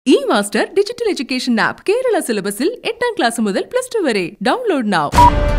E master digital education app Kerala സിലബസിൽ എട്ടാം class മുതൽ പ്ലസ് ടു വരെ ഡൗൺലോഡ് നൗ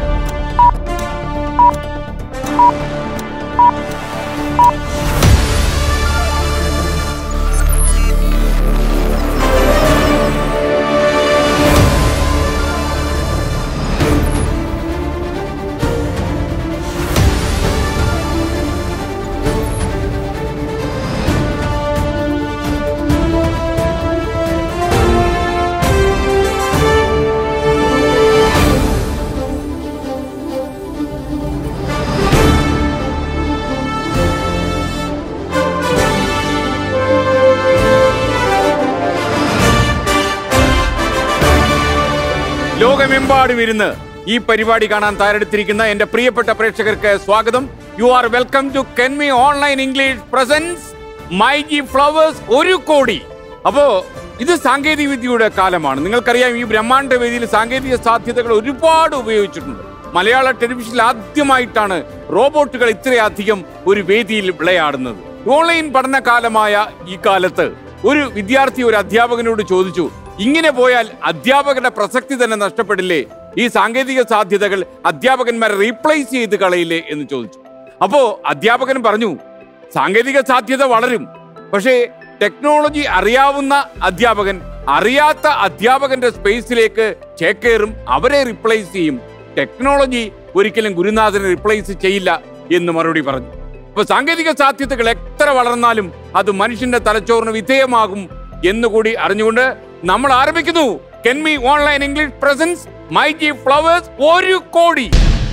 ലോകമെമ്പാടും ഇരുന്ന് ഈ പരിപാടി കാണാൻ തയ്യാറെടുത്തിരിക്കുന്ന എന്റെ പ്രിയപ്പെട്ട പ്രേക്ഷകർക്ക് സ്വാഗതം യു ആർ വെൽക്കം ടു കെൻമി online English presence my G flowers ഒരു കോടി അപ്പോ ഇത് സാങ്കേതിക വിദ്യയുടെ കാലമാണ് നിങ്ങൾക്കറിയാം ഈ ബ്രഹ്മാണ്ഡ വേദിയിൽ സാങ്കേതിക സാധ്യതകൾ ഒരുപാട് ഉപയോഗിച്ചിട്ടുണ്ട് മലയാള ടെലിവിഷനിൽ ആദ്യമായിട്ടാണ് റോബോട്ടുകൾ ഇത്രയധികം ഒരു വേദിയിൽ വിളയാടുന്നത് ഓൺലൈൻ പഠനകാലമായ ഈ കാലത്ത് ഒരു വിദ്യാർത്ഥി ഒരു അധ്യാപകനോട് ചോദിച്ചു ഇങ്ങനെ പോയാൽ അധ്യാപകരുടെ പ്രസക്തി തന്നെ നഷ്ടപ്പെടില്ലേ ഈ സാങ്കേതിക സാധ്യതകൾ അധ്യാപകന്മാരെ റീപ്ലേസ് ചെയ്ത് കളയില്ലേ എന്ന് ചോദിച്ചു അപ്പോ അധ്യാപകൻ പറഞ്ഞു സാങ്കേതിക സാധ്യത വളരും പക്ഷേ ടെക്നോളജി അറിയാവുന്ന അധ്യാപകൻ അറിയാത്ത അധ്യാപകന്റെ സ്പേസിലേക്ക് ചേക്കേറും അവരെ റിപ്ലേസ് ചെയ്യും ടെക്നോളജി ഒരിക്കലും ഗുരുനാഥനെ റിപ്ലേസ് ചെയ്യില്ല എന്ന് മറുപടി പറഞ്ഞു അപ്പൊ സാങ്കേതിക സാധ്യതകൾ എത്ര വളർന്നാലും അത് മനുഷ്യന്റെ തലച്ചോറിന് വിധേയമാകും എന്നുകൂടി അറിഞ്ഞുകൊണ്ട് നമ്മൾ ആരംഭിക്കുന്നു കെൻമി online English presence my G flowers ഒരു കോടി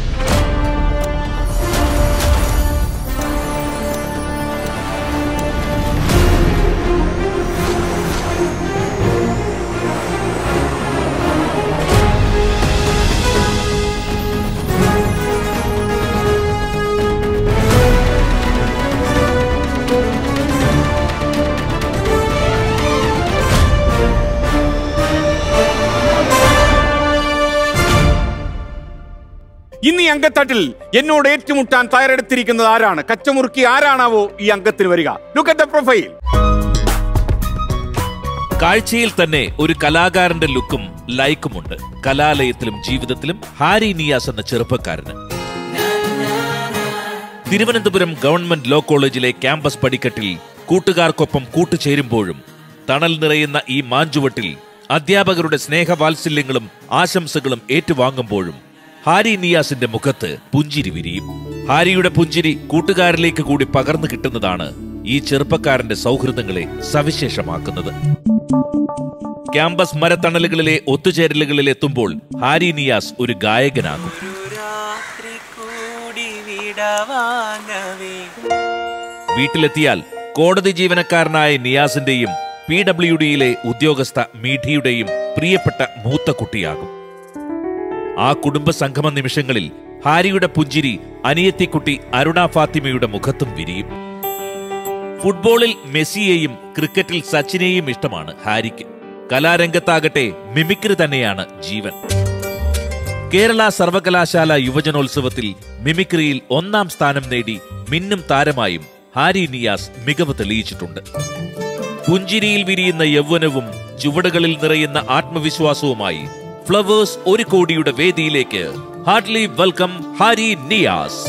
ഇന്ന് ഈ അങ്കത്തട്ടിൽ എന്നോട് ഏറ്റുമുട്ടാൻ തയ്യാറെടുത്തിരിക്കുന്നത് ആരാണ് കച്ചമുറുക്കി ആരാണാവോ ഈ അംഗത്തിന് വരിക ലുക്ക് അറ്റ് ദ പ്രൊഫൈൽ കാഴ്ചയിൽ തന്നെ ഒരു കലാകാരന്റെ ലുക്കും ലൈക്കുമുണ്ട് കലാലയത്തിലും ജീവിതത്തിലും ഹാരി നിയാസ് എന്ന ചെറുപ്പക്കാരന് തിരുവനന്തപുരം ഗവൺമെന്റ് ലോ കോളേജിലെ ക്യാമ്പസ് പടിക്കെട്ടിൽ കൂട്ടുകാർക്കൊപ്പം കൂട്ടുചേരുമ്പോഴും തണൽ നിറയുന്ന ഈ മാഞ്ചുവട്ടിൽ അധ്യാപകരുടെ സ്നേഹവാത്സല്യങ്ങളും ആശംസകളും ഏറ്റുവാങ്ങുമ്പോഴും ഹാരി നിയാസിന്റെ മുഖത്ത് പുഞ്ചിരി വിരിയും ഹാരിയുടെ പുഞ്ചിരി കൂട്ടുകാരിലേക്ക് കൂടി പകർന്നു കിട്ടുന്നതാണ് ഈ ചെറുപ്പക്കാരന്റെ സൗഹൃദങ്ങളെ സവിശേഷമാക്കുന്നത് ക്യാമ്പസ് മരത്തണലുകളിലെ ഒത്തുചേരലുകളിൽ എത്തുമ്പോൾ ഹാരി നിയാസ് ഒരു ഗായകനാകും രാത്രി കൂടി വിടവാങ്ങവേ വീട്ടിലെത്തിയാൽ കോടതി ജീവനക്കാരനായ നിയാസിന്റെയും പി ഡബ്ല്യു ഡിയിലെ ഉദ്യോഗസ്ഥ മീഠിയുടെയും പ്രിയപ്പെട്ട മൂത്ത കുട്ടിയാകും ആ കുടുംബ സംഗമ നിമിഷങ്ങളിൽ ഹാരിയുടെ പുഞ്ചിരി അനിയത്തിക്കുട്ടി അരുണ ഫാത്തിമയുടെ മുഖത്തും വിരിയും ഫുട്ബോളിൽ മെസ്സിയെയും ക്രിക്കറ്റിൽ സച്ചിനെയും ഇഷ്ടമാണ് ഹാരിക്ക് കലാരംഗത്താകട്ടെ മിമിക്രി തന്നെയാണ് ജീവൻ കേരള സർവകലാശാല യുവജനോത്സവത്തിൽ മിമിക്രിയിൽ ഒന്നാം സ്ഥാനം നേടി മിന്നും താരമായും ഹാരി നിയാസ് മികവ് തെളിയിച്ചിട്ടുണ്ട് പുഞ്ചിരിയിൽ വിരിയുന്ന യൗവനവും ചുവടുകളിൽ നിറയുന്ന ആത്മവിശ്വാസവുമായി ഫ്ലവേഴ്സ് ഒരു കോടിയുടെ വേദിയിലേക്ക് ഹാർട്ട്ലി വെൽക്കം ഹാരി നിയാസ്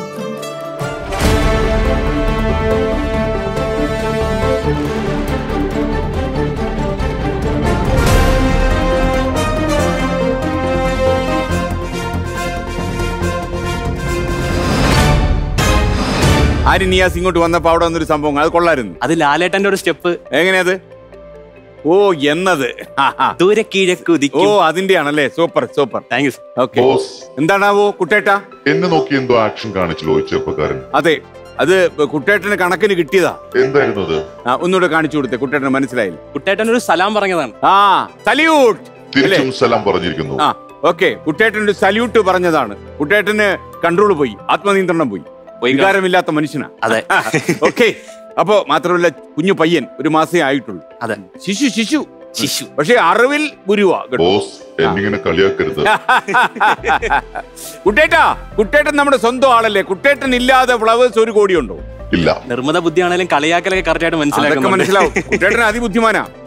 ആര് നിയാസ് ഇങ്ങോട്ട് വന്നപ്പോ അവിടെ വന്നൊരു സംഭവം അത് കൊള്ളായിരുന്നു അത് ലാലേട്ടന്റെ ഒരു സ്റ്റെപ്പ് എങ്ങനെയത് ഓ എന്നത് ആഹാ. ദൂരെ ഓ കിഴക്കുതിക്കും അതിന്റെ ആണല്ലേ super super thank you okay boss എന്താണാവോ കുട്ടേട്ട എന്നെ നോക്കി എന്തോ ആക്ഷൻ കാണിച്ചല്ലോ ഈ ചെറുപ്പക്കാരൻ അതെ അത് കുട്ടേട്ടന് കണക്കിന് കിട്ടിയതാ എന്തായിരുന്നു അത് ആ, ഒന്നുകൂടെ കാണിച്ചു കൊടുത്തേ കുട്ടേട്ടന് മനസ്സിലായില്ല കുട്ടേട്ടൻ ഒരു സലാം പറഞ്ഞതാണ് ആ സല്യൂട്ട് അല്ലേ തിരിച്ചും സലാം പറഞ്ഞിരിക്കുന്നു ആ ഓക്കെ കുട്ടേട്ടൻ ഒരു സല്യൂട്ട് പറഞ്ഞതാണ് കുട്ടേട്ടന് കൺട്രോൾ പോയി ആത്മനിയന്ത്രണം പോയി പോയി കാണും. വികാരമില്ലാത്ത മനുഷ്യനാ അതെ ഓക്കെ അപ്പോ മാത്രമല്ല കുഞ്ഞു പയ്യൻ ഒരു മാസേ ആയിട്ടുള്ളൂ അതെ ശിശു ശിശു ശിശു പക്ഷെ അറിവിൽ ഗുരുവാ കേട്ടോ ബോസ് എന്നിങ്ങനെ കളിയാക്കരുത് കുട്ടേട്ടാ കുട്ടേട്ടൻ നമ്മുടെ സ്വന്തം ആളല്ലേ കുട്ടേട്ടൻ ഇല്ലാതെ ഫ്ലവേഴ്സ് ഒരു കോടിയുണ്ടോ ഇല്ല നിർമ്മത ബുദ്ധിയാണെങ്കിലും കളിയാക്കലൊക്കെ കറക്റ്റ് ആയിട്ട് അതൊക്കെ മനസ്സിലാക്കുന്നുണ്ട് മനസ്സിലാവും കുട്ടേട്ടൻ അതിബുദ്ധിമാനാ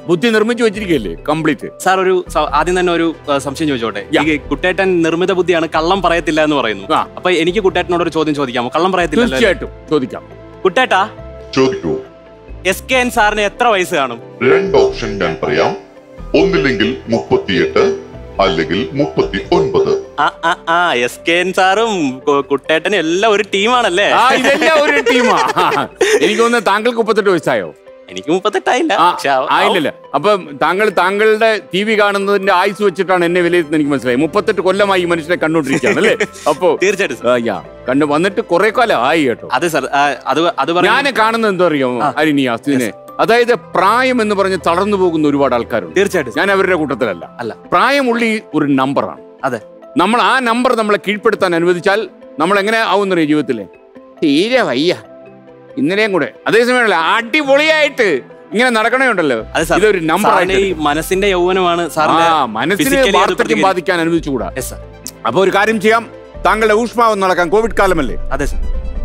ബുദ്ധി നിർമ്മിച്ചു വെച്ചിരിക്കുകയല്ലേ കംപ്ലീറ്റ് സാർ ഒരു സ- ആദ്യം തന്നെ ഒരു ആ, സംശയം ചോദിച്ചോട്ടെ Yeah. ഈ കുട്ടേട്ടൻ നിർമ്മിത ബുദ്ധിയാണ് കള്ളം പറയത്തില്ല എന്ന് പറയുന്നു ആ. അപ്പൊ എനിക്ക് കുട്ടേട്ടനോട് ഒരു ചോദ്യം ചോദിക്കാമോ കള്ളം പറയത്തില്ല തീർച്ചയായിട്ടും ചോദിക്കാം കുട്ടേട്ടാ ചോദിക്കൂ എസ് കെ എൻ സാറിന് എത്ര വയസ്സ് കാണും രണ്ട് ഓപ്ഷൻ ഞാൻ പറയാം ഒന്നില്ലെങ്കിൽ മുപ്പത്തിയെട്ട് അല്ലെങ്കിൽ മുപ്പത്തി ഒൻപത് ആ ആ ആ എസ് കെ എൻ സാറും കു- കുട്ടേട്ടനും എല്ലാം ഒരു ടീമാണല്ലേ ആ ഇതെല്ലാം ഒരു ടീമാ എനിക്ക് തോന്നുന്നു താങ്കൾക്ക് മുപ്പത്തെട്ട് വയസ്സായോ എനിക്ക് മുപ്പത്തെട്ടായില്ല ആ, പക്ഷെ ആ- ആയില്ലല്ല അപ്പൊ താങ്കൾ താങ്കളുടെ ടി വി കാണുന്നതിന്റെ ആയുസ് വെച്ചിട്ടാണ് എന്നെ വിലയിരുത്തുന്നത് എനിക്ക് മനസ്സിലായി മുപ്പത്തെട്ട് കൊല്ലമായി ഈ മനുഷ്യനെ കണ്ടുകൊണ്ടിരിക്കുകയാണ് അല്ലേ അപ്പോ തീർച്ചയായിട്ടും sir. ആ, യാ കണ്ടു വന്നിട്ട് കുറെ കാലം ആയി കേട്ടോ അതെ സാർ അത് അത് പറയാൻ ഞാൻ കാണുന്നത് എന്തോ അറിയാമോ അരിനിയാസിനെ അതായത് പ്രായം എന്ന് പറഞ്ഞ് തളർന്നു പോകുന്ന ഒരുപാട് ആൾക്കാരുണ്ട് തീർച്ചയായിട്ടും sir. ഞാൻ അവരുടെ കൂട്ടത്തിലല്ല അല്ല. പ്രായമുള്ള ഈ ഒരു നമ്പറാണ് അതെ നമ്മൾ ആ നമ്പർ നമ്മളെ കീഴ്പ്പെടുത്താൻ അനുവദിച്ചാൽ നമ്മൾ എങ്ങനെ ആവുന്നറിയോ ജീവിതത്തിലെ തീരെ വയ്യ ഇന്നലെയും കൂടെ അതേസമയമല്ല അടിപൊളിയായിട്ട് ഇങ്ങനെ നടക്കണേ ഉണ്ടല്ലോ അതെ സാർ ഇതൊരു നമ്പർ സാറിന്റെ ഈ മനസ്സിന്റെ യൗവനമാണ് ആ സാറിന്റെ മനസ്സിന് physically അത് വാർദ്ധക്യം പ്രതികരിക്കും. ബാധിക്കാൻ അനുവദിച്ചുകൂടാ Yes, sir. അപ്പൊ ഒരു കാര്യം ചെയ്യാം താങ്കളുടെ ഊഷ്മാവം നടക്കാൻ കോവിഡ് കാലമല്ലേ അതെ സാർ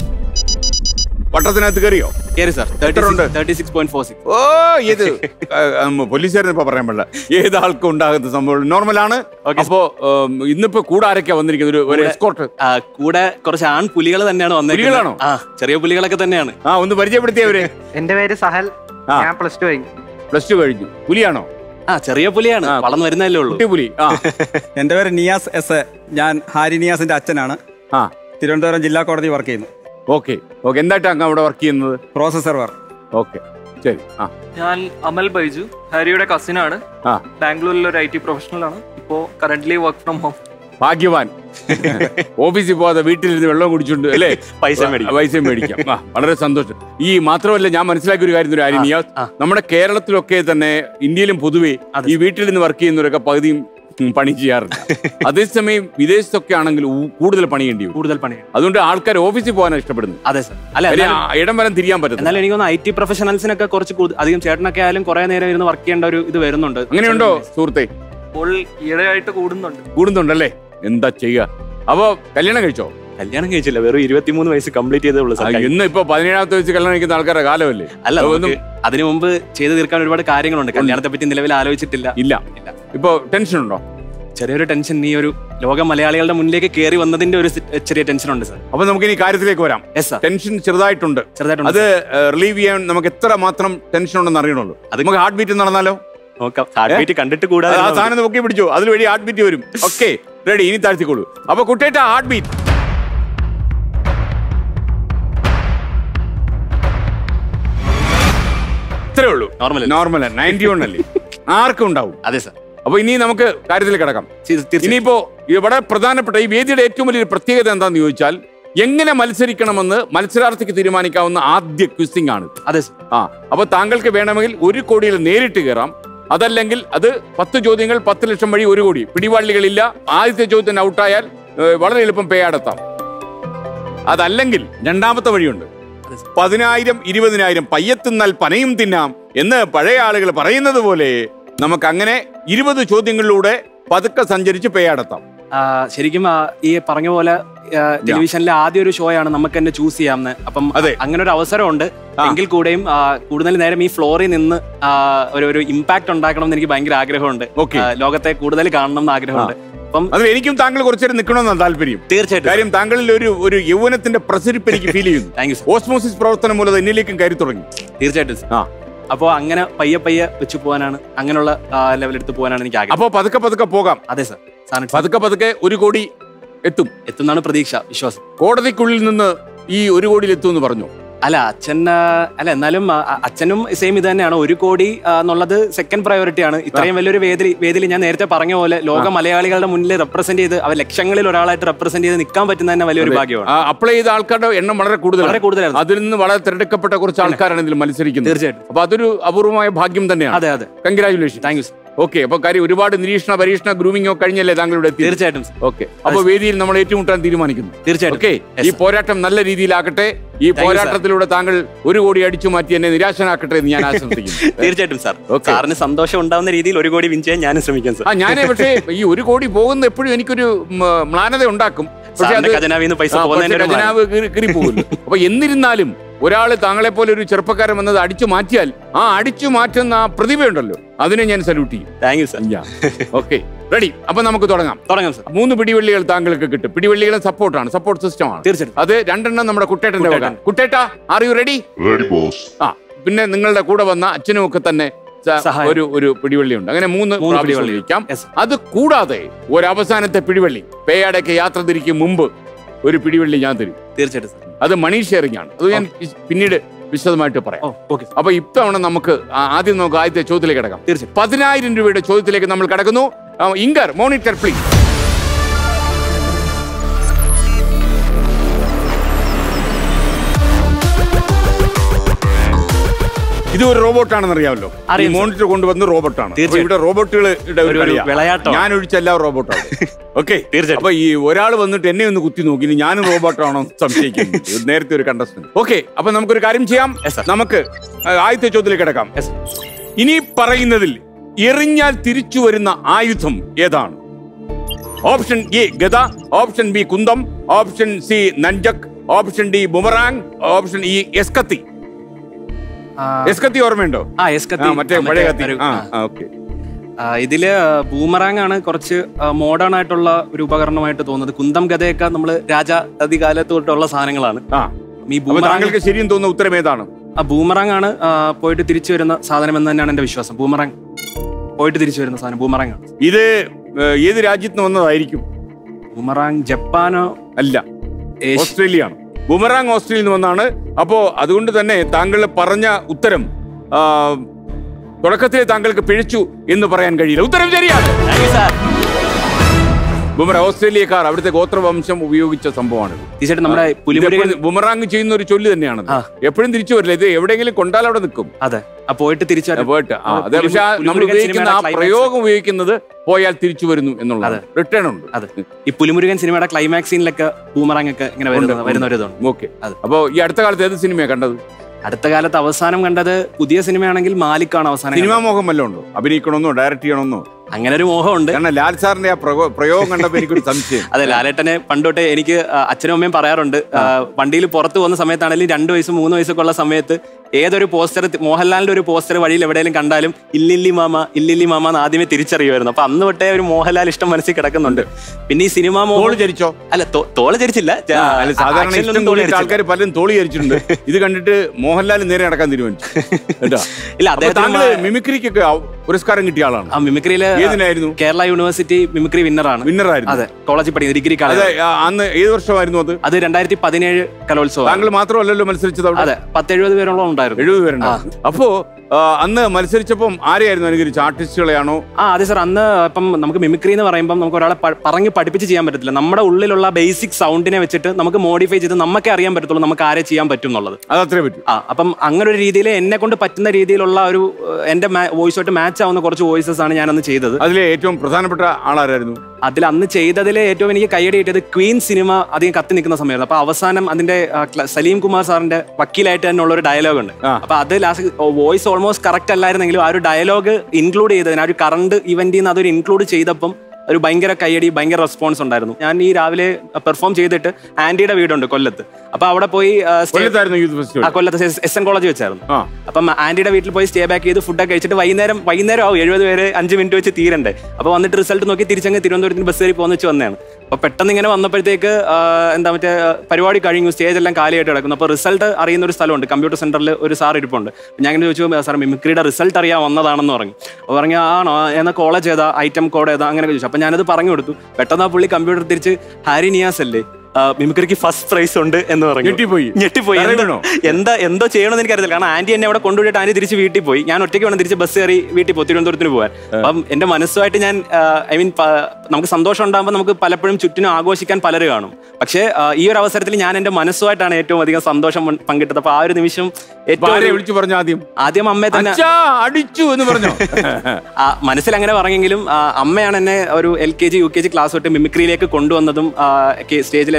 വട്ടത്തിനകത്ത് കയറിയോ കേറി സാർ എത്രയുണ്ട്? Thirty six point four six ഓ ഇത് പോലീസുകാരൻ ഇപ്പൊ പറയാൻ പാടില്ല ഏത് ആൾക്കും ഉണ്ടാകുന്ന സംഭവം നോർമലാണ് Okay. അപ്പോ ഉം, ഇന്നിപ്പോ കൂടെ ആരൊക്കെയാ വന്നിരിക്കുന്നത് ഒരു ഒരു എസ്കോർട്ട് കൂടെ കുറച്ച് ആൺ പുലികൾ തന്നെയാണ് പുലികളാണോ? വന്നേക്കുന്നത് ആ ചെറിയ പുലികളൊക്കെ തന്നെയാണ് ആ ഒന്ന് പരിചയപ്പെടുത്തിയവരെ എന്റെ പേര് സഹൽ ആ. ഞാൻ പ്ലസ് ടു കഴിഞ്ഞു പ്ലസ് ടു കഴിഞ്ഞു പുലിയാണോ ആ ചെറിയ പുലിയാണ് ആ. വളർന്നു വരുന്നതല്ലേ ഉള്ളൂ കുട്ടി പുലി ആ എൻ്റെ പേര് നിയാസ് എസ് ഞാൻ ഹാരി നിയാസിന്റെ അച്ഛനാണ് ആ തിരുവനന്തപുരം ജില്ലാ കോടതി വർക്ക് ചെയ്യുന്നു ഓക്കെ ഓക്കെ എന്തായിട്ടാ അങ്ങ് അവിടെ വർക്ക് ചെയ്യുന്നത് പ്രോസസർ വർക്ക് ഓക്കെ ശരി ആ ഞാൻ അമൽ ബൈജു ഹാരിയുടെ കസിൻ ആണ് ആ. ബാംഗ്ലൂരിൽ ഒരു ഐ ടി പ്രൊഫഷണൽ ആണ് ഇപ്പോ കറന്റ്ലി വർക്ക് ഫ്രം ഹോം ഭാഗ്യവാൻ ഓഫീസിൽ പോകാതെ വീട്ടിലിരുന്ന് വെള്ളം കുടിച്ചുണ്ട് അല്ലേ പൈസ മേടിക്കും. പൈസ മേടിക്കാം ആ, വളരെ സന്തോഷം ഈ മാത്രമല്ല ഞാൻ മനസ്സിലാക്കിയ ഒരു കാര്യം ഒരു കാര്യം നിയാസ് ആ. നമ്മുടെ കേരളത്തിലൊക്കെ തന്നെ ഇന്ത്യയിലും പൊതുവെ അതെ. ഈ വീട്ടിൽ നിന്ന് വർക്ക് ചെയ്യുന്നവരൊക്കെ പകുതിയും ഉം, പണി ചെയ്യാറില്ല അതേസമയം വിദേശത്തൊക്കെ ആണെങ്കിൽ ഊ- കൂടുതൽ പണി ചെയ്യേണ്ടി വരും കൂടുതൽ പണിയാണ് അതുകൊണ്ട് ആൾക്കാർ ഓഫീസിൽ പോകാനാണ് ഇഷ്ടപ്പെടുന്നത് അതെ സാർ അല്ല കാര്യം എന്നാലും- ആ ഇടം വരം തിരിയാൻ പറ്റുന്നത് എന്നാലും എനിക്ക് തോന്നുന്നു ഐ ടി പ്രൊഫഷണൽസിനൊക്കെ കുറച്ച് കൂടു- അധികം ചേട്ടനൊക്കെ ആയാലും കുറെ നേരം ഇരുന്ന് വർക്ക് ചെയ്യേണ്ട ഒരു ഇത് വരുന്നുണ്ട് അങ്ങനെയുണ്ടോ സുഹൃത്തെ ഇപ്പോൾ ഈയിടെയായിട്ട് കൂടുന്നുണ്ട് കൂടുന്നുണ്ടല്ലേ എന്താ ചെയ്യുക അപ്പോ കല്യാണം കഴിച്ചോ കല്യാണം കഴിച്ചില്ല വെറും ഇരുപത്തിമൂന്ന് വയസ്സ് കംപ്ലീറ്റ് ചെയ്തേ ഉള്ളൂ ആ, സാർ ഇന്ന് ഇപ്പൊ പതിനേഴാമത്തെ വയസ്സ് കല്യാണം കഴിക്കുന്ന ആൾക്കാരുടെ കാലമല്ലേ അല്ല അതൊന്നും നമുക്ക് അതിനു മുമ്പ് ചെയ്തു തീർക്കാൻ ഒരുപാട് കാര്യങ്ങളുണ്ട് കല്യാണത്തെ പറ്റി നിലവിൽ ആലോചിച്ചിട്ടില്ല ഇല്ല ഇല്ല. ഇപ്പൊ ടെൻഷൻ ഉണ്ടോ ചെറിയൊരു ടെൻഷൻ ഈ ഒരു ലോക മലയാളികളുടെ മുന്നിലേക്ക് കയറി വന്നതിന്റെ ഒരു സി- ചെറിയ ടെൻഷൻ ഉണ്ട് സാർ അപ്പൊ നമുക്ക് ഇനി കാര്യത്തിലേക്ക് വരാം യെസ് സാർ ടെൻഷൻ ചെറുതായിട്ടുണ്ട് ചെറുതായിട്ടുണ്ട് അത് റിലീവ് ചെയ്യാൻ നമുക്ക് എത്ര മാത്രം ടെൻഷൻ ഉണ്ടെന്ന് അറിയണുള്ളൂ അത് നമുക്ക് ഹാർട്ട് ബീറ്റ് നടന്നാലോ നോക്കാം ഹാർട്ട് ബീറ്റ് കണ്ടിട്ട് അത് കൂടാതെ ആ സാധനം നോക്കി പിടിച്ചു അതിൽ വഴി ഹാർട്ട് ബീറ്റ് വരും ഓക്കെ റെഡി ഇനി താഴ്ത്തിക്കോളൂ അപ്പൊ കുട്ടേട്ട ഹാർട്ട് ബീറ്റ് ഇത്രേ ഉള്ളൂ നോർമൽ നോർമൽ നയൻറ്റി വൺ അല്ലേ ആർക്കും ഉണ്ടാവും അതെ സാർ അപ്പൊ ഇനി നമുക്ക് കാര്യത്തിൽ കിടക്കാം തീർച്ചയായും ഇനിയിപ്പോ ഇത് വളരെ പ്രധാനപ്പെട്ട ഈ വേദിയുടെ ഏറ്റവും വലിയൊരു പ്രത്യേകത എന്താണെന്ന് ചോദിച്ചാൽ എങ്ങനെ മത്സരിക്കണമെന്ന് മത്സരാർത്ഥിക്ക് തീരുമാനിക്കാവുന്ന ആദ്യ ക്വിസിംഗ് ആണ് അതെ സാർ ആ അപ്പൊ താങ്കൾക്ക് വേണമെങ്കിൽ ഒരു കോടിയിൽ നേരിട്ട് കയറാം അതല്ലെങ്കിൽ അത് പത്ത് ചോദ്യങ്ങൾ പത്ത് ലക്ഷം വഴി ഒരു കോടി പിടിവാളികളില്ല ആദ്യത്തെ ചോദ്യത്തിന് ഔട്ടായാൽ ഏഹ്, വളരെ എളുപ്പം പേ അടത്താം അതല്ലെങ്കിൽ രണ്ടാമത്തെ വഴിയുണ്ട് പതിനായിരം ഇരുപതിനായിരം പയ്യത്തിന്നാൽ പനയും തിന്നാം എന്ന് പഴയ ആളുകൾ പറയുന്നത് പോലെ നമുക്ക് അങ്ങനെ ഇരുപത് ചോദ്യങ്ങളിലൂടെ പതുക്കെ സഞ്ചരിച്ച് പേ അടത്താം ആ, ശരിക്കും ആ, ഈ പറഞ്ഞ പോലെ ആ, ടെലിവിഷനിലെ ആദ്യ ഒരു ഷോ ആണ് നമുക്ക് തന്നെ ചൂസ് ചെയ്യാമെന്ന് അപ്പം അതെ. അങ്ങനെ ഒരു അവസരമുണ്ട് ആ. എങ്കിൽ കൂടെയും ആ, കൂടുതൽ നേരം ഈ ഫ്ലോറിൽ നിന്ന് ആ, ഒരു ഒരു ഇമ്പാക്ട് ഉണ്ടാക്കണം എന്ന് എനിക്ക് ഭയങ്കര ആഗ്രഹമുണ്ട് Okay. ആ, ലോകത്തെ കൂടുതൽ കാണണം എന്ന് ആഗ്രഹമുണ്ട് അപ്പം അതിൽ എനിക്കും താങ്കൾ കുറച്ചേരം നിൽക്കണമെന്നാണ് താല്പര്യം തീർച്ചയായിട്ടും കാര്യം താങ്കളിൽ ഒരു ഒരു യൗവനത്തിന്റെ പ്രസരിപ്പ് എനിക്ക് ഫീൽ ചെയ്യുന്നു താങ്ക് യു സർ ഓസ്മോസിസ് പ്രവർത്തനം മൂലം അത് എന്നിലേക്കും കയറി തുടങ്ങി തീർച്ചയായിട്ടും sir. ആ അപ്പോൾ അങ്ങനെ പയ്യെ പയ്യെ വെച്ച് പോകാനാണ് അങ്ങനെയുള്ള ലെവലെടുത്ത് പോകാനാണ് എനിക്ക് ആഗ്രഹം അപ്പോ പതുക്കെ പതുക്കെ പോകാം അതെ സർ സാറിന് പതുക്കെ പതുക്കെ ഒരു കോടി എത്തും എത്തുന്നാണ് പ്രതീക്ഷ വിശ്വാസം കോടതിക്കുള്ളിൽ നിന്ന് ഈ ഒരു കോടിയിൽ എത്തും എന്ന് പറഞ്ഞു അല്ല അച്ഛൻ ആ, അല്ല എന്നാലും ആ, ആ, അച്ഛനും സെയിം ഇത് തന്നെയാണ് ഒരു കോടി ആ, എന്നുള്ളത് സെക്കൻഡ് പ്രയോറിറ്റി ആണ് ഇത്രയും വലിയൊരു വേദി വേദിയിൽ ഞാൻ നേരത്തെ പറഞ്ഞ പോലെ ലോക മലയാളികളുടെ മുന്നിൽ റെപ്രസെന്റ് ചെയ്ത് അവർ ലക്ഷങ്ങളിൽ ഒരാളായിട്ട് റെപ്രസെന്റ് ചെയ്ത് നിൽക്കാൻ പറ്റുന്ന തന്നെ വലിയൊരു ഭാഗ്യമാണ് അപ്ലൈ ചെയ്ത ആൾക്കാരുടെ എണ്ണം വളരെ വളരെ കൂടുതലാണ് കൂടുതലായിരുന്നു അതിൽ നിന്ന് വളരെ തിരഞ്ഞെടുക്കപ്പെട്ട കുറച്ച് ആൾക്കാരാണ് ഇതിൽ മത്സരിക്കുന്നത് തീർച്ചയായിട്ടും അപ്പൊ അതൊരു അപൂർവമായ ഭാഗ്യം തന്നെയാണ് അതെ അതെ കൺഗ്രാചുലേഷൻ താങ്ക് യു ഓക്കെ അപ്പൊ കാര്യം ഒരുപാട് നിരീക്ഷണ പരീക്ഷണ ഗ്രൂമിംഗ് ഒക്കെ കഴിഞ്ഞല്ലേ താങ്കളുടെ തീർച്ചയായിട്ടും sir. ഓക്കെ അപ്പൊ വേദിയിൽ നമ്മൾ ഏറ്റുമുട്ടാൻ തീരുമാനിക്കുന്നു തീർച്ചയായിട്ടും ഓക്കെ Yes, ഈ sir. പോരാട്ടം നല്ല രീതിയിലാക്കട്ടെ ഈ you, sir. പോരാട്ടത്തിലൂടെ താങ്കൾ ഒരു കോടി അടിച്ചു മാറ്റി എന്നെ നിരാശനാക്കട്ടെ എന്ന് ഞാൻ ആശംസിക്കുന്നു തീർച്ചയായിട്ടും സാർ Okay. സാറിന് സന്തോഷം ഉണ്ടാവുന്ന രീതിയിൽ ഒരു കോടി വിൻ ചെയ്യാൻ ഞാനും ശ്രമിക്കാം സാർ ആ ഞാൻ പക്ഷേ ഈ ഒരു കോടി പോകുന്ന എപ്പോഴും എനിക്കൊരു മ, മ്ലാനത ഉണ്ടാക്കും പക്ഷെ അത് സാറിന്റെ ഖജനാവിൽ നിന്ന് പൈസ ആ, പോകുന്നതിന്റെ പക്ഷെ ഒരു മാനം. ഖജനാവ് കീറി- കീറി പോകുന്നു അപ്പൊ എന്നിരുന്നാലും ഒരാൾ താങ്കളെ പോലെ ഒരു ചെറുപ്പക്കാരൻ വന്നത് അടിച്ചു മാറ്റിയാൽ ആ അടിച്ചു മാറ്റുന്ന ആ പ്രതിഭയുണ്ടല്ലോ അതിനെ ഞാൻ സല്യൂട്ട് ചെയ്യും thank you sir okay ready അപ്പൊ നമുക്ക് തുടങ്ങാം തുടങ്ങാം സർ മൂന്ന് പിടിവള്ളികൾ താങ്കൾക്ക് കിട്ടും പിടിവള്ളികളും സപ്പോർട്ടാണ് സപ്പോർട്ട് സിസ്റ്റം ആണ് തീർച്ചയായിട്ടും. അത് രണ്ടെണ്ണം നമ്മുടെ കുട്ടേട്ടന്റെ വക കുട്ടേട്ടൻ. കുട്ടേട്ട are you ready ready boss ആ പിന്നെ നിങ്ങളുടെ കൂടെ വന്ന അച്ഛനും ഒക്കെ തന്നെ സ- സഹായം. ഒരു ഒരു പിടിവള്ളി ഉണ്ട് അങ്ങനെ മൂന്ന് മൂന്ന് പ്രാവശ്യം പിടിവള്ളി. ഉപയോഗിക്കാം Yes, sir. അത് കൂടാതെ ഒരു അവസാനത്തെ പിടിവള്ളി പേയാടേക്ക് യാത്ര തിരിക്കും മുമ്പ് ഒരു പിടിവള്ളി ഞാൻ തരും തീർച്ചയായിട്ടും സർ അത് മണി ഷെയറിംഗ് ആണ് അത് ഞാൻ ഇസ് പിന്നീട് വിശദമായിട്ട് പറയാം ഓ ഓക്കെ അപ്പൊ ഇത്തവണ നമുക്ക് ആ- ആദ്യം നമുക്ക് ആദ്യത്തെ ചോദ്യത്തിലേക്ക് കിടക്കാം തീർച്ചയായും. പതിനായിരം രൂപയുടെ ചോദ്യത്തിലേക്ക് നമ്മൾ കടക്കുന്നു ആ, ഇങ്കർ മോണിറ്റർ പ്ലീസ് ഇത് ഒരു റോബോട്ടാണെന്ന് അറിയാമല്ലോ ഈ അറിയാം, സർ. മോണിറ്റർ കൊണ്ടുവന്ന് റോബോട്ടാണ് അപ്പൊ തീർച്ചയായും. ഇവിടെ റോബോട്ടുകളുടെ ഒരു ഒരു- ഒരു കളിയാ. വിളയാട്ടമാണ്. ഞാൻ ഒഴിച്ച എല്ലാ റോബോട്ടാണ് ഓക്കെ തീർച്ചയായും. അപ്പൊ ഈ ഒരാൾ വന്നിട്ട് എന്നെ ഒന്ന് കുത്തി നോക്കി ഇനി ഞാനും റോബോട്ടാണോ എന്ന് സംശയിക്കുന്നു ഇത് നേരത്തെ ഒരു കണ്ടസ്റ്റന്റ് ഓക്കെ അപ്പൊ നമുക്കൊരു കാര്യം ചെയ്യാം Yes, sir. നമുക്ക് ആ, ആദ്യത്തെ ചോദ്യത്തിലേക്ക് കിടക്കാം Yes. ഇനി പറയുന്നതിൽ എറിഞ്ഞാൽ തിരിച്ചു വരുന്ന ആയുധം ഏതാണ് ഓപ്ഷൻ എ ഗദ ഓപ്ഷൻ ബി കുന്തം option C nunchuck option D boomerang option E എസ്കത്തി എസ്കത്തി ഓർമ്മയുണ്ടോ ആ എസ് ആ, കത്തി മറ്റേ ആ, പഴയ മറ്റേ കത്തി ഒരു- ആ ആ. ഓക്കെ ആ, ഇതില് ബൂമറാങ് ആണ് കുറച്ച് മോഡേൺ ആയിട്ടുള്ള ഒരു ഉപകരണമായിട്ട് തോന്നുന്നത് കുന്തം ഗതയൊക്കെ നമ്മൾ രാജാധികാലത്ത് തൊട്ടുള്ള സാധനങ്ങളാണ് ആ ഈ അപ്പൊ ബൂമറാങ് താങ്കൾക്ക് ശരിയും തോന്നുന്ന ഉത്തരം ഏതാണ് ആ ബൂമറാങ് ആണ് ആ, പോയിട്ട് തിരിച്ചു വരുന്ന സാധനം എന്ന് തന്നെയാണ് എന്റെ വിശ്വാസം ബൂമറാങ് പോയിട്ട് തിരിച്ചു വരുന്ന സാധനം ബൂമറാങ് ആണ് ഇത് ഏ, ഏത് രാജ്യത്ത് നിന്ന് വന്നതായിരിക്കും ബൂമറാങ് ജപ്പാനോ അല്ല ഏഷ്യ- ഓസ്ട്രേലിയ ആണ് ബുമറാങ് ഓസ്ട്രേലിയയിൽ നിന്ന് വന്നാണ് അപ്പോ അതുകൊണ്ട് തന്നെ താങ്കൾ പറഞ്ഞ ഉത്തരം ആ, തുടക്കത്തിൽ താങ്കൾക്ക് പിഴച്ചു എന്ന് പറയാൻ കഴിയില്ല ഉത്തരം ശരിയാണ് Thank you, sir. ബുമറ ഓസ്ട്രേലിയക്കാർ അവിടുത്തെ ഗോത്രവംശം ഉപയോഗിച്ച സംഭവമാണ് തീർച്ചയായിട്ടും നമ്മുടെ പുലിമുരുകൻ ബുമറാങ് ചെയ്യുന്ന ഒരു ചൊല്ലി തന്നെയാണ് ആ. എപ്പോഴും തിരിച്ചു വരില്ല ഇത് എവിടെയെങ്കിലും കൊണ്ടാൽ അവിടെ നിൽക്കും അതെ ആ പോയിട്ട് തിരിച്ചു വരാൻ- പോയിട്ട് ആ, ആ, അതെ പക്ഷെ ആ പുലിമുരുകൻ നമ്മൾ ഉപയോഗിക്കുന്ന ആ സിനിമയുടെ climax. പ്രയോഗം ഉപയോഗിക്കുന്നത് പോയാൽ തിരിച്ചു വരുന്നു എന്നുള്ളത് അതെ. റിട്ടേൺ ഉണ്ട് അതെ ഈ പുലിമുരുകൻ സിനിമയുടെ ക്ലൈമാക്സ് സീനിലൊക്കെ ബൂമറാങ് ഒക്കെ ഇങ്ങനെ വരുന്ന ഉണ്ട്. വരുന്ന ഒരു ഇതുണ്ട് ഓക്കെ അതെ. അപ്പോ ഈ അടുത്ത കാലത്ത് ഏത് സിനിമയാണ് കണ്ടത് അടുത്ത കാലത്ത് അവസാനം കണ്ടത് പുതിയ സിനിമയാണെങ്കിൽ മാലിക്കാണ് അവസാനം സിനിമാ കണ്ടത്. മോഹം വല്ലതും ഉണ്ടോ അഭിനയിക്കണമെന്നോ ഡയറക്റ്റ് ചെയ്യണമെന്നോ അങ്ങനെ ഒരു മോഹമുണ്ട് കാരണം ലാൽ സാറിന്റെ ആ പ്രയോ- പ്രയോഗം കണ്ടപ്പോ എനിക്കൊരു സംശയം അതെ ലാലേട്ടനെ പണ്ടോട്ടെ എനിക്ക് ആ, അച്ഛനും അമ്മയും പറയാറുണ്ട് ആ, വണ്ടിയിൽ പുറത്ത് പോകുന്ന സമയത്താണെങ്കിലും രണ്ട് വയസ്സ് മൂന്ന് വയസ്സൊക്കെ ഉള്ള സമയത്ത് ഏതൊരു പോസ്റ്റർ മോഹൻലാലിന്റെ ഒരു പോസ്റ്റർ വഴിയിൽ എവിടെയെങ്കിലും കണ്ടാലും ഇല്ലില്ലി മാമ ഇല്ലില്ലി മാമ എന്ന് ആദ്യമേ തിരിച്ചറിയുമായിരുന്നു അപ്പൊ അന്ന് തൊട്ടേ ഒരു മോഹൻലാൽ ഇഷ്ടം മനസ്സിൽ കിടക്കുന്നുണ്ട് പിന്നെ ഈ സിനിമ തോള് ചരിച്ചോ അല്ല തോ- തോള് ചരിച്ചില്ല ആ, അല്ല, സാധാരണ ആക്ഷനിലൊന്നും ഇഷ്ടം തോള് കൂടിയിട്ട് ചരിച്ചില്ല. ആൾക്കാർ പലരും തോളി ചരിച്ചിട്ടുണ്ട് ഇത് കണ്ടിട്ട് മോഹൻലാൽ നേരെ നടക്കാൻ തീരുമാനിച്ചു കേട്ടോ ഇല്ല അപ്പൊ അദ്ദേഹത്തിന് താങ്കള് മ- മിമിക്രിക്കൊക്കെ ആ പുരസ്കാരം കിട്ടിയ ആളാണ് ആ മിമിക്രിയില് ഏതിനായിരുന്നു കേരള യൂണിവേഴ്സിറ്റി മിമിക്രി വിന്നറാണ് വിന്നർ ആയിരുന്നു അതെ കോളേജിൽ പഠിക്കുന്ന ഡിഗ്രി അതെ കാലം ആ, അന്ന് ഏത് വർഷമായിരുന്നു അത് അത് രണ്ടായിരത്തി പതിനേഴ് കലോത്സവം താങ്കൾ മാത്രമല്ലല്ലോ മത്സരിച്ചത് അവിടെ അതെ പത്തെഴുപത് പേരോളം ഉണ്ടായിരുന്നു എഴുപത് പേരുണ്ടായിരുന്നു അപ്പോ ആ, അന്ന് മത്സരിച്ചപ്പം ആരെയായിരുന്നു അനുകരിച്ച ആർട്ടിസ്റ്റുകളെയാണോ ആ അതെ സാർ അന്ന് ഇപ്പം നമുക്ക് മിമിക്രി എന്ന് പറയുമ്പോൾ നമുക്ക് ഒരാളെ പ- പറഞ്ഞ് പഠിപ്പിച്ച് ചെയ്യാൻ പറ്റത്തില്ല നമ്മുടെ ഉള്ളിലുള്ള ബേസിക് സൗണ്ടിനെ വെച്ചിട്ട് നമുക്ക് മോഡിഫൈ ചെയ്ത് നമുക്കേ അറിയാൻ പറ്റത്തുള്ളൂ നമുക്ക് ആരെ ചെയ്യാൻ പറ്റും എന്നുള്ളത് അത് അത്രേ പറ്റൂ ആ അപ്പം അങ്ങനെ ഒരു രീതിയിൽ എന്നെ കൊണ്ട് പറ്റുന്ന രീതിയിലുള്ള ഒരു ഏഹ്, എന്റെ വോയിസുമായിട്ട് മാച്ച് ആവുന്ന കുറച്ച് വോയിസസ് ആണ് ഞാൻ അന്ന് ചെയ്തത് അതിലെ ഏറ്റവും പ്രധാനപ്പെട്ട ആളാരായിരുന്നു അതിൽ അന്ന് ചെയ്തതിൽ ഏറ്റവും എനിക്ക് കൈയടി കിട്ടിയത് ക്വീൻ സിനിമ അധികം കത്തി നിൽക്കുന്ന സമയമായിരുന്നു അപ്പൊ അവസാനം അതിന്റെ ആ, ക്ല- സലീം കുമാർ സാറിന്റെ വക്കീലായിട്ട് തന്നെ ഉള്ള ഒരു ഡയലോഗ് ഉണ്ട് ആ. അപ്പൊ അത് ലാസ്റ്റ് വോയിസ് ഓൾമോസ്റ്റ് കറക്റ്റ് അല്ലായിരുന്നെങ്കിലും ആ ഒരു ഡയലോഗ് ഇൻക്ലൂഡ് ചെയ്തതിന് ആ ഒരു കറണ്ട് ഇവന്റിൽ നിന്ന് അതൊരു ഇൻക്ലൂഡ് ചെയ്തപ്പം ഒരു ഭയങ്കര കയ്യടി ഭയങ്കര റെസ്പോൺസ് ഉണ്ടായിരുന്നു ഞാൻ ഈ രാവിലെ പെർഫോം ചെയ്തിട്ട് ആന്റിയുടെ വീടുണ്ട് കൊല്ലത്ത് അപ്പൊ അവിടെ പോയി ആ, stay- കൊല്ലത്തായിരുന്നു യൂത്ത് ആ ഫെസ്റ്റിവൽ കൊല്ലത്ത് എസ് എൻ കോളേജ് വെച്ചായിരുന്നു ആ അപ്പം ആന്റിയുടെ വീട്ടിൽ പോയി സ്റ്റേ ബാക്ക് ചെയ്ത് ഫുഡൊക്കെ കഴിച്ചിട്ട് വൈകുന്നേരം വൈകുന്നേരം ആവും എഴുപത് പേര് അഞ്ച് മിനിറ്റ് വെച്ച് തീരണ്ടേ അപ്പൊ വന്നിട്ട് റിസൾട്ട് നോക്കി തിരിച്ചങ്ങ് തിരുവനന്തപുരത്തിന് ബസ് കയറി പോന്നു വെച്ച് വന്നതാണ് അപ്പൊ പെട്ടെന്ന് ഇങ്ങനെ വന്നപ്പോഴത്തേക്ക് ആ, എന്താ മറ്റേ ആ, പരിപാടി കഴിഞ്ഞു സ്റ്റേജ് എല്ലാം കാലിയായിട്ട് കിടക്കുന്നു അപ്പൊ റിസൾട്ട് അറിയുന്ന ഒരു സ്ഥലമുണ്ട് കമ്പ്യൂട്ടർ സെന്ററിൽ ഒരു സാർ ഇരിപ്പുണ്ട് അപ്പൊ ഞാൻ ഇങ്ങനെ ചോദിച്ചു സാർ മിമിക്രിയുടെ റിസൾട്ട് അറിയാൻ വന്നതാണെന്ന് പറഞ്ഞു അപ്പൊ പറഞ്ഞു ആണോ എന്നാ കോളേജ് ഏതാ ഐറ്റം കോഡ് ഏതാ അങ്ങനെ ചോദിച്ചു അപ്പൊ ഞാനത് പറഞ്ഞു കൊടുത്തു പെട്ടെന്ന് ആ പുള്ളി കമ്പ്യൂട്ടർ തിരിച്ച് ഹാരി നിയാസ് അല്ലേ ആ, മിമിക്രിക്ക് ഫസ്റ്റ് പ്രൈസ് ഉണ്ട് എന്ന് പറഞ്ഞു ഞെട്ടിപ്പോയി. ഞെട്ടിപ്പോയി തറയിൽ എന്താ- വീണോ? എന്താ എന്തോ ചെയ്യണമെന്ന് എനിക്കറിയില്ല കാരണം ആന്റി എന്നെ അവിടെ കൊണ്ടുപോയിട്ട് ആന്റി തിരിച്ച് വീട്ടിൽ പോയി ഞാൻ ഒറ്റയ്ക്ക് വേണം തിരിച്ച് ബസ് കയറി വീട്ടിൽ പോയി തിരുവനന്തപുരത്തിന് പോകാൻ അപ്പം എന്റെ മനസ്സുമായിട്ട് ഞാൻ ഐ മീൻ നമുക്ക് സന്തോഷം ഉണ്ടാകുമ്പോൾ നമുക്ക് പലപ്പോഴും ചുറ്റിനും ആഘോഷിക്കാൻ പലരും കാണും പക്ഷേ ആ, ഈ ഒരു അവസരത്തിൽ ഞാൻ എന്റെ മനസ്സുമായിട്ടാണ് ഏറ്റവും അധികം സന്തോഷം പങ്ക് പങ്കിട്ടത് അപ്പൊ ആ ഒരു നിമിഷം അപ്പൊ ഏറ്റവും ആരെ ഒരു- വിളിച്ചു പറഞ്ഞു ആദ്യം ആദ്യം അമ്മയെ തന്നെ അച്ഛാ അടിച്ചു എന്ന് പറഞ്ഞോ ആ, മനസ്സിൽ അങ്ങനെ പറഞ്ഞെങ്കിലും ആ, അമ്മയാണ് എന്നെ ഒരു L K G U K G class തൊട്ട് മിമിക്രിയിലേക്ക് കൊണ്ടുവന്നതും ആ, ഒക്കെ സ്റ്റേജിൽ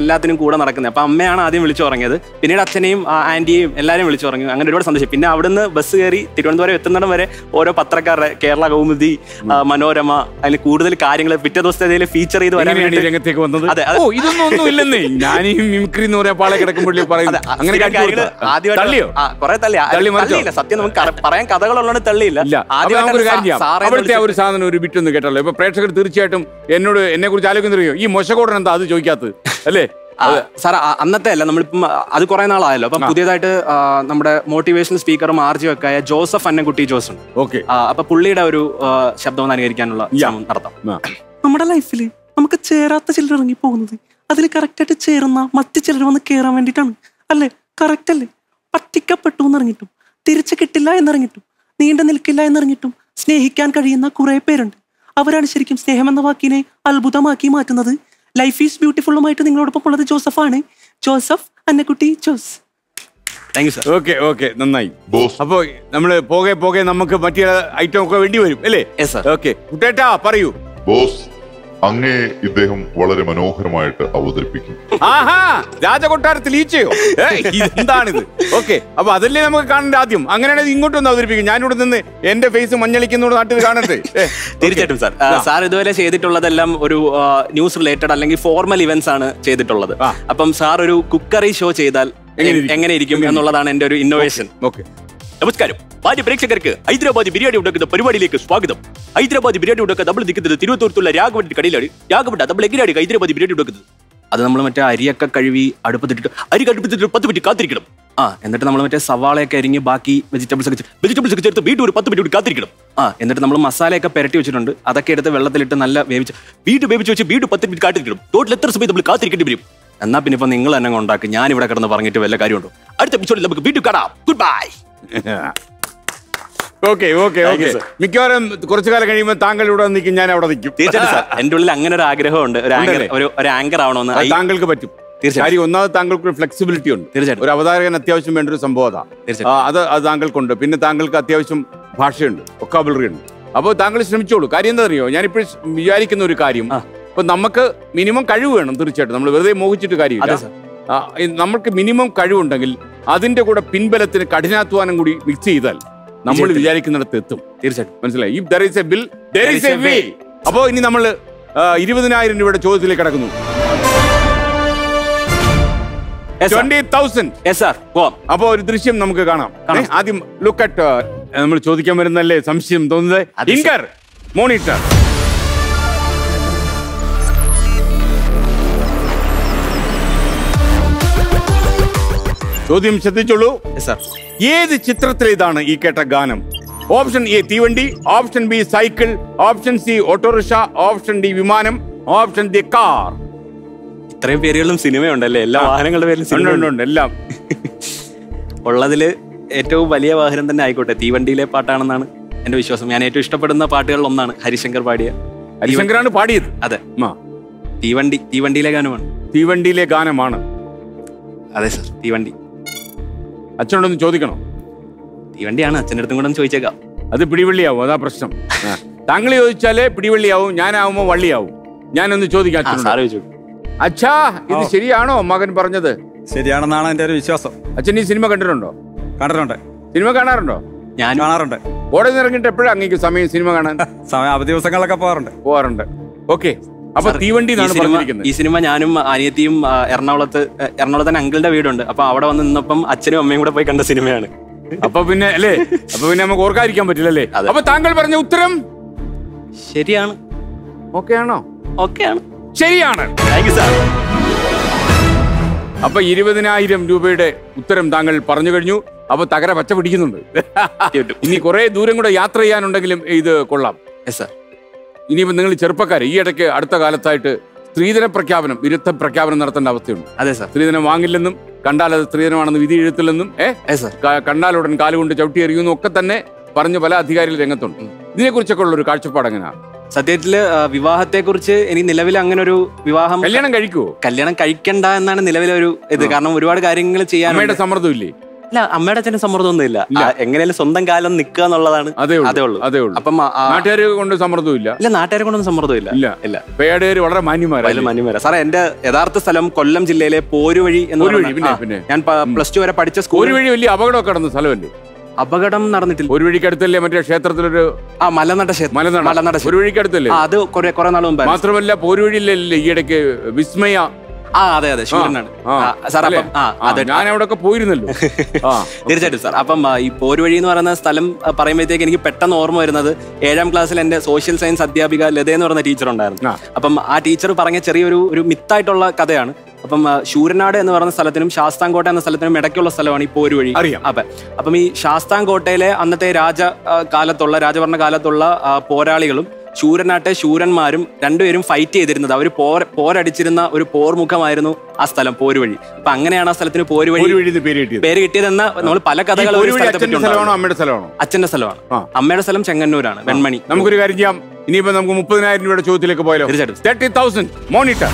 എല്ലാത്തിനും കൂടെ നടക്കുന്നത് അപ്പൊ അമ്മയാണ് ആദ്യം വിളിച്ചു തുടങ്ങിയത് പിന്നീട് അച്ഛനെയും ആ, ആന്റിയെയും എല്ലാവരും വിളിച്ചു തുടങ്ങി അങ്ങനെ ഒരുപാട് സന്തോഷം പിന്നെ അവിടുന്ന് ബസ് കയറി തിരുവനന്തപുരം എത്തുന്നിടം വരെ ഓരോ പത്രക്കാരുടെ കേരള കൗമുദി ആ, മനോരമ അതിൽ കൂടുതൽ കാര്യങ്ങൾ പിറ്റേ ദിവസത്തെ ഏതെങ്കിലും ഫീച്ചർ ചെയ്ത് വരാൻ എങ്ങനെയാണ് ഈ വേണ്ടി രംഗത്തേക്ക് വന്നത് അതെ, അതെ. ഓ ഇതൊന്നും ഒന്നും ഇല്ലെന്നേ ഞാൻ ഈ മിമിക്രി എന്ന് പറയാ പാളെ കിടക്കുമ്പോഴേ പറയുന്നത് അതെ, അങ്ങനെ സ്ഥിരം കാണിച്ചു കാര്യങ്ങള് കൊടുത്തതാ? ആദ്യമായിട്ട് തള്ളിയോ ആ, കുറെ തള്ളി ആ, തള്ളി മറിച്ചോ? തള്ളിയില്ല സത്യം നമുക്ക് കറ- പറയാൻ കഥകളുള്ളതുകൊണ്ട് തള്ളിയില്ല ഇല്ല അപ്പൊ ആദ്യമായിട്ടാണ് നമുക്കൊരു കാര്യം ചെയ്യാം സാ- സാറേ എന്ന് അവിടുത്തെ ആ ഒരു വിളിച്ചിട്ട് സാധനം ഒരു ബിറ്റ് ഒന്ന് കേട്ടല്ലോ ഇപ്പൊ പ്രേക്ഷകർ തീർച്ചയായിട്ടും എന്നോട് എന്നെ കുറിച്ച് ആലോചിക്കുന്നറിയോ ഈ മൊശകോടൻ എന്താ അത് ചോദിക്കാത്തത് അല്ലേ ആ, സാർ ആ, അന്നത്തെ അല്ല നമ്മളിപ്പം ആ, അത് കുറെ നാളായല്ലോ അപ്പം പുതിയതായിട്ട് ആ, നമ്മുടെ മോട്ടിവേഷണൽ സ്പീക്കറും ആർജി ഒക്കെ ആയ ജോസഫ് അന്നൻകുട്ടി ജോസ് ഉണ്ട് ഓക്കെ ആ, അപ്പൊ പുള്ളിയുടെ ഒരു ആ, ശബ്ദം ഒന്ന് അനുകരിക്കാനുള്ള ശ്രമം നടത്താം നമ്മുടെ ലൈഫിൽ നമുക്ക് ചേരാത്ത ചിലർ ഇറങ്ങി പോകുന്നത് അതിൽ കറക്റ്റായിട്ട് ചേരുന്ന മറ്റു ചിലർ വന്ന് കയറാൻ വേണ്ടിയിട്ടാണ് അല്ലേ കറക്റ്റ് അല്ലേ പറ്റിക്കപ്പെട്ടു എന്നിറങ്ങിയിട്ടും തിരിച്ചു കിട്ടില്ല എന്നിറങ്ങിയിട്ടും നീണ്ടു നിൽക്കില്ല എന്നിറങ്ങിയിട്ടും സ്നേഹിക്കാൻ കഴിയുന്ന കുറെ പേരുണ്ട് അവരാണ് ശരിക്കും സ്നേഹം എന്ന വാക്കിനെ അത്ഭുതമാക്കി മാറ്റുന്നത് ലൈഫ് ഈസ് ബ്യൂട്ടിഫുള്ളുമായിട്ട് നിങ്ങളോടൊപ്പം ഉള്ളത് ജോസഫാണ് Joseph Annakutty Jose thank you sir okay okay നന്നായി ബോസ് അപ്പോ നമ്മള് പോകെ പോകെ നമുക്ക് മറ്റേ ഐറ്റം ഒക്കെ വേണ്ടി വരും അല്ലേ Yes, sir. ഓക്കെ കുട്ടേട്ടാ പറയൂ ബോസ് അങ്ങേ ഇദ്ദേഹം വളരെ മനോഹരമായിട്ട് അവതരിപ്പിക്കും ആഹാ രാജകൊട്ടാരത്തിൽ ഈച്ചയോ ഏ, ഇതെന്താണിത് ഓക്കെ അപ്പൊ അതല്ലേ നമുക്ക് കാണേണ്ട ആദ്യം അങ്ങനെയാണെങ്കിൽ ഇങ്ങോട്ടൊന്ന് അവതരിപ്പിക്കും ഞാനിവിടെ നിന്ന് എന്റെ ഫേസ് മഞ്ഞളിക്കുന്നോട് നാട്ടിൽ കാണട്ടെ ഏ, തീർച്ചയായിട്ടും സാർ ആ, സാർ ഇതുവരെ ചെയ്തിട്ടുള്ളതെല്ലാം ഒരു ന്യൂസ് റിലേറ്റഡ് അല്ലെങ്കിൽ ഫോർമൽ ഇവന്റ്സ് ആണ് ചെയ്തിട്ടുള്ളത് ആ. അപ്പം സാർ ഒരു കുക്കറി ഷോ ചെയ്താൽ എങ്ങനെയിരിക്കും? എങ്ങനെ ഇരിക്കും എന്നുള്ളതാണ് എന്റെ ഒരു ഇന്നോവേഷൻ ഓക്കെ നമസ്കാരം മാന്യ പ്രേക്ഷകർക്ക് ഹൈദരാബാദ് ബിരിയാണി ഉണ്ടാക്കുന്ന പരിപാടിയിലേക്ക് സ്വാഗതം ഹൈദരാബാദ് ബിരിയാണി ഉണ്ടാക്കാൻ നമ്മൾ നിൽക്കുന്നത് തിരുവനന്തപുരത്തുള്ള രാഘവന്റെ കടയിലാണ് രാഘവട്ട നമ്മൾ എങ്ങനെയാണ് ഹൈദരാബാദ് ബിരിയാണി ഉണ്ടാക്കുന്നത് അത് നമ്മൾ മറ്റേ അരിയൊക്കെ കഴുകി അടുപ്പത്തിട്ട് അരി കടുപ്പത്തിട്ട് പത്ത് മിനിറ്റ് കാത്തിരിക്കണം ആ എന്നിട്ട് നമ്മൾ മറ്റേ സവാളയൊക്കെ അരിഞ്ഞ് ബാക്കി വെജിറ്റബിൾസ് ഒക്കെ വെജിറ്റബിൾസ് ഒക്കെ ചേർത്ത് വീണ്ടും ഒരു പത്ത് മിനിറ്റ് കൂടി കാത്തിരിക്കണം ആ എന്നിട്ട് നമ്മൾ മസാലയൊക്കെ പെരട്ടി വെച്ചിട്ടുണ്ട് അതൊക്കെ എടുത്ത് വെള്ളത്തിലിട്ട് നല്ല വേവിച്ച് വീണ്ടും വേവിച്ച് വെച്ച് വീണ്ടും പത്ത് മിനിറ്റ് കാത്തിരിക്കണം ടോട്ടൽ എത്ര സമയം നമ്മൾ കാത്തിരിക്കേണ്ടി വരും എന്നാ പിന്നെ ഇപ്പൊ നിങ്ങൾ തന്നെ ഉണ്ടാക്കി ഞാൻ ഇവിടെ കിടന്ന് പറഞ്ഞിട്ട് വല്ല കാര്യമുണ്ടോ അടുത്ത എപ്പിസോഡിൽ നമുക്ക് വീണ്ടും കാണാം good bye okay okay Thank okay you, sir. മിക്കവാറും കുറച്ചു കാലം കഴിയുമ്പോൾ താങ്കൾ ഇവിടെ നിൽക്കും ഞാൻ അവിടെ നിൽക്കും തീർച്ചയായിട്ടും സാർ എന്റെ ഉള്ളിൽ അങ്ങനെ ഒരു ആഗ്രഹമുണ്ട് ഒരു ആങ്കർ ഉണ്ടല്ലേ? ഒരു ഒരു ആങ്കർ ആവണമെന്ന് അത് ഐ- താങ്കൾക്ക് പറ്റും തീർച്ചയായും. കാര്യം ഒന്നാമത് താങ്കൾക്ക് ഒരു ഫ്ലെക്സിബിലിറ്റി ഉണ്ട് തീർച്ചയായിട്ടും. ഒരു അവതാരകൻ അത്യാവശ്യം വേണ്ട ഒരു സംഭവം അതാ തീർച്ചയായിട്ടും. ആ, അത് അത് താങ്കൾക്കുണ്ട് പിന്നെ താങ്കൾക്ക് അത്യാവശ്യം ഭാഷയുണ്ട് ഒക്കാബിലറി ഉണ്ട് അപ്പോൾ താങ്കൾ ശ്രമിച്ചോളൂ കാര്യം എന്താ അറിയോ ഞാനിപ്പോഴും വിചാരിക്കുന്ന ഒരു കാര്യം ആ. ഇപ്പൊ നമുക്ക് മിനിമം കഴിവ് വേണം തീർച്ചയായിട്ടും നമ്മൾ വെറുതെ മോഹിച്ചിട്ട് കാര്യമില്ല അതെ, സർ. ആ, ഈ നമുക്ക് മിനിമം കഴിവുണ്ടെങ്കിൽ അതിന്റെ കൂടെ പിൻബലത്തിന് കഠിനാധ്വാനം കൂടി മിക്സ് ചെയ്താൽ നമ്മൾ വിജയത്തിൽ. വിചാരിക്കുന്നിടത്ത് എത്തും തീർച്ചയായിട്ടും മനസ്സിലായി if there is a will there is a way അപ്പോ ഇനി നമ്മൾ ഇരുപതിനായിരം രൂപയുടെ ചോദ്യത്തിലേക്ക് കടക്കുന്നു Yes, sir. Twenty thousand Yes, sir. പോവാം അപ്പോ ഒരു ദൃശ്യം നമുക്ക് കാണാം കാണാം. ഏ, ആദ്യം ലുക്ക് അറ്റ് നമ്മൾ ചോദിക്കാൻ വരുന്നല്ലേ സംശയം തോന്നുന്നത് അതെ, sir. ഇൻകർ മോണിറ്റർ ചോദ്യം ശ്രദ്ധിച്ചോളൂ Yes, sir. ഏത് ചിത്രത്തിലേതാണ് ഈ കേട്ട ഗാനം ഓപ്ഷൻ എ തീവണ്ടി option B cycle option C autorickshaw option D വിമാനം ഓപ്ഷൻ ഡി കാർ ഇത്രയും പേരുകളും സിനിമയുണ്ടല്ലേ എല്ലാ വാഹനങ്ങളുടെ പേരിലും ഉണ്ട് സിനിമ ഉണ്ട് ഉണ്ട് എല്ലാം ഉള്ളതില് ഏറ്റവും വലിയ വാഹനം തന്നെ ആയിക്കോട്ടെ തീവണ്ടിയിലെ പാട്ടാണെന്നാണ് എന്റെ വിശ്വാസം ഞാൻ ഏറ്റവും ഇഷ്ടപ്പെടുന്ന പാട്ടുകളിൽ ഒന്നാണ് ഹരിശങ്കർ പാടിയ ഹരിശങ്കറാണ് പാടിയത് അതെ ആ, തീവണ്ടി തീവണ്ടിയിലെ ഗാനമാണ് തീവണ്ടിയിലെ ഗാനമാണ് അതെ സർ തീവണ്ടി അച്ഛനോടൊന്ന് ചോദിക്കണോ തീവണ്ടിയാണ് അച്ഛൻ്റെ അടുത്തും കൂടെ ഒന്ന് ചോദിച്ചേക്കാം അത് പിടിവള്ളിയാവും അതാ പ്രശ്നം ആ. താങ്കൾ ചോദിച്ചാലേ പിടിവള്ളിയാവും ഞാനാവുമ്പോ വള്ളിയാവും ഞാനൊന്ന് ചോദിക്കാം ആ അച്ഛനോട് സാറ് ചോദിച്ചു അച്ഛാ ഇത് ഓ. ശരിയാണോ മകൻ പറഞ്ഞത് ശരിയാണെന്നാണ് എൻ്റെ ഒരു വിശ്വാസം അച്ഛൻ ഈ സിനിമ കണ്ടിട്ടുണ്ടോ കണ്ടിട്ടുണ്ട് സിനിമ കാണാറുണ്ടോ ഞാൻ കാണാറുണ്ട് കോടതി നിന്ന് ഇറങ്ങിയിട്ട് എപ്പോഴാണ് അങ്ങേക്ക് സമയം സിനിമ കാണാൻ സമയം അവധി ദിവസങ്ങളിലൊക്കെ പോകാറുണ്ട് പോവാറുണ്ട് ഓക്കെ അപ്പൊ സാർ, തീവണ്ടി ഈ എന്നാണ് സിനിമ പറഞ്ഞിരിക്കുന്നത് ഈ സിനിമ ഞാനും അനിയത്തിയും ആ, എറണാകുളത്ത് എ, എറണാകുളത്ത് തന്നെ അങ്കിളുടെ വീടുണ്ട് അപ്പൊ അവിടെ വന്ന് നിന്നപ്പം അച്ഛനും അമ്മയും കൂടെ പോയി കണ്ട സിനിമയാണ് അപ്പൊ പിന്നെ അല്ലേ അപ്പൊ പിന്നെ നമുക്ക് ഓർക്കാതിരിക്കാൻ പറ്റില്ലല്ലേ അതെ. അപ്പൊ താങ്കൾ പറഞ്ഞ ഉത്തരം ശരിയാണ് ഓക്കെ ആണോ ഓക്കെയാണ് ശരിയാണ് താങ്ക് യു സാർ അപ്പൊ ഇരുപതിനായിരം രൂപയുടെ ഉത്തരം താങ്കൾ പറഞ്ഞു കഴിഞ്ഞു അപ്പൊ തകര പച്ച പിടിക്കുന്നുണ്ട് ഇനി കുറെ ദൂരം കൂടെ യാത്ര ചെയ്യാനുണ്ടെങ്കിലും ഇത് കൊള്ളാം യെസ് സാർ ഇനിയിപ്പോ നിങ്ങൾ ചെറുപ്പക്കാർ ഈ ഇടയ്ക്ക് അടുത്ത കാലത്തായിട്ട് സ്ത്രീധന പ്രഖ്യാപനം വിരുദ്ധ പ്രഖ്യാപനം നടത്തേണ്ട അവസ്ഥയുണ്ട് അതെ സാർ സ്ത്രീധനം വാങ്ങില്ലെന്നും കണ്ടാൽ അത് സ്ത്രീധനമാണെന്ന് വിധി എഴുത്തില്ലെന്നും ഏ യെസ് സാർ ക- കണ്ടാലുടൻ കാലുകൊണ്ട് ചവിട്ടി എറിയുന്നു ഒക്കെ തന്നെ പറഞ്ഞ പല അധികാരികൾ രംഗത്തുണ്ട് ഇതിനെക്കുറിച്ചൊക്കെ ഉള്ള ഒരു കാഴ്ചപ്പാട് എങ്ങനെയാണ് സത്യത്തില് വിവാഹത്തെ കുറിച്ച് ഇനി നിലവിൽ അങ്ങനെ ഒരു വിവാഹം കല്യാണം കഴിക്കുവോ കല്യാണം കഴിക്കണ്ട എന്നാണ് നിലവിലെ ഒരു ഇത് കാരണം ഒരുപാട് കാര്യങ്ങൾ ചെയ്യാനുണ്ട് അമ്മയുടെ സമ്മർദ്ദം ഇല്ലേ അല്ല അമ്മയുടെ അച്ഛന്റെ സമ്മർദ്ദമൊന്നും ഇല്ല ഇല്ല. എങ്ങനെയാലും സ്വന്തം കാലം നിൽക്കുക എന്നുള്ളതാണ് അതേ ഉള്ളൂ അതേ ഉള്ളൂ അതേ ഉള്ളൂ അപ്പം ആ- ആ- നാട്ടുകാർ കൊണ്ട് സമ്മർദ്ദവും ഇല്ല ഇല്ല നാട്ടുകാരെ കൊണ്ടൊന്നും സമ്മർദ്ദം ഇല്ല. ഇല്ല പേടുകാർ വളരെ മാന്യമാരാണ് അതിൽ മഞ്ഞുമര സാറേ എന്റെ യഥാർത്ഥ സ്ഥലം കൊല്ലം ജില്ലയിലെ പോരുവഴി എന്ന് പോരുവഴി, പറയുന്ന- പിന്നെ, ആ, പിന്നെ. ഞാൻ പ്ലസ് ടു വരെ പഠിച്ച സ്കൂൾ ഒരു വഴി വലിയ അപകടമൊക്കെ നടന്ന സ്ഥലമല്ലേ അപകടം നടന്നിട്ടില്ല ഒരു വഴിക്കടുത്തല്ലേ മറ്റേ ക്ഷേത്രത്തിലൊരു ആ മലനട ക്ഷേത്രം മലനട മലനട ഒരു ക്ഷേത്രം. വഴിക്കടുത്തല്ലേ ആ, അത് കുറെ കുറെ നാൾ മുമ്പ് മാത്രമല്ല പോരുവഴിയിലല്ലേ ഈയിടയ്ക്ക് വിസ്മയ ആ അതെ അതെ ശൂരനാണ് ആ, ആ, സാർ അല്ലേ? അപ്പം ആ ആ, അതെ ഞാൻ അവിടെയൊക്കെ പോയിരുന്നല്ലോ ആ തീർച്ചയായിട്ടും സാർ അപ്പം ആ, ഈ പോരുവഴി എന്ന് പറയുന്ന സ്ഥലം ആ, പറയുമ്പോഴത്തേക്ക് എനിക്ക് പെട്ടെന്ന് ഓർമ്മ വരുന്നത് ഏഴാം ക്ലാസ്സിൽ എന്റെ സോഷ്യൽ സയൻസ് അധ്യാപിക ലത എന്ന് പറയുന്ന ടീച്ചർ ഉണ്ടായിരുന്നു ആ. അപ്പം ആ ടീച്ചർ പറഞ്ഞ ചെറിയൊരു ഒരു മിത്തായിട്ടുള്ള കഥയാണ് അപ്പം ആ, ശൂരനാട് എന്ന് പറയുന്ന സ്ഥലത്തിനും ശാസ്താംകോട്ട എന്ന സ്ഥലത്തിനും ഇടയ്ക്കുള്ള സ്ഥലമാണ് ഈ പോരുവഴി അറിയാം. അപ്പൊ അപ്പം ഈ ശാസ്താംകോട്ടയിലെ അന്നത്തെ രാജ ആ, കാലത്തുള്ള രാജഭരണ കാലത്തുള്ള ആ, പോരാളികളും ശൂരനാട്ടെ ശൂരന്മാരും രണ്ടുപേരും ഫൈറ്റ് ചെയ്തിരുന്നത് അവർ പോർ പോരടിച്ചിരുന്ന ഒരു പോർമുഖമായിരുന്നു ആ സ്ഥലം പോരുവഴി അപ്പൊ അങ്ങനെയാണ് ആ സ്ഥലത്തിന് പോരുവഴി പോരുവഴി എന്ന് പേര് കിട്ടിയത് പേര് കിട്ടിയതെന്ന നമ്മൾ പല ഈ കഥകൾ ഒരു പോരുവഴി സ്ഥലത്തെ പറ്റി അച്ഛന്റെ സ്ഥലമാണോ ഉണ്ടാവും. അമ്മയുടെ സ്ഥലമാണോ അച്ഛന്റെ സ്ഥലമാണ് ആ. അമ്മയുടെ സ്ഥലം ചെങ്ങന്നൂരാണ് വെൺമണി നമുക്കൊരു കാര്യം ചെയ്യാം ഇനിയിപ്പോ നമുക്ക് മുപ്പതിനായിരം രൂപയുടെ ചോദ്യത്തിലേക്ക് പോയാലോ തീർച്ചയായിട്ടും. തേർട്ടി തൗസൻഡ് മോണിറ്റർ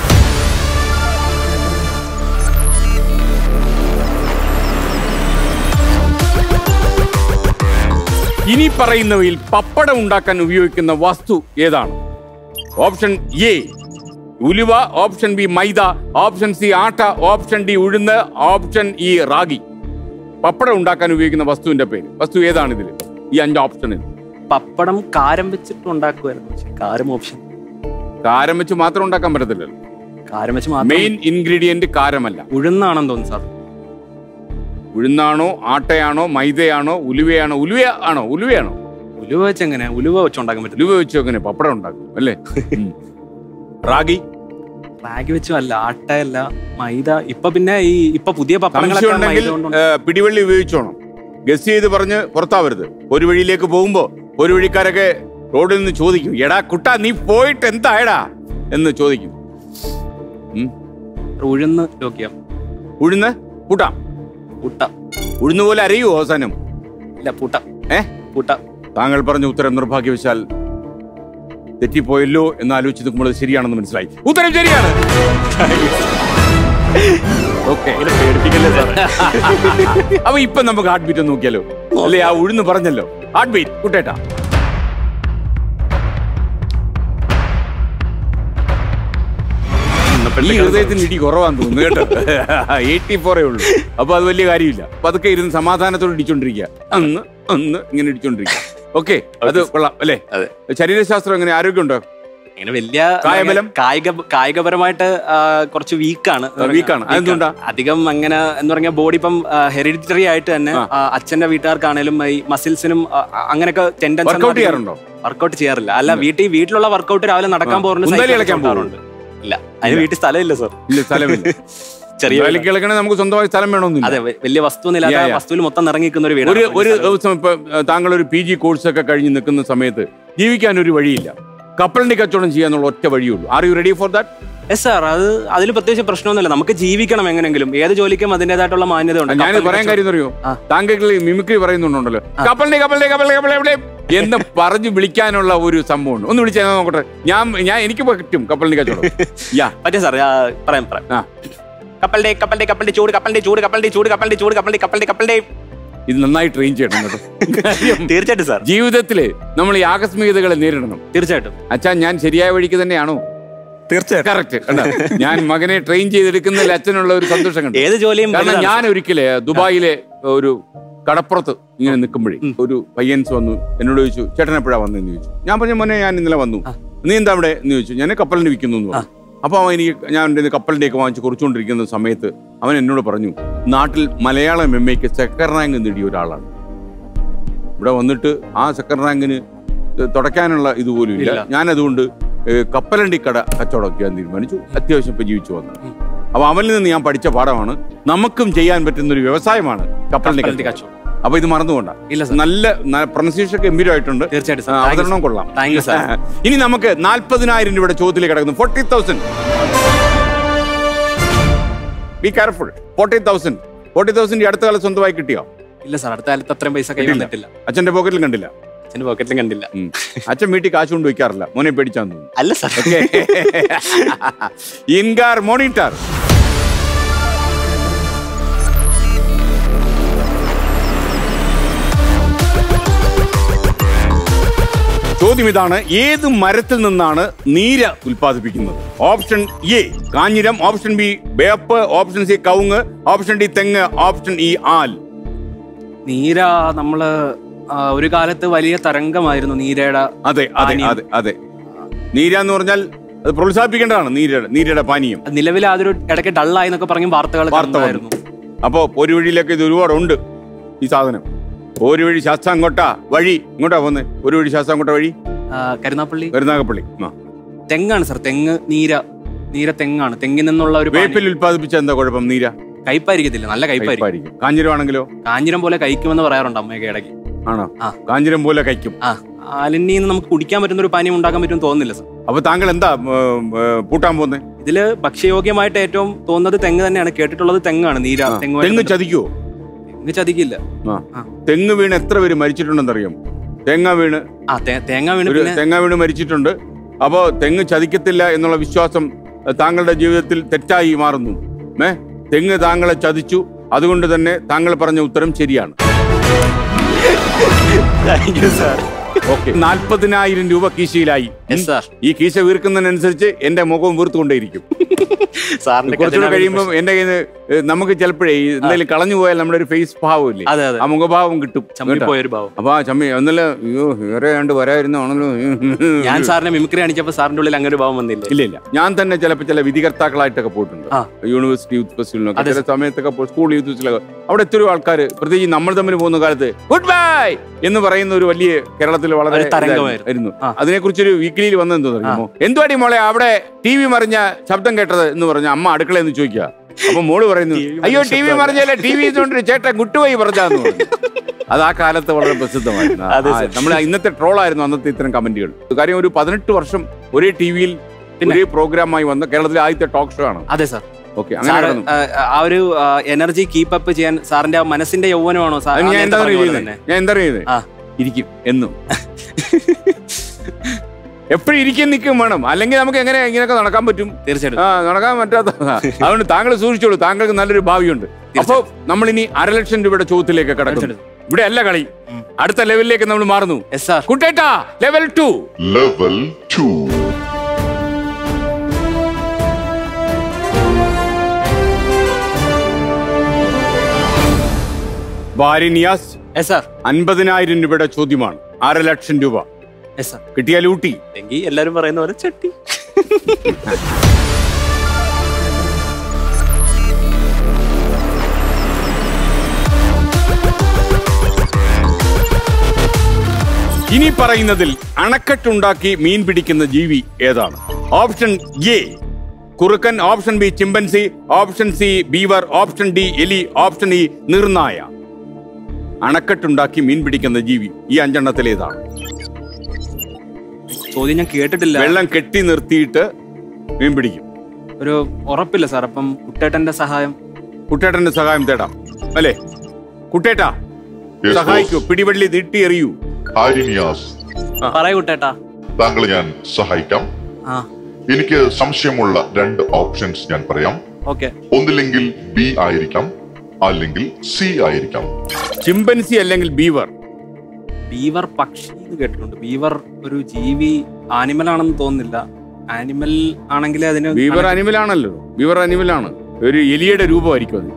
ഇനി പറയുന്നവയിൽ പപ്പടം ഉണ്ടാക്കാൻ ഉപയോഗിക്കുന്ന വസ്തു ഏതാണ് ഓപ്ഷൻ എ ഉലുവ ഓപ്ഷൻ ബി മൈദ ഓപ്ഷൻ സി ആട്ട ഓപ്ഷൻ ഡി ഉഴുന്ന് ഓപ്ഷൻ ഇ റാഗി പപ്പടം ഉണ്ടാക്കാൻ ഉപയോഗിക്കുന്ന വസ്തുവിന്റെ പേര് വസ്തു ഏതാണ് ഇതിൽ ഈ അഞ്ച് ഓപ്ഷനിൽ പപ്പടം കാരം വെച്ചിട്ട് ഉണ്ടാക്കുമായിരുന്നു പക്ഷേ കാരം ഓപ്ഷൻ കാരം വെച്ച് മാത്രം ഉണ്ടാക്കാൻ പറ്റത്തില്ലല്ലോ കാരം വെച്ച് മാത്രം മെയിൻ ഇൻഗ്രീഡിയന്റ് കാരമല്ല ഉഴുന്നാണെന്ന് തോന്നുന്നു സാർ ഉഴുന്നാണോ ആട്ടയാണോ മൈദയാണോ ഉലുവയാണോ ഉലുവ ആണോ ഉലുവയാണോ ഉലുവ വെച്ച് എങ്ങനെ ഉലുവ വെച്ച് ഉണ്ടാക്കാൻ പറ്റില്ല ഉലുവ വെച്ച് അങ്ങനെ പപ്പടം ഉണ്ടാക്കും അല്ലേ ഉം. റാഗി റാഗി വെച്ചും അല്ല ആട്ടയല്ല മൈദ ഇപ്പൊ പിന്നെ ഈ ഇപ്പൊ പുതിയ സംശയം പപ്പടങ്ങളൊക്കെ ഉണ്ടെങ്കിൽ മൈദ കൊണ്ട് ഏ, പിടിവള്ളി ഉപയോഗിച്ചോണം ഗസ് ചെയ്ത് പറഞ്ഞ് പുറത്താവരുത് ഒരു വഴിയിലേക്ക് പോകുമ്പോ ഒരു വഴിക്കാരൊക്കെ റോഡിൽ നിന്ന് ചോദിക്കും എടാ കുട്ടാ നീ പോയിട്ട് എന്തായടാ എന്ന് ചോദിക്കും ഉം. ഉഴുന്ന് ലോക്കിയാം ഉഴുന്ന് കൂട്ടാം പുട്ട ഉഴുന്ന് പോലെ അറിയൂ അവസാനം ഇല്ല പുട്ട ഏ പുട്ട താങ്കൾ പറഞ്ഞ ഉത്തരം നിർഭാഗ്യവശാൽ തെറ്റിപ്പോയല്ലോ എന്ന് ആലോചിച്ച് നിൽക്കുമ്പോൾ അത് ശരിയാണെന്ന് മനസ്സിലായി ഉത്തരം ശരിയാണ് ഓക്കെ അപ്പൊ ഇപ്പൊ നമുക്ക് ഹാർട്ട് ബീറ്റ് നോക്കിയാലോ അല്ലേ ആ ഉഴുന്ന് പറഞ്ഞല്ലോ ഹാർട്ട് ബീറ്റ് കുട്ടേട്ടാ ഈ ഹൃദയത്തിന് ഇടി കുറവാന്ന് തോന്നുന്നു കേട്ടോ എയ്റ്റി ഫോറേ ഉള്ളൂ അപ്പൊ അത് വലിയ കാര്യമില്ല അപ്പൊ അതൊക്കെ ഇരുന്ന് സമാധാനത്തോടെ ഇടിച്ചോണ്ടിരിക്കുക അന്ന് അന്ന് ഇങ്ങനെ ഇടിച്ചോണ്ടിരിക്കുക ഓക്കെ അത് കൊള്ളാം അല്ലേ അതെ. ശരീരശാസ്ത്രം എങ്ങനെ ആരോഗ്യമുണ്ടോ അങ്ങനെ വലിയ കായബലം? കായിക കായികപരമായിട്ട് ആ, കുറച്ച് വീക്കാണ് ആ, weak ആണ്. അതെന്തുകൊണ്ടാ? അധികം അങ്ങനെ എന്ന് പറഞ്ഞാൽ ബോഡി ഇപ്പം ഹെറിഡിറ്ററി ആയിട്ട് തന്നെ ആ. ആ, അച്ഛന്റെ വീട്ടുകാർക്കാണേലും ഈ മസിൽസിനും അങ്ങനെയൊക്കെ വർക്കൗട്ട് ചെയ്യാറുണ്ടോ വർക്കൗട്ട് ചെയ്യാറില്ല അല്ല വീട്ടിൽ വീട്ടിലുള്ള വർക്കൗട്ട് രാവിലെ നടക്കാൻ ആ. പോകുന്ന ഉന്താലി cycle ഇളക്കാൻ ചവിട്ടാറുണ്ട്. ഇല്ല അതിന് വീട്ടിൽ സ്ഥലമില്ല സർ ഇല്ല സ്ഥലമില്ല ചെറിയ വീട്. വേലയ്ക്ക് ഇളക്കണേ നമുക്ക് സ്വന്തമായി സ്ഥലം അതെ വേണമെന്നില്ല വ- വലിയ വസ്തുവൊന്നുമില്ലാത്ത Yeah, yeah. വസ്തുവിൽ മൊത്തം നിറങ്ങിക്കുന്ന ഒരു വീട് ഒരു ഒരു ദിവസം ഇപ്പൊ ഏഹ്, താങ്കൾ ഒരു പി ജി കോഴ്സ് ഒക്കെ കഴിഞ്ഞ് നിൽക്കുന്ന സമയത്ത് ജീവിക്കാൻ ഒരു വഴിയില്ല കപ്പലിന്റെ കച്ചവടം ചെയ്യാന്നുള്ള ഒറ്റ വഴിയുള്ളൂ are you ready for that yes sir അത് അതിൽ പ്രത്യേകിച്ച് പ്രശ്നമൊന്നുമില്ല നമുക്ക് ജീവിക്കണം എങ്ങനെങ്കിലും ഏത് ജോലിക്കും അതിൻ്റെതായിട്ടുള്ള മാന്യത ഉണ്ട് ഞാൻ പറയാൻ കാര്യം അറിയോ ആ. താങ്കൾ മിമിക്രി പറയുന്നുണ്ടല്ലോ കപ്പലിന്റെ കപ്പലിന്റെ കപ്പലിന്റെ കപ്പലിന്റെ എവിടെ എന്ന് പറഞ്ഞു വിളിക്കാനുള്ള ഒരു സംഭവമുണ്ട് ഒന്ന് വിളിച്ചാൽ നോക്കട്ടെ ഞാൻ ഞാൻ എനിക്ക് പറ്റും കപ്പലിന്റെ കച്ചവടം യാ പറ്റേ സാർ പറയാം പറയാം ആ. കപ്പലിന്റെ കപ്പലിന്റെ കപ്പലിന്റെ ചൂട് കപ്പലിന്റെ ചൂട് കപ്പലിന്റെ ചൂട് കപ്പലിന്റെ ചൂട് കപ്പലിന്റെ കപ്പലിന്റെ കപ്പലിന്റെ ഇത് നന്നായി ട്രെയിൻ ചെയ്യണം കേട്ടോ കാര്യം തീർച്ചയായിട്ടും സാർ ജീവിതത്തില് നമ്മൾ ഈ ആകസ്മികതകളെ നേരിടണം തീർച്ചയായിട്ടും അച്ഛാ ഞാൻ ശരിയായ വഴിക്ക് തന്നെയാണോ തീർച്ചയായിട്ടും കറക്റ്റ് കണ്ടോ ഞാൻ മകനെ ട്രെയിൻ ചെയ്തെടുക്കുന്നതിൽ അച്ഛനുള്ള ഒരു സന്തോഷം കണ്ടു ഏത് ജോലിയും കാരണം വലുതാണ്. ഞാൻ ഒരിക്കല് ദുബായിലെ ഒരു കടപ്പുറത്ത് ഇങ്ങനെ നിൽക്കുമ്പോഴേ ഒരു പയ്യൻസ് വന്നു എന്നോട് ചോദിച്ചു ചേട്ടൻ എപ്പോഴാ വന്നതെന്ന് ചോദിച്ചു ഞാൻ പറഞ്ഞു മോനെ ഞാൻ ഇന്നലെ വന്നു നീ എന്താ അവിടെ എന്ന് ചോദിച്ചു ഞാൻ കപ്പലിന് വിൽക്കുന്നു എന്ന് പറഞ്ഞു അപ്പൊ അവൻ എനിക്ക് ഞാൻ എൻ്റെ കപ്പലിന്റെ ഒക്കെ വാങ്ങിച്ച് കുറിച്ചുകൊണ്ടിരിക്കുന്ന സമയത്ത് അവൻ എന്നോട് പറഞ്ഞു നാട്ടിൽ മലയാളം എം എക്ക് സെക്കൻഡ് റാങ്ക് നേടിയ ഒരാളാണ് ഇവിടെ വന്നിട്ട് ആ സെക്കൻഡ് റാങ്കിന് തുടയ്ക്കാനുള്ള ഇതുപോലും ഇല്ല ഇല്ല. ഞാൻ അതുകൊണ്ട് കപ്പലണ്ടി കട കച്ചവടം ചെയ്യാൻ തീരുമാനിച്ചു അത്യാവശ്യം ഇപ്പൊ ജീവിച്ചു വന്നു അപ്പൊ അവനിൽ നിന്ന് ഞാൻ പഠിച്ച പാഠമാണ് നമുക്കും ചെയ്യാൻ പറ്റുന്ന ഒരു വ്യവസായമാണ് കപ്പലണ്ടി കപ്പലിന്റെ കച്ചവടം കച്ചവടം അപ്പൊ ഇത് മറന്നുകൊണ്ട ഇല്ല സാർ നല്ല പ്രൊനൗൺസിയേഷൻ ഗംഭീരമായിട്ടുണ്ട് തീർച്ചയായിട്ടും ആ, സാർ താങ്ക് യു അവതരണം കൊള്ളാം താങ്ക് യു സാർ ഇനി നമുക്ക് നാൽപ്പതിനായിരം രൂപയുടെ ചോദ്യത്തിലേക്ക് കിടക്കുന്നു forty thousand be careful forty thousand forty thousand അടുത്ത കാലം സ്വന്തമായി കിട്ടിയോ ഇല്ല സാർ അടുത്ത കാലത്ത് അത്രയും പൈസ കൈ കിട്ടില്ല. വന്നിട്ടില്ല അച്ഛന്റെ പോക്കറ്റിലും കണ്ടില്ല അച്ഛന്റെ പോക്കറ്റിലും കണ്ടില്ല ഉം. അച്ഛൻ വീട്ടിൽ കാശ് കൊണ്ട് വെക്കാറില്ല മോനെ പേടിച്ചാന്ന് തോന്നുന്നു അല്ല സാർ ഓക്കെ ഇൻകാർ മോണിറ്റർ ചോദ്യം ഇതാണ് ഏത് മരത്തിൽ നിന്നാണ് നീര ഉൽപ്പാദിപ്പിക്കുന്നത് ഓപ്ഷൻ എ കാഞ്ഞിരം ഓപ്ഷൻ ബി വേപ്പ് ഓപ്ഷൻ സി കവുങ്ങ് ഓപ്ഷൻ ഡി തെങ്ങ് ഓപ്ഷൻ ഇ ആൽ നീര നമ്മള് ആ, ഒരു കാലത്ത് വലിയ തരംഗമായിരുന്നു നീരയുടെ അതെ അതെ പാനീയം. അതെ അതെ നീര എന്ന് പറഞ്ഞാൽ അത് പ്രോത്സാഹിപ്പിക്കേണ്ടതാണ് നീരയുടെ നീരയുടെ പാനീയം നിലവിൽ അതൊരു ഇടയ്ക്ക് ഡള്ളായി എന്നൊക്കെ പറഞ്ഞ് വാർത്തകൾ വാർത്ത കണ്ടായിരുന്നു അപ്പോ ഒരു വഴിയിലൊക്കെ ഇത് ഒരുപാടുണ്ട് ഈ സാധനം ഒരു വഴി ശാസ്താംകോട്ട വഴി ഇങ്ങോട്ടാ പോന്നെ ഒരു വഴി ശാസ്താംകോട്ട വഴി ആ, കരുനാപ്പള്ളി കരുനാഗപ്പള്ളി ആ. തെങ്ങാണ് സർ തെങ്ങ് നീര നീര തെങ്ങാണ് തെങ്ങിൽ നിന്നുള്ള ഒരു പാനീയം. വേപ്പിൽ ഉൽപ്പാദിപ്പിച്ച എന്താ കുഴപ്പം നീര കയ്പായിരിക്കത്തില്ല നല്ല കയ്പായിരിക്കും കയ്പായിരിക്കും കാഞ്ഞിരമാണെങ്കിലോ കാഞ്ഞിരം പോലെ കഴിക്കുമെന്ന് പറയാറുണ്ട് അമ്മയൊക്കെ ഇടയ്ക്ക് ആണോ ആ. കാഞ്ഞിരം പോലെ കഴിക്കും ആ ആലിനിൽ നിന്ന് നമുക്ക് കുടിക്കാൻ പറ്റുന്ന ഒരു പാനീയം ഉണ്ടാക്കാൻ പറ്റുമെന്ന് തോന്നുന്നില്ല സർ അപ്പൊ താങ്കൾ എന്താ ഉം, ഉം, പൂട്ടാൻ പോന്നെ ഇതില് ഭക്ഷ്യയോഗ്യമായിട്ട് ഏറ്റവും തോന്നുന്നത് തെങ്ങ് തന്നെയാണ് കേട്ടിട്ടുള്ളത് തെങ്ങാണ് നീര ആ. തെങ്ങുമായിട്ട് തെങ്ങ് ചതിക്കുവോ തെങ്ങ് ചതിക്കില്ല ആ. ആ. തെങ്ങ് വീണ് എത്ര പേര് മരിച്ചിട്ടുണ്ടെന്ന് അറിയാം തേങ്ങ വീണ് ആ തേ- തേങ്ങ വീണ് ഒരു പിന്നെ തേങ്ങ വീണ് മരിച്ചിട്ടുണ്ട് അപ്പോ തെങ്ങ് ചതിക്കത്തില്ല എന്നുള്ള വിശ്വാസം അഹ്, താങ്കളുടെ ജീവിതത്തിൽ തെറ്റായി മാറുന്നു ഏ തെങ്ങ് താങ്കളെ ചതിച്ചു അതുകൊണ്ട് തന്നെ താങ്കൾ പറഞ്ഞ ഉത്തരം ശരിയാണ് ഓക്കെ നാൽപ്പതിനായിരം രൂപ കീശയിലായി Yes, sir. ഈ കീശ വീർക്കുന്നതിനനുസരിച്ച് എന്റെ മുഖം വീർത്തുകൊണ്ടേയിരിക്കും സാറിന്റെ കുറച്ചുകൂടെ ഖജനാവിൽ കഴിയുമ്പോൾ എന്റെ കയ്യിൽ നിന്ന് നമുക്ക് ചിലപ്പോഴേ ഈ എന്തെങ്കിലും കളഞ്ഞു പോയാൽ നമ്മുടെ ഒരു ഫേസ് ഭാവം ഇല്ലേ അതെ അതെ ആ മുഖഭാവം കിട്ടും കേട്ടോ? ചമ്മിപ്പോയ ഒരു ഭാവം അപ്പൊ ആ ചമ്മി ഒന്നല്ല അയ്യോ വേറെ കണ്ട് വരായിരുന്നാണല്ലോ ഞാൻ സാറിനെ മിമിക്രി കാണിച്ചപ്പോ സാറിന്റെ ഉള്ളിൽ അങ്ങനെ ഒരു ഭാവം വന്നില്ലേ ഇല്ല ഇല്ല ഞാൻ തന്നെ ചിലപ്പോൾ ചില വിധികർത്താക്കളായിട്ടൊക്കെ പോയിട്ടുണ്ട് ആ. യൂണിവേഴ്സിറ്റി യൂത്ത് ഫെസ്റ്റിവലിനൊക്കെ അതെ, ചില സമയത്തൊക്കെ പോ- സ്കൂൾ യൂത്ത് ഫെസ്റ്റിവലൊക്കെ അവിടെ എത്രയോ ആൾക്കാർ പ്രത്യേകിച്ച് നമ്മൾ തമ്മിൽ പോകുന്ന കാലത്ത് ഗുഡ് ബൈ എന്ന് പറയുന്ന ഒരു വലിയ കേരളത്തിൽ വളരെ ഒരു തരംഗമായിരുന്നു. ആയിരുന്നു ആ. അതിനെക്കുറിച്ചൊരു വീക്കിലിയിൽ വന്നെന്തോ അറിയുമോ എന്തുവാടി മോളെ അവിടെ ടി വി മറിഞ്ഞ ശബ്ദം കേട്ടത് എന്ന് പറഞ്ഞ അമ്മ അടുക്കളയെന്ന് ചോദിക്കുക അപ്പൊ മോള് പറയുന്നു അയ്യോ ടി വി മറിഞ്ഞല്ലേ ടി വി ഇതുകൊണ്ട് ചേട്ടൻ കുട്ടുപോയി പറഞ്ഞാന്ന് പറഞ്ഞു അത് ആ കാലത്ത് വളരെ പ്രസിദ്ധമായിരുന്നു അതെ, ആ, സർ. നമ്മൾ ഇന്നത്തെ ട്രോളായിരുന്നു അന്നത്തെ ഇത്തരം കമന്റുകൾ കാര്യം ഒരു പതിനെട്ട് വർഷം ഒരേ ടി വിയിൽ പിന്നെ? ഒരേ പ്രോഗ്രാമായി വന്ന കേരളത്തിലെ ആദ്യത്തെ ടോക്ക് ഷോ ആണ് അതെ സാർ ഓക്കെ അങ്ങനെ സാറ് കിടന്നു. ആ, ആ ഒരു എനർജി കീപ്പ് അപ്പ് ചെയ്യാൻ സാറിന്റെ ആ മനസ്സിന്റെ യൗവനമാണോ സാർ അതിന് ആ ഞാൻ നേരത്തെ എന്താ പറഞ്ഞ പോലെ ചെയ്യുന്നത് തന്നെ ഞാൻ എന്താ ചെയ്യുന്നത് ആ. ഇരിക്കും എന്നും എപ്പോഴും ഇരിക്കാൻ നിൽക്കും വേണം അല്ലെങ്കിൽ നമുക്ക് എങ്ങനെ ഇങ്ങനെയൊക്കെ നടക്കാൻ പറ്റും തീർച്ചയായിട്ടും ആ നടക്കാൻ പറ്റാത്ത അതുകൊണ്ട് താങ്കൾ സൂക്ഷിച്ചോളൂ താങ്കൾക്ക് നല്ലൊരു ഭാവിയുണ്ട് അപ്പോ നമ്മൾ ഇനി അരലക്ഷം രൂപയുടെ ചോദ്യത്തിലേക്ക് കിടക്കുന്നു ഇവിടെ അല്ല കളി അടുത്ത ലെവലിലേക്ക് നമ്മൾ മാറുന്നു യെസ് സാർ കുട്ടേട്ടാ ലെവൽ ടു Level 2. വാരിനിയാസ് യെസ് സാർ അൻപതിനായിരം രൂപയുടെ ചോദ്യമാണ് അര ലക്ഷം രൂപ യെസ് സാർ കിട്ടിയാൽ ഊട്ടി എങ്കിൽ എല്ലാരും പറയുന്ന പോലെ ചട്ടി ഇനി പറയുന്നതിൽ അണക്കെട്ടുണ്ടാക്കി മീൻ പിടിക്കുന്ന ജീവി ഏതാണ് ഓപ്ഷൻ എ കുറുക്കൻ option B chimpanzee option C beaver option D എലി ഓപ്ഷൻ ഇ നിർനായ അണക്കെട്ടുണ്ടാക്കി മീൻ പിടിക്കുന്ന ജീവി ഈ അഞ്ചെണ്ണത്തിൽ ഏതാണ് ചോദ്യം ഞാൻ കേട്ടിട്ടില്ല വെള്ളം കെട്ടി നിർത്തിയിട്ട് മീൻ പിടിക്കും ഒരു ഉറപ്പില്ല സാർ അപ്പം കുട്ടേട്ടന്റെ സഹായം കുട്ടേട്ടന്റെ സഹായം തേടാം അല്ലേ കുട്ടേട്ടാ Yes, സഹായിക്കൂ boss. പിടിവള്ളി നീട്ടി എറിയൂ ഹാരിനിയാസ് പറയൂ കുട്ടേട്ടാ താങ്കളെ ഞാൻ സഹായിക്കാം ആ എനിക്ക് സംശയമുള്ള രണ്ട് ഓപ്ഷൻസ് ഞാൻ പറയാം ഓക്കെ ഒന്നില്ലെങ്കിൽ ബി ആയിരിക്കാം അല്ലെങ്കിൽ സി ആയിരിക്കാം ചിമ്പൻസി അല്ലെങ്കിൽ ബീവർ ബീവർ പക്ഷി എന്ന് കേട്ടിട്ടുണ്ട് ബീവർ ഒരു ജീവി ആനിമൽ ആണെന്ന് തോന്നുന്നില്ല ആനിമൽ ആണെങ്കിൽ അതിന് ബീവർ അനിമൽ ആണല്ലോ ബീവർ അനിമൽ ആണ് ഒരു എലിയുടെ രൂപമായിരിക്കും അത്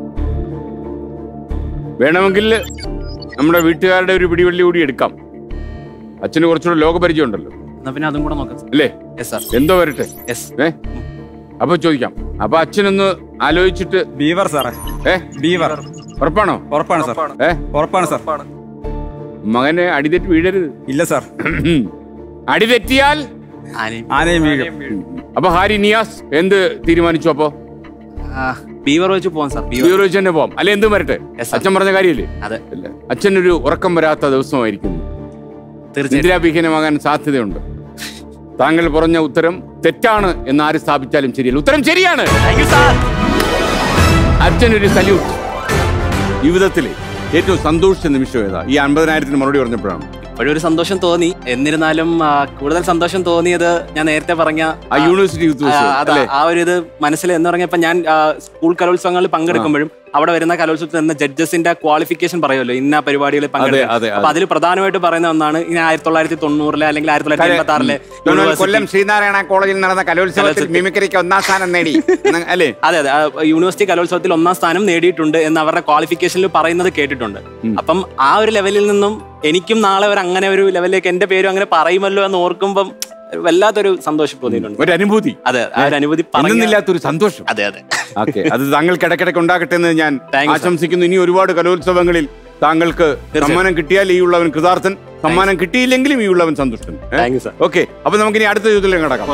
വേണമെങ്കിൽ നമ്മുടെ വീട്ടുകാരുടെ ഒരു പിടിവള്ളി കൂടി എടുക്കാം അച്ഛന് കുറച്ചുകൂടെ ലോകപരിചയം ഉണ്ടല്ലോ എന്നാ പിന്നെ അതും കൂടെ നോക്കാം അല്ലേ യെസ് സാർ എന്തോ വരട്ടെ യെസ് ഏ അപ്പൊ ചോദിക്കാം അപ്പൊ അച്ഛനൊന്ന് ആലോചിച്ചിട്ട് ബീവർ സാറേ ഏ ബീവർ ഉറപ്പാണോ ഉറപ്പാണ് സാർ ഏ ഉറപ്പാണ് സാർ മകനെ അടിതെറ്റി വീഴരുത് ഇല്ല സാർ അടിതെറ്റിയാൽ ആനയും വീഴും അപ്പൊ ഹാരി നിയാസ് എന്ത് തീരുമാനിച്ചു അപ്പോ ബീവർ വെച്ച് പോവാം സാർ ബീവർ ബീവർ വെച്ച് തന്നെ പോവാം അല്ലെ എന്തും വരട്ടെ Yes, sir. അച്ഛൻ പറഞ്ഞ കാര്യമില്ലേ അതെ അല്ല അച്ഛനൊരു ഉറക്കം വരാത്ത ദിവസമായിരിക്കുന്നു തീർച്ചയായിട്ടും നിദ്രാവിഹീനമാകാൻ സാധ്യതയുണ്ട് താങ്കൾ പറഞ്ഞ ഉത്തരം തെറ്റാണ് എന്ന് ആര് സ്ഥാപിച്ചാലും ശരിയല്ല ഉത്തരം ശരിയാണ് അച്ഛനൊരു സല്യൂട്ട് ജീവിതത്തിലെ ഏറ്റവും സന്തോഷിച്ച നിമിഷം ഏതാ ഈ അൻപതിനായിരത്തിന് മറുപടി പറഞ്ഞപ്പോഴാണ് ഇപ്പോഴൊരു സന്തോഷം തോന്നി എന്നിരുന്നാലും ആ, കൂടുതൽ സന്തോഷം തോന്നിയത് ഞാൻ നേരത്തെ പറഞ്ഞ ആ യൂണിവേഴ്സിറ്റി യൂത്ത് ആ, ഫെസ്റ്റിവൽ, അതാ, അല്ലേ ആ ഒരു ഇത് മനസ്സിൽ എന്ന് പറഞ്ഞപ്പോ ഞാൻ ആ, സ്കൂൾ കലോത്സവങ്ങളിൽ പങ്കെടുക്കുമ്പോഴും അവിടെ വരുന്ന കലോത്സവത്തിൽ നിന്ന് ജഡ്ജസിന്റെ ക്വാളിഫിക്കേഷൻ പറയുമല്ലോ ഇന്ന പരിപാടികളിൽ പങ്കെടുക്കും അതെ, അപ്പൊ അതിൽ പ്രധാനമായിട്ട് പറയുന്ന ഒന്നാണ് ഇനി ആയിരത്തി തൊള്ളായിരത്തി തൊണ്ണൂറിലെ അല്ലെങ്കിൽ ആയിരത്തി തൊള്ളായിരത്തി എൺപത്തി ആറിലെ തൊണ്ണൂറ് കൊല്ലം ശ്രീനാരായണ കോളേജിൽ നടന്ന കലോത്സവത്തിൽ കലോത്സവത്തിൽ മിമിക്രിക്ക് ഒന്നാം സ്ഥാനം നേടി എന്ന് അല്ലേ അതെ അതെ ആ, യൂണിവേഴ്സിറ്റി കലോത്സവത്തിൽ ഒന്നാം സ്ഥാനം നേടിയിട്ടുണ്ട് എന്ന് അവരുടെ ക്വാളിഫിക്കേഷനിൽ പറയുന്നത് കേട്ടിട്ടുണ്ട് അപ്പം ആ ഒരു ലെവലിൽ നിന്നും എനിക്കും നാളെ ഒരു അങ്ങനെ ഒരു ലെവലിലേക്ക് എന്റെ പേരും അങ്ങനെ പറയുമല്ലോ എന്ന് ഓർക്കുമ്പം വല്ലാത്തൊരു സന്തോഷം തോന്നിയിട്ടുണ്ട് ഒരു അനുഭൂതി അതെ ആ ഒരു അനുഭൂതി പറഞ്ഞ- എന്നൊന്നില്ലാത്തൊരു സന്തോഷം അതെ അതെ ഓക്കെ അത് താങ്കൾക്ക് ഇടയ്ക്കിടയ്ക്ക് ഉണ്ടാകട്ടെ എന്ന് ഞാൻ Thank you, sir. ആശംസിക്കുന്നു ഇനി ഒരുപാട് കലോത്സവങ്ങളിൽ താങ്കൾക്ക് സമ്മാനം കിട്ടിയാൽ ഈ ഉള്ളവൻ കൃതാർത്ഥൻ സമ്മാനം കിട്ടിയില്ലെങ്കിലും ഈ ഉള്ളവൻ സന്തുഷ്ടൻ Thank you, sir. ഓക്കെ അപ്പൊ നമുക്ക് ഇനി അടുത്ത ചോദ്യത്തിലേക്ക് കടക്കാം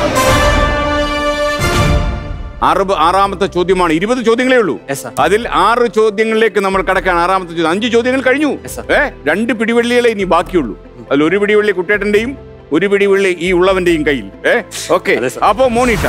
അറുപ ആറാമത്തെ ചോദ്യമാണ് ഇരുപത് ചോദ്യങ്ങളേ ഉള്ളൂ Yes, sir. അതിൽ ആറ് ചോദ്യങ്ങളിലേക്ക് നമ്മൾ കടക്കാൻ ആറാമത്തെ ചോദ്യം അഞ്ച് ചോദ്യങ്ങൾ കഴിഞ്ഞു Yes, sir. ഏ രണ്ട് പിടിവള്ളികളെ ഇനി ബാക്കിയുള്ളൂ അതിൽ ഒരു പിടിവള്ളി കുട്ടേട്ടന്റെയും ഒരു പിടിവള്ളി ഈ ഉള്ളവന്റെയും കയ്യിൽ ഏ ഓക്കെ അതെ, sir. അപ്പോ മോണിട്ട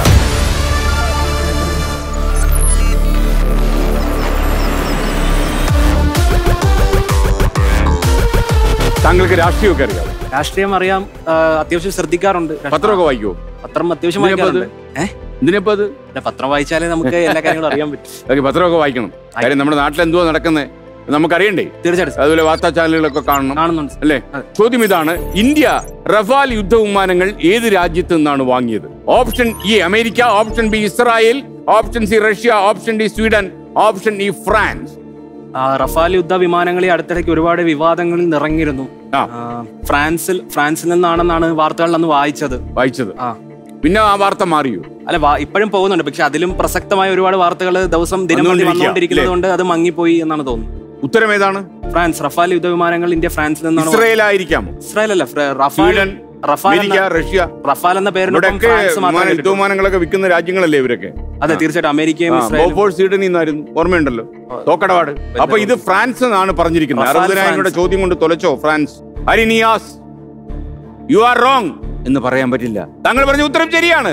താങ്കൾക്ക് രാഷ്ട്രീയമൊക്കെ അറിയാം രാഷ്ട്രീയം അറിയാം ആ, അത്യാവശ്യം ശ്രദ്ധിക്കാറുണ്ട് പത്രമൊക്കെ വായിക്കുമോ പത്രം അത്യാവശ്യം എന്തിനാ ഇപ്പൊ അത്? വായിക്കാറുണ്ട് ഏഹ് എന്തിനപ്പോ അത് അല്ല, പത്രം വായിച്ചാലേ നമുക്ക് എല്ലാ കാര്യങ്ങളും അറിയാൻ പറ്റും ഓക്കെ പത്രമൊക്കെ വായിക്കണം കാര്യം നമ്മുടെ നാട്ടിൽ എന്തുവാ നടക്കുന്നത് നമുക്കറിയണ്ടേ തീർച്ചയായിട്ടും sir. അതുപോലെ വാർത്താ ചാനലുകളൊക്കെ കാണണം കാണുന്നുണ്ട് sir. അല്ലേ ചോദ്യം ഇതാണ് ഇന്ത്യ റഫാൽ യുദ്ധവിമാനങ്ങൾ ഏത് രാജ്യത്ത് നിന്നാണ് വാങ്ങിയത് option E America option B Israel option C Russia option D Sweden option E France ആ, റഫാൽ യുദ്ധ വിമാനങ്ങളിൽ അടുത്തിടയ്ക്ക് ഒരുപാട് വിവാദങ്ങളിൽ നിറങ്ങിയിരുന്നു ആ. ആ, ഫ്രാൻസിൽ ഫ്രാൻസിൽ നിന്നാണെന്നാണ് വാർത്തകളിൽ അന്ന് വായിച്ചത് വായിച്ചത് ആ പിന്നെ ആ വാർത്ത മാറിയോ അല്ല വാ- ഇപ്പോഴും പോകുന്നുണ്ട് പക്ഷെ അതിലും പ്രസക്തമായ ഒരുപാട് വാർത്തകൾ ദിവസം ദിനം പ്രതി വന്നുകൊണ്ടിരിക്കുക, വന്നുകൊണ്ടിരിക്കുന്നത് കൊണ്ട് അത് മങ്ങിപ്പോയി എന്നാണ് തോന്നുന്നത് ഉത്തരം ഏതാണ് ഫ്രാൻസ് റഫാൽ യുദ്ധവിമാനങ്ങൾ ഇന്ത്യ ഫ്രാൻസിൽ നിന്നാണ് ഇസ്രയേൽ ആയിരിക്കാമോ ഇസ്രായേൽ അല്ല ഫ്ര- റഫാൽ സ്വീഡൻ റഫാൽ അമേരിക്ക എന്ന- റഷ്യ റഫാൽ എന്ന പേരിനൊപ്പം ഇവിടെയൊക്കെ ഫ്രാൻസ് മാത്രമേ വിമാന കേട്ടിട്ടുള്ളൂ. യുദ്ധവിമാനങ്ങളൊക്കെ വിൽക്കുന്ന രാജ്യങ്ങളല്ലേ ഇവരൊക്കെ അതെ തീർച്ചയായിട്ടും അമേരിക്കയും ഇസ്രായേലും ബോഫോർ സ്വീഡനിൽ നിന്നായിരുന്നു ഓർമ്മയുണ്ടല്ലോ തോക്കടപാട് അപ്പൊ ഇത് ഫ്രാൻസ് എന്നാണ് പറഞ്ഞിരിക്കുന്നത് റഫാൽ അറുപതിനായിരം രൂപയുടെ ഫ്രാൻസ്. ചോദ്യം കൊണ്ട് തൊലച്ചോ ഫ്രാൻസ് അരിനിയാസ് യു ആർ റോങ് എന്ന് പറയാൻ പറ്റില്ല താങ്കൾ പറഞ്ഞ ഉത്തരം ശരിയാണ്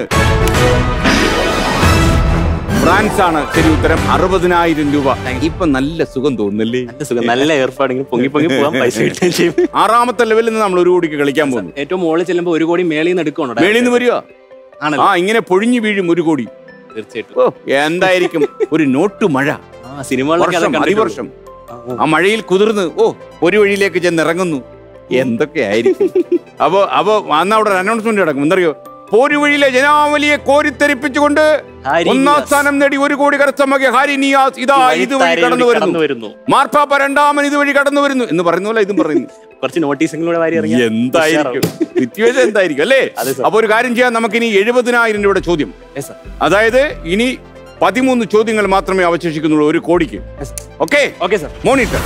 ഫ്രാൻസ് ആണ് ശരി ഉത്തരം അറുപതിനായിരം രൂപ ഇപ്പൊ നല്ല സുഖം തോന്നുന്നല്ലേ നല്ല സുഖം നല്ല ഏർപ്പാടെങ്കിൽ പൊങ്ങി പൊങ്ങി പോകാൻ പൈസ കിട്ടുകയും ചെയ്യും ആറാമത്തെ ലെവലിൽ നിന്ന് നമ്മൾ ഒരു കോടിക്ക് കളിക്കാൻ പോകുന്നു ഏറ്റവും മുകളിൽ ചെല്ലുമ്പോൾ ഒരു കോടി മേളിൽ നിന്ന് എടുക്കണം മേളിൽ നിന്ന് വരിക ആണല്ലോ ആ ഇങ്ങനെ പൊഴിഞ്ഞു വീഴും ഒരു കോടി തീർച്ചയായിട്ടും ഓ എന്തായിരിക്കും ഒരു നോട്ടു മഴ ആ സിനിമകളിലൊക്കെ വർഷം അതൊക്കെ അതിവർഷം ആ മഴയിൽ കുതിർന്ന് ഓ ഒരു വഴിയിലേക്ക് ചെന്ന് ഇറങ്ങുന്നു എന്തൊക്കെ ആയിരിക്കും അപ്പോ അപ്പോ അന്ന് അവിടെ ഒരു അനൗൺസ്മെന്റ് നടക്കും എന്തറിയോ പോരുവഴിയിലെ ജനാവലിയെ കോരിത്തെരിപ്പിച്ചുകൊണ്ട് ഹാരി ഒന്നാം നിയാസ്. സ്ഥാനം നേടി ഒരു കോടി കരസ്ഥമാക്കിയ ഹാരി നിയാസ് ഇതാ ഇതുവഴി കടന്നു കടന്നു വരുന്നു വരുന്നു മാർപ്പാപ്പ രണ്ടാമൻ ഇതുവഴി കടന്നു വരുന്നു എന്ന് പറയുന്ന പോലെ ഇതും പറയുന്നു കുറച്ച് നോട്ടീസുകളിലൂടെ വാരി ഇറങ്ങി എന്തായിരിക്കും സിറ്റുവേഷൻ എന്തായിരിക്കും അല്ലേ അതെ, സർ. അപ്പൊ ഒരു കാര്യം ചെയ്യാം നമുക്കിനി എഴുപതിനായിരം രൂപയുടെ ചോദ്യം Yes, sir. അതായത് ഇനി പതിമൂന്ന് ചോദ്യങ്ങൾ മാത്രമേ അവശേഷിക്കുന്നുള്ളൂ ഒരു കോടിക്ക് Yes, sir. Okay Okay, sir. Monitor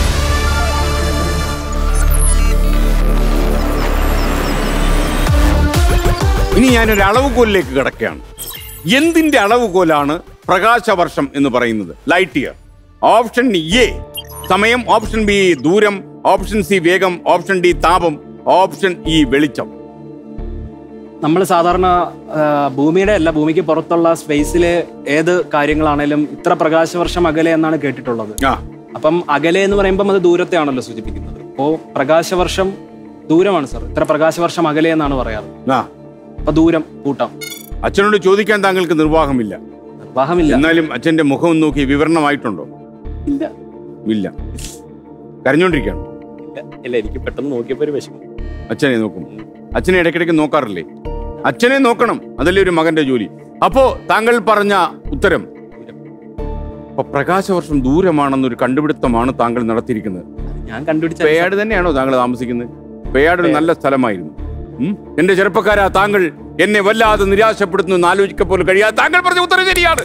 ഇനി ഞാനൊരു അളവുകോലിലേക്ക് കിടക്കുകയാണ് എന്തിന്റെ അളവുകോലാണ് പ്രകാശവർഷം എന്ന് പറയുന്നത് ലൈറ്റ് ഇയർ ഓപ്ഷൻ എ സമയം ഓപ്ഷൻ ബി ദൂരം ഓപ്ഷൻ സി വേഗം ഓപ്ഷൻ ഡി താപം ഓപ്ഷൻ ഇ വെളിച്ചം നമ്മൾ സാധാരണ ആ, ഭൂമിയുടെ അല്ല ഭൂമിക്ക് പുറത്തുള്ള സ്പേസിലെ ഏത് കാര്യങ്ങളാണേലും ഇത്ര പ്രകാശവർഷം അകലെ എന്നാണ് കേട്ടിട്ടുള്ളത് ആ അപ്പം അകലെ എന്ന് പറയുമ്പം അത് ദൂരത്തെയാണല്ലോ സൂചിപ്പിക്കുന്നത് അപ്പോ പ്രകാശവർഷം ദൂരമാണ് സർ ഇത്ര പ്രകാശവർഷം അകലെ എന്നാണ് പറയാറ് ആ അപ്പൊ ദൂരം കൂട്ടാം അച്ഛനോട് ചോദിക്കാൻ താങ്കൾക്ക് നിർവാഹമില്ല നിർവാഹമില്ല എന്നാലും അച്ഛന്റെ മുഖം നോക്കി വിവരണമായിട്ടുണ്ടോ ഇല്ല ഇല്ല കരഞ്ഞോണ്ടിരിക്കുകയാണ് ഇല്ല. ഇല്ല എനിക്ക് പെട്ടെന്ന് നോക്കിയപ്പോ ഒരു വിഷമം അച്ഛനെ നോക്കും അച്ഛനെ ഇടയ്ക്കിടയ്ക്ക് നോക്കാറില്ലേ അച്ഛനെ നോക്കണം അതല്ലേ ഒരു മകന്റെ ജോലി അപ്പോ താങ്കൾ പറഞ്ഞ ഉത്തരം അപ്പൊ പ്രകാശവർഷം ദൂരമാണെന്നൊരു കണ്ടുപിടുത്തമാണ് താങ്കൾ നടത്തിയിരിക്കുന്നത് ഞാൻ കണ്ടുപിടിച്ച പേയാട് തന്നെയാണോ താങ്കൾ താമസിക്കുന്നത് പേയാട് ഒരു നല്ല സ്ഥലമായിരുന്നു ഉം? എന്റെ ചെറുപ്പക്കാരാ താങ്കൾ എന്നെ വല്ലാതെ നിരാശപ്പെടുത്തുന്നു എന്ന് ആലോചിക്ക പോലും കഴിയാതെ താങ്കൾ പറഞ്ഞ ഉത്തരം ശരിയാണ്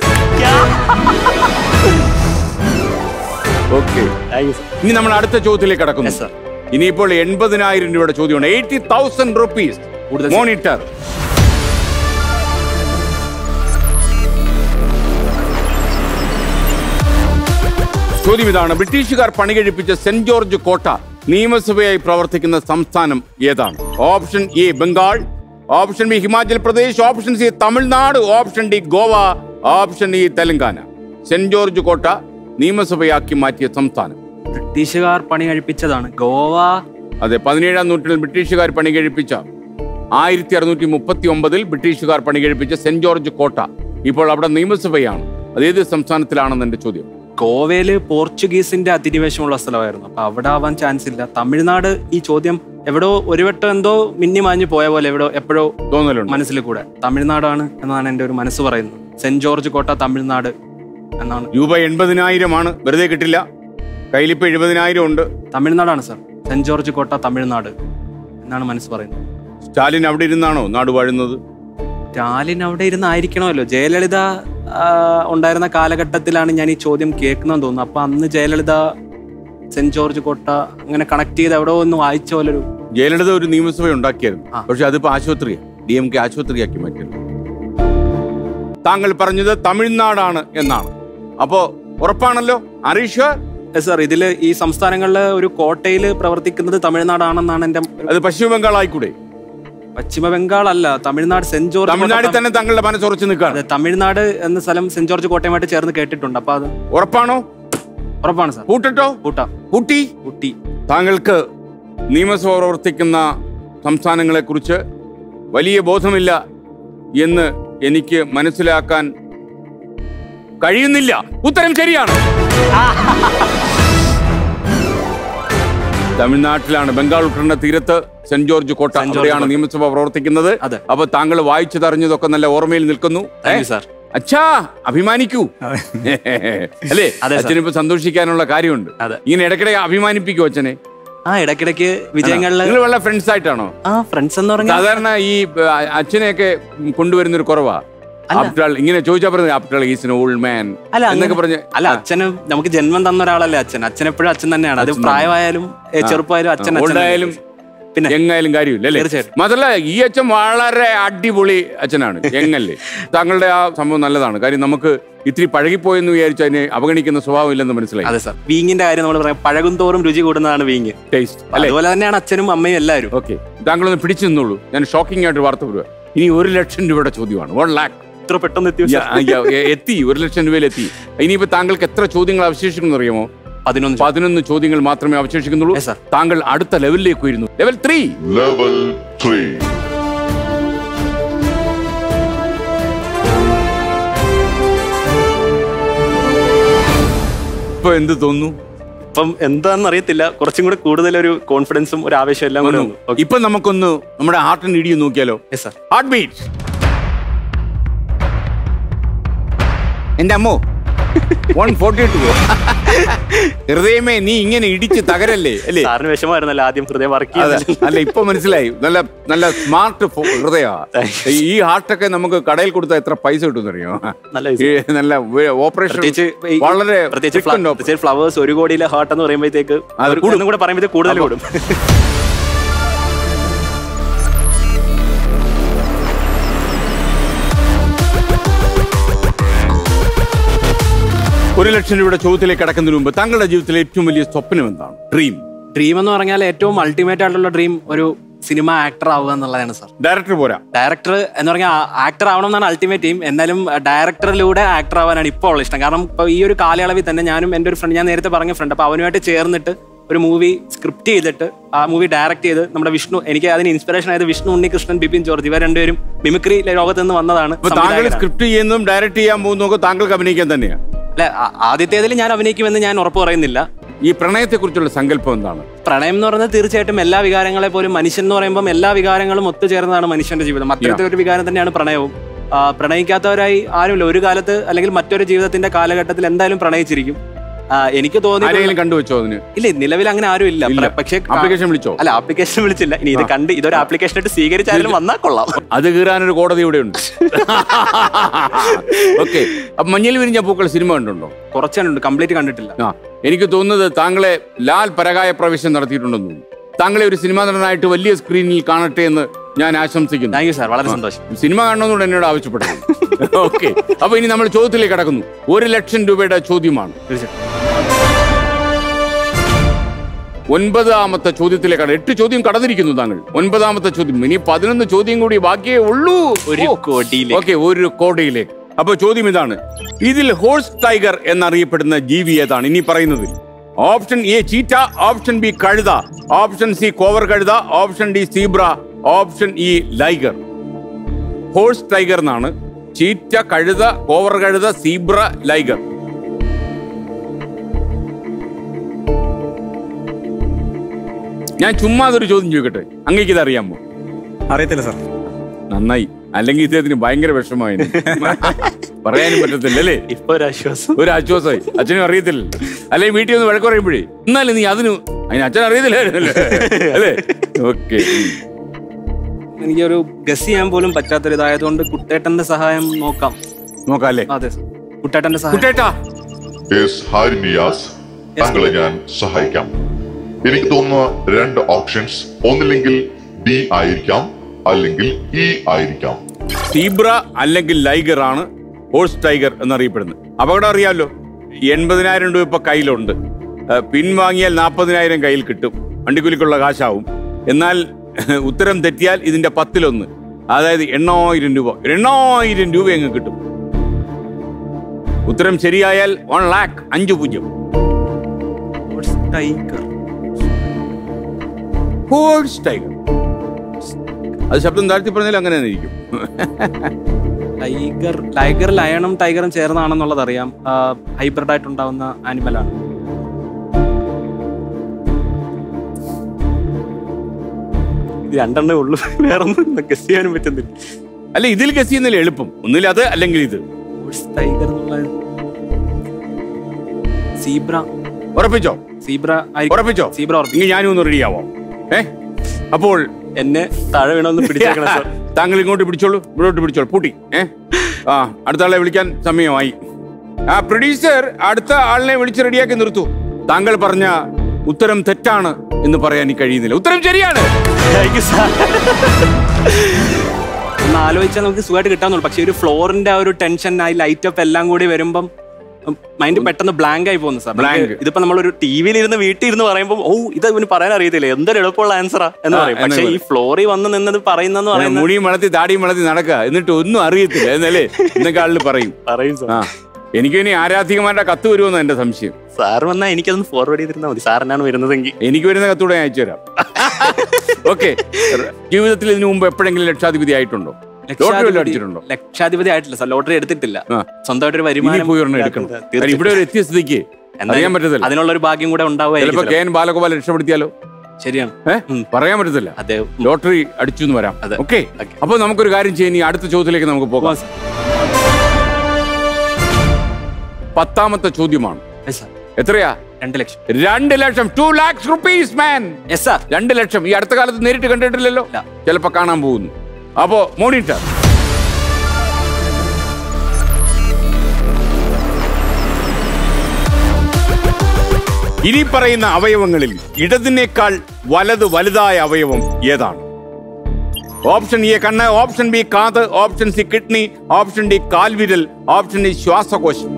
ഓക്കെ Thank you, sir. ഇനി നമ്മൾ അടുത്ത ചോദ്യത്തിലേക്ക് Yes, കടക്കുന്നു sir. ഇനിയിപ്പോൾ എൺപതിനായിരം രൂപയുടെ ചോദ്യമാണ് എയ്റ്റി തൗസൻഡ് റുപ്പീസ് കൂടുതൽ മോണിറ്റർ ചോദ്യം ഇതാണ് ബ്രിട്ടീഷുകാർ പണികഴിപ്പിച്ച സെന്റ് ജോർജ് കോട്ട നിയമസഭയായി പ്രവർത്തിക്കുന്ന സംസ്ഥാനം ഏതാണ് option A Bengal option B Himachal Pradesh option C Tamil Nadu option D Goa option E Telangana Saint George കോട്ട നിയമസഭയാക്കി മാറ്റിയ സംസ്ഥാനം ബ്രിട്ടീഷുകാർ പണി കഴിപ്പിച്ചതാണ് ഗോവ അതെ പതിനേഴാം നൂറ്റാണ്ടിൽ ബ്രിട്ടീഷുകാർ പണി കഴിപ്പിച്ച ആയിരത്തി അറുന്നൂറ്റി മുപ്പത്തി ഒമ്പതിൽ ബ്രിട്ടീഷുകാർ പണി കഴിപ്പിച്ച സെന്റ് ജോർജ് കോട്ട ഇപ്പോൾ അവിടെ നിയമസഭയാണ് അതേത് സംസ്ഥാനത്തിലാണെന്ന് എന്റെ ചോദ്യം ഗോവയില് പോർച്ചുഗീസിന്റെ അധിനിവേശമുള്ള സ്ഥലമായിരുന്നു അപ്പൊ അവിടെ ആവാൻ ചാൻസ് ഇല്ല തമിഴ്നാട് ഈ ചോദ്യം എവിടോ ഒരു വട്ടം എന്തോ മിന്നി മാഞ്ഞു പോയ പോലെ എവിടോ എപ്പോഴോ തോന്നലുണ്ട് മനസ്സിൽ കൂടെ തമിഴ്നാടാണ് എന്നാണ് എന്റെ ഒരു മനസ്സ് പറയുന്നത് സെന്റ് ജോർജ് കോട്ട തമിഴ്നാട് എന്നാണ് രൂപ എൺപതിനായിരമാണ് വെറുതെ കിട്ടില്ല കയ്യിലിപ്പോ എഴുപതിനായിരം ഉണ്ട് തമിഴ്നാടാണ് സർ സെന്റ് ജോർജ് കോട്ട തമിഴ്നാട് എന്നാണ് മനസ്സ് പറയുന്നത് സ്റ്റാലിൻ അവിടെ ഇരുന്നാണോ നാട് വാഴുന്നത് സ്റ്റാലിൻ അവിടെ ഇരുന്നായിരിക്കണമല്ലോ ജയലളിത ആ, ഉണ്ടായിരുന്ന കാലഘട്ടത്തിലാണ് ഞാൻ ഈ ചോദ്യം കേൾക്കുന്നതെന്ന് തോന്നുന്നു അപ്പൊ അന്ന് ജയലളിത സെന്റ് ജോർജ് കോട്ട അങ്ങനെ കണക്ട് ചെയ്ത് എവിടെ ഒന്ന് വായിച്ച പോലെ ഒരു ജയലളിത ഒരു നിയമസഭ ഉണ്ടാക്കിയായിരുന്നു ആ. പക്ഷെ അതിപ്പോ ആശുപത്രിയാണ് ഡി എം കെ ആശുപത്രിയാക്കി മാറ്റിയത് താങ്കൾ പറഞ്ഞത് തമിഴ്നാടാണ് എന്നാണ് അപ്പോ ഉറപ്പാണല്ലോ അറീഷ് സർ ഇതില് ഈ സംസ്ഥാനങ്ങളില് ഒരു കോട്ടയിൽ പ്രവർത്തിക്കുന്നത് തമിഴ്നാടാണെന്നാണ് എന്റെ അത് പശ്ചിമ ബംഗാൾ ആയിക്കൂടെ പശ്ചിമ ബംഗാൾ അല്ല തമിഴ്നാട് സെന്റ് ജോർജ് തമിഴ്നാട്ടിൽ കോട്ട- തന്നെ താങ്കളുടെ മനസ്സുറച്ച് നിൽക്കുകയാണ് അതെ തമിഴ്നാട് എന്ന സ്ഥലം സെന്റ് ജോർജ് കോട്ടയുമായിട്ട് ചേർന്ന് കേട്ടിട്ടുണ്ട് അപ്പൊ അത് ഉറപ്പാണോ ഉറപ്പാണ് സാർ കൂട്ടട്ടോ കൂട്ടാം കൂട്ടി ഊട്ടി താങ്കൾക്ക് നിയമസഭ പ്രവർത്തിക്കുന്ന സംസ്ഥാനങ്ങളെ കുറിച്ച് വലിയ ബോധമില്ല എന്ന് എനിക്ക് മനസ്സിലാക്കാൻ കഴിയുന്നില്ല ഉത്തരം ശരിയാണ് തമിഴ്നാട്ടിലാണ് ബംഗാൾ ഉൾക്കടലിന്റെ തീരത്ത് സെന്റ് ജോർജ് കോട്ട സെന്റ് ജോർജ് അവിടെയാണ് കോട്ട. നിയമസഭ പ്രവർത്തിക്കുന്നത് അതെ. അപ്പൊ താങ്കൾ വായിച്ചതറിഞ്ഞതൊക്കെ നല്ല ഓർമ്മയിൽ നിൽക്കുന്നു Thank you, ഏ? sir. അച്ഛാ അഭിമാനിക്കൂ അല്ലേ അതെ, sir. അച്ഛനിപ്പോ സന്തോഷിക്കാനുള്ള കാര്യമുണ്ട് അതെ. ഇങ്ങനെ ഇടയ്ക്കിടെ അഭിമാനിപ്പിക്കൂ അച്ഛനെ ആ ഇടയ്ക്കിടയ്ക്ക് വിജയങ്ങളില് നിങ്ങൾ വളരെ ഫ്രണ്ട്സ് ആയിട്ടാണോ ആ ഫ്രണ്ട്സ് എന്ന് പറഞ്ഞാൽ സാധാരണ ഈ അഹ്, അച്ഛനെയൊക്കെ കൊണ്ടുവരുന്ന ഒരു കുറവാ ആഫ്റ്റർ ഇങ്ങനെ ചോദിച്ചാൽ പറഞ്ഞത് ആഫ്റ്റർ ഈസ് ഓൾഡ് മാൻ അല്ല എന്നൊക്കെ അങ്ങനെ- പറഞ്ഞ് അല്ല അച്ഛന് നമുക്ക് ജന്മം തന്ന ഒരാളല്ലേ അച്ഛൻ അച്ഛൻ എപ്പോഴും അച്ഛൻ തന്നെയാണ് അത് അച്ഛൻ പ്രായമായാലും ഏ, ചെറുപ്പമായാലും അച്ഛൻ അച്ഛൻ ഓൾഡായാലും തന്നെയാണ്. പിന്നെ എങ്ങായാലും കാര്യമില്ല അല്ലേ തീർച്ചയായിട്ടും. മാത്രല്ല ഈ അച്ഛൻ വളരെ അടിപൊളി അച്ഛനാണ് എങ്ങല്ലേ താങ്കളുടെ ആ സംഭവം നല്ലതാണ് കാര്യം നമുക്ക് ഇത്തിരി പഴകിപ്പോയെന്ന് വിചാരിച്ച് അതിനെ അവഗണിക്കുന്ന സ്വഭാവം ഇല്ലെന്ന് മനസ്സിലായി അതെ സാർ വീങ്ങിന്റെ കാര്യം നമ്മൾ പറയാം പഴകും തോറും രുചി കൂടുന്നതാണ് വീങ്ങ് ടേസ്റ്റ് അല്ലേ അതുപോലെ തന്നെയാണ് അച്ഛനും അമ്മയും എല്ലാവരും ഓക്കെ താങ്കളൊന്ന് പിടിച്ചു നിന്നോളൂ ഞാൻ ഷോക്കിംഗ് ആയിട്ട് വാർത്ത പറയുക ഇനി ഒരു ലക്ഷം രൂപയുടെ ചോദ്യമാണ് വൺ ലാക്ക് ഇത്ര പെട്ടെന്ന് എത്തി യ- യ- എ- എത്തി ഒരു ലക്ഷം രൂപയിൽ എത്തി ഇനിയിപ്പോ താങ്കൾക്ക് എത്ര ചോദ്യങ്ങൾ അവശേഷിക്കുന്നു അറിയാമോ പതിനൊന്ന് പതിനൊന്ന് ചോദ്യങ്ങൾ മാത്രമേ അവശേഷിക്കുന്നുള്ളൂ Yes, sir. താങ്കൾ അടുത്ത ലെവലിലേക്ക് വരുന്നു ലെവൽ ത്രീ Level 3. ഇപ്പൊ എന്ത് തോന്നുന്നു ഇപ്പം എന്താണെന്ന് അറിയത്തില്ല കുറച്ചും കൂടെ കൂടുതൽ ഒരു കോൺഫിഡൻസും ഒരു ആവേശം എല്ലാം കൂടെ വന്നു. വന്നു ഇപ്പൊ നമുക്കൊന്ന് നമ്മുടെ ഹാർട്ടിന് ഇടിയും നോക്കിയാലോ യെസ് സാർ ഹാർട്ട് ബീറ്റ് എന്റെ അമ്മോ വൺ ഫോർട്ടി ടു ഹൃദയമേ നീ ഇങ്ങനെ ഇടിച്ച് തകരല്ലേ അല്ലേ സാറിന് വിഷമമായിരുന്നല്ലോ ആദ്യം ഹൃദയം വർക്ക് അതെ ചെയ്യാൻ അല്ല ഇപ്പൊ മനസ്സിലായി നല്ല നല്ല സ്മാർട്ട് ഹൃദയമാണ് ഈ ഹാർട്ടൊക്കെ നമുക്ക് കടയിൽ കൊടുത്താൽ എത്ര പൈസ കിട്ടും അറിയോ നല്ല ഈ നല്ല ഓപ്പറേഷൻ പ്രത്യേകിച്ച് ഈ- വളരെ പ്രത്യേകിച്ച് frequent operation. പ്രത്യേകിച്ച് ഫ്ലവേഴ്സ് ഒരു കോടിയിലെ ഹാർട്ട് എന്ന് പറയുമ്പോഴത്തേക്ക് അത് ഒരു- കൂടും. ഒന്നും കൂടെ പറയുമ്പോഴത്തേക്ക് കൂടുതൽ അപ്പൊ- കൂടും ഒരു ലക്ഷം രൂപയുടെ ചോദ്യത്തിലേക്ക് കടക്കുന്നതിന് മുമ്പ് താങ്കളുടെ ജീവിതത്തിലെ ഏറ്റവും വലിയ സ്വപ്നം എന്താണ് ഡ്രീം ഡ്രീം എന്ന് പറഞ്ഞാൽ ഏറ്റവും അൾട്ടിമേറ്റ് ആയിട്ടുള്ള ഡ്രീം ഒരു സിനിമ ആക്ടർ ആവുക എന്നുള്ളതാണ് സാർ ഡയറക്ടർ പോരാ ഡയറക്ടർ എന്ന് പറഞ്ഞാൽ ആക്ടർ ആവണം എന്നാണ് അൾട്ടിമേറ്റ് എയിം എന്നാലും ഡയറക്ടറിലൂടെ ആക്ടർ ആവാനാണ് ഇപ്പോൾ ഉള്ള ഇഷ്ടം കാരണം ഇപ്പോൾ ഈ ഒരു കാലയളവിൽ തന്നെ ഞാനും എൻ്റെ ഒരു ഫ്രണ്ട് ഞാൻ നേരത്തെ പറഞ്ഞ ഫ്രണ്ട് അപ്പോൾ അവനുമായിട്ട് ചേർന്നിട്ട് ഒരു മൂവി സ്ക്രിപ്റ്റ് ചെയ്തിട്ട് ആ മൂവി ഡയറക്ട് ചെയ്ത് നമ്മുടെ വിഷ്ണു എനിക്ക് അതിന് ഇൻസ്പിറേഷൻ ആയത് വിഷ്ണു ഉണ്ണികൃഷ്ണൻ ബിപിൻ ജോർജ് ഇവർ രണ്ടുപേരും മിമിക്രി ലോകത്ത് നിന്ന് വന്നതാണ് അപ്പൊ താങ്കൾ സംവിധായകരാണ്. സ്ക്രിപ്റ്റ് ചെയ്യുന്നതും ഡയറക്ട് ചെയ്യാൻ പോകുന്നതൊക്കെ താങ്കൾക്ക് അഭിനയിക്കാൻ തന്നെയാണ് അല്ല ആ- ആദ്യത്തേതിൽ ഞാൻ അഭിനയിക്കുമെന്ന് ഞാൻ ഉറപ്പ് പറയുന്നില്ല ഈ പ്രണയത്തെ കുറിച്ചുള്ള സങ്കല്പം എന്താണ് പ്രണയം എന്ന് പറയുന്നത് തീർച്ചയായിട്ടും എല്ലാ വികാരങ്ങളെ പോലും മനുഷ്യൻ എന്ന് പറയുമ്പോൾ എല്ലാ വികാരങ്ങളും ഒത്തുചേർന്നതാണ് മനുഷ്യന്റെ ജീവിതം അത്തരത്തിലൊരു വികാരം തന്നെയാണ് പ്രണയവും ആ, പ്രണയിക്കാത്തവരായി ആരുമില്ല ഒരു കാലത്ത് അല്ലെങ്കിൽ മറ്റൊരു ജീവിതത്തിന്റെ കാലഘട്ടത്തിൽ എന്തായാലും പ്രണയിച്ചിരിക്കും ആ, എനിക്ക് തോന്നി ആരെങ്കിലും കണ്ടുവച്ചോ അതിന് ഇല്ല നിലവിൽ അങ്ങനെ ആരും ഇല്ല ഇല്ല. പക്ഷേ ആപ്ലിക്കേഷൻ വിളിച്ചോ അല്ല ആപ്ലിക്കേഷൻ വിളിച്ചില്ല ഇനി ഇത് കണ്ട് ഇതൊരു ആപ്ലിക്കേഷൻ ആയിട്ട് സ്വീകരിച്ചാലും വന്നാൽ കൊള്ളാം അത് കീറാനൊരു കോടതി ഇവിടെ ഉണ്ട് ഓക്കെ അപ്പൊ മഞ്ഞൾ വിരിഞ്ഞ പൂക്കൾ സിനിമ കണ്ടുണ്ടോ കുറച്ചുണ്ട് കംപ്ലീറ്റ് കണ്ടിട്ടില്ല ആ എനിക്ക് തോന്നുന്നത് താങ്കളെ ലാൽ പരകായ പ്രവേശം നടത്തിയിട്ടുണ്ടെന്ന് തോന്നുന്നു താങ്കളെ ഒരു സിനിമാ നടനായിട്ട് വലിയ സ്ക്രീനിൽ കാണട്ടെ എന്ന് ഞാൻ ആശംസിക്കുന്നു താങ്ക് യു സാർ വളരെ സന്തോഷം സിനിമ കാണണമെന്നുകൊണ്ട് എന്നോട് ആവശ്യപ്പെട്ടു ഓക്കെ അപ്പൊ ഇനി നമ്മൾ ചോദ്യത്തിലേക്ക് കടക്കുന്നു ഒരു ലക്ഷം രൂപയുടെ ചോദ്യമാണ് തീർച്ചയായിട്ടും ഒൻപതാമത്തെ ചോദ്യത്തിലേക്ക് കട എട്ട് ചോദ്യം കടന്നിരിക്കുന്നു താങ്കൾ ഒൻപതാമത്തെ ചോദ്യം ഇനി പതിനൊന്ന് ചോദ്യം കൂടി ബാക്കിയേ ഉള്ളൂ ഒരു കോടിയിലേക്ക്. ഓക്കെ ഒരു കോടിയിലേക്ക് അപ്പൊ ചോദ്യം ഇതാണ് ഇതിൽ ഹോഴ്സ് ടൈഗർ എന്നറിയപ്പെടുന്ന ജീവി ഏതാണ് ഇനി പറയുന്നതിൽ option A cheetah option B കഴുത ഓപ്ഷൻ സി കോവർ കഴുത option D zebra option E liger horse tiger എന്നാണ് ചീറ്റ കഴുത കോവർ കഴുത സീബ്ര ലൈഗർ ഞാൻ ചുമ്മാ അതൊരു ചോദ്യം ചോദിക്കട്ടെ അങ്ങേക്ക് ഇത് അറിയാമോ അറിയത്തില്ല സാർ നന്നായി അല്ലെങ്കിൽ ഇദ്ദേഹത്തിന് ഭയങ്കര വിഷമമായി പറയാനും പറ്റത്തില്ല അല്ലേ ഇപ്പൊ ഒരു ആശ്വാസം ഒരു ആശ്വാസമായി അച്ഛനും അറിയത്തില്ല അല്ലെങ്കിൽ വീട്ടിൽ നിന്ന് വഴക്ക് പറയുമ്പോഴേ എന്നാലും നീ അതിന് അതിന് അച്ഛൻ അറിയത്തില്ലായിരുന്നല്ലേ അല്ലേ ഓക്കെ എനിക്കൊരു ഗസ് ചെയ്യാൻ പോലും പറ്റാത്തൊരു ഇതായതുകൊണ്ട് കുട്ടേട്ടന്റെ സഹായം നോക്കാം നോക്കാം അല്ലേ അതെ സർ കുട്ടേട്ടന്റെ സഹായം കുട്ടേട്ടാ യെസ് ഹാരി നിയാസ് താങ്കളെ ഞാൻ സഹായിക്കാം എനിക്ക് തോന്നുന്ന രണ്ട് ഓപ്ഷൻസ് ഒന്നില്ലെങ്കിൽ ഡി ആയിരിക്കാം അല്ലെങ്കിൽ ഇ ആയിരിക്കാം സീബ്ര അല്ലെങ്കിൽ ലൈഗർ ആണ് ഹോഴ്സ് ടൈഗർ എന്നറിയപ്പെടുന്നത് അപകടം അറിയാമല്ലോ എൺപതിനായിരം രൂപ ഇപ്പൊ കയ്യിലുണ്ട് ആ, പിൻവാങ്ങിയാൽ നാൽപ്പതിനായിരം കയ്യിൽ കിട്ടും വണ്ടിക്കൂലിക്കുള്ള കാശാവും എന്നാൽ ഉത്തരം തെറ്റിയാൽ ഇതിന്റെ പത്തിലൊന്ന് അതായത് എണ്ണായിരം രൂപ എണ്ണായിരം രൂപ അങ്ങ് കിട്ടും ഉത്തരം ശരിയായാൽ വൺ ലാക്ക് അഞ്ചു പൂജ്യം ടൈഗർ ഹോഴ്സ് ടൈഗർ അത് ശബ്ദം താഴ്ത്തി പറഞ്ഞാൽ അങ്ങനെ തന്നെ ഇരിക്കും ടൈഗർ ടൈഗർ ലയണും ടൈഗറും ചേർന്നാണെന്നുള്ളത് അറിയാം ഹൈബ്രിഡ് ആയിട്ടുണ്ടാവുന്ന ആനിമലാണ് ഇത് രണ്ടെണ്ണേ ഉള്ളൂ വേറെ ഒന്നും ഗസ് ചെയ്യാനും പറ്റുന്നില്ല അല്ല ഇതിൽ ഗസ് ചെയ്യുന്നില്ല എളുപ്പം ഒന്നിൽ അത് അല്ലെങ്കിൽ ഇത് ഹോഴ്സ് ടൈഗർ എന്നുള്ള സീബ്ര ഉറപ്പിച്ചോ സീബ്ര ഉറപ്പിച്ചോ സീബ്ര ഉറപ്പിച്ചു ഇനി ഞാനും ഒന്ന് റെഡിയാവോ ഏ അപ്പോൾ എന്നെ താഴെ വീണൊന്ന് പിടിച്ചേക്കണം സാർ താങ്കൾ ഇങ്ങോട്ട് പിടിച്ചോളൂ ഇവിടോട്ട് പിടിച്ചോളൂ പൂട്ടി ഏ ആ അടുത്ത ആളെ വിളിക്കാൻ സമയമായി ആ പ്രൊഡ്യൂസർ അടുത്ത ആളിനെ വിളിച്ച് റെഡിയാക്കി നിർത്തൂ താങ്കൾ പറഞ്ഞ ഉത്തരം തെറ്റാണ് എന്ന് പറയാൻ എനിക്ക് കഴിയുന്നില്ല ഉത്തരം ശരിയാണ് Thank you, sir. ഒന്ന് ആലോചിച്ചാൽ നമുക്ക് സുഖമായിട്ട് കിട്ടാന്നുള്ളൂ പക്ഷെ ഒരു ഫ്ലോറിന്റെ ആ ഒരു ടെൻഷൻ ആ ലൈറ്റ് അപ്പ് എല്ലാം കൂടി വരുമ്പം മൈൻഡ് പെട്ടെന്ന് ബ്ലാങ്ക് ആയി പോകുന്നു സാർ Blank. ഇതിപ്പോ നമ്മളൊരു ടി വിയിൽ ഇരുന്ന് വീട്ടിൽ ഇരുന്ന് പറയുമ്പോൾ ഓ ഇത് ഇവന് പറയാൻ അറിയത്തില്ല എന്തൊരു എളുപ്പമുള്ള ആൻസറാ എന്ന് ആ, പറയും എന്ന് പക്ഷെ ഈ പറയും. ഫ്ലോറിൽ വന്ന് നിന്നത് പറയുന്നെന്ന് പറയുന്നത് മുടിയും വളർത്തി താടിയും വളർത്തി നടക്കുക എന്നിട്ട് ഒന്നും അറിയത്തില്ല എന്നല്ലേ ഇന്നൊക്കെ ആളിൽ പറയും പറയും സാർ ആ എനിക്ക് ഇനി ആരാധികമാരുടെ കത്ത് വരുമെന്ന് എന്റെ സംശയം സാർ വന്നാൽ എനിക്കതൊന്ന് ഫോർവേഡ് ചെയ്തിരുന്നാൽ മതി സാറിനാണ് വരുന്നതെങ്കിൽ എനിക്ക് വരുന്ന കത്തൂടെ ഞാൻ അയച്ചു തരാം ഓക്കെ ജീവിതത്തിൽ ഇതിനു മുമ്പ് എപ്പോഴെങ്കിലും ലക്ഷാധിപതി ആയിട്ടുണ്ടോ ലോട്ടറി വല്ലതും അടിച്ചിട്ടുണ്ടോ ലക്ഷാധിപതി ആയിട്ടില്ല സാർ ലോട്ടറി എടുത്തിട്ടില്ല ആ. സ്വന്തമായിട്ട് ഒരു ഇനി വരുമാനം പോയി ഒരെണ്ണം എടുക്കണം തീർച്ചയായിട്ടും. കാര്യം ഇവിടെ ഒരു എത്തിയ സ്ഥിതിക്ക് എന്തായാലും അറിയാൻ പറ്റത്തില്ല അതിനുള്ള ഒരു ഭാഗ്യം കൂടെ ചിലപ്പോ ഉണ്ടാവുക കെ എൻ ബാലഗോപാൽ രക്ഷപ്പെടുത്തിയാലോ ശരിയാണ് ഏഹ് ഉം. പറയാൻ പറ്റത്തില്ല അതെ ലോട്ടറി അടിച്ചു എന്ന് വരാം അതെ. Okay Okay. അപ്പൊ നമുക്കൊരു കാര്യം ചെയ്യാം ഇനി അടുത്ത ചോദ്യത്തിലേക്ക് നമുക്ക് പോകാം പത്താമത്തെ ചോദ്യമാണ് Yes, sir. എത്രയാ രണ്ട് ലക്ഷം രണ്ട് ലക്ഷം two lakhs rupees man yes sir രണ്ട് ലക്ഷം ഈ അടുത്ത കാലത്ത് നേരിട്ട് കണ്ടിട്ടില്ലല്ലോ ഇല്ല. ചിലപ്പോ കാണാൻ പോകുന്നു അപ്പോ മോണിറ്റർ ഇനി പറയുന്ന അവയവങ്ങളിൽ ഇടതിനേക്കാൾ വലത് വലുതായ അവയവം ഏതാണ് ഓപ്ഷൻ എ കണ്ണ് ഓപ്ഷൻ ബി കാത് option C kidney option D കാൽവിരൽ ഓപ്ഷൻ ഡി ശ്വാസകോശം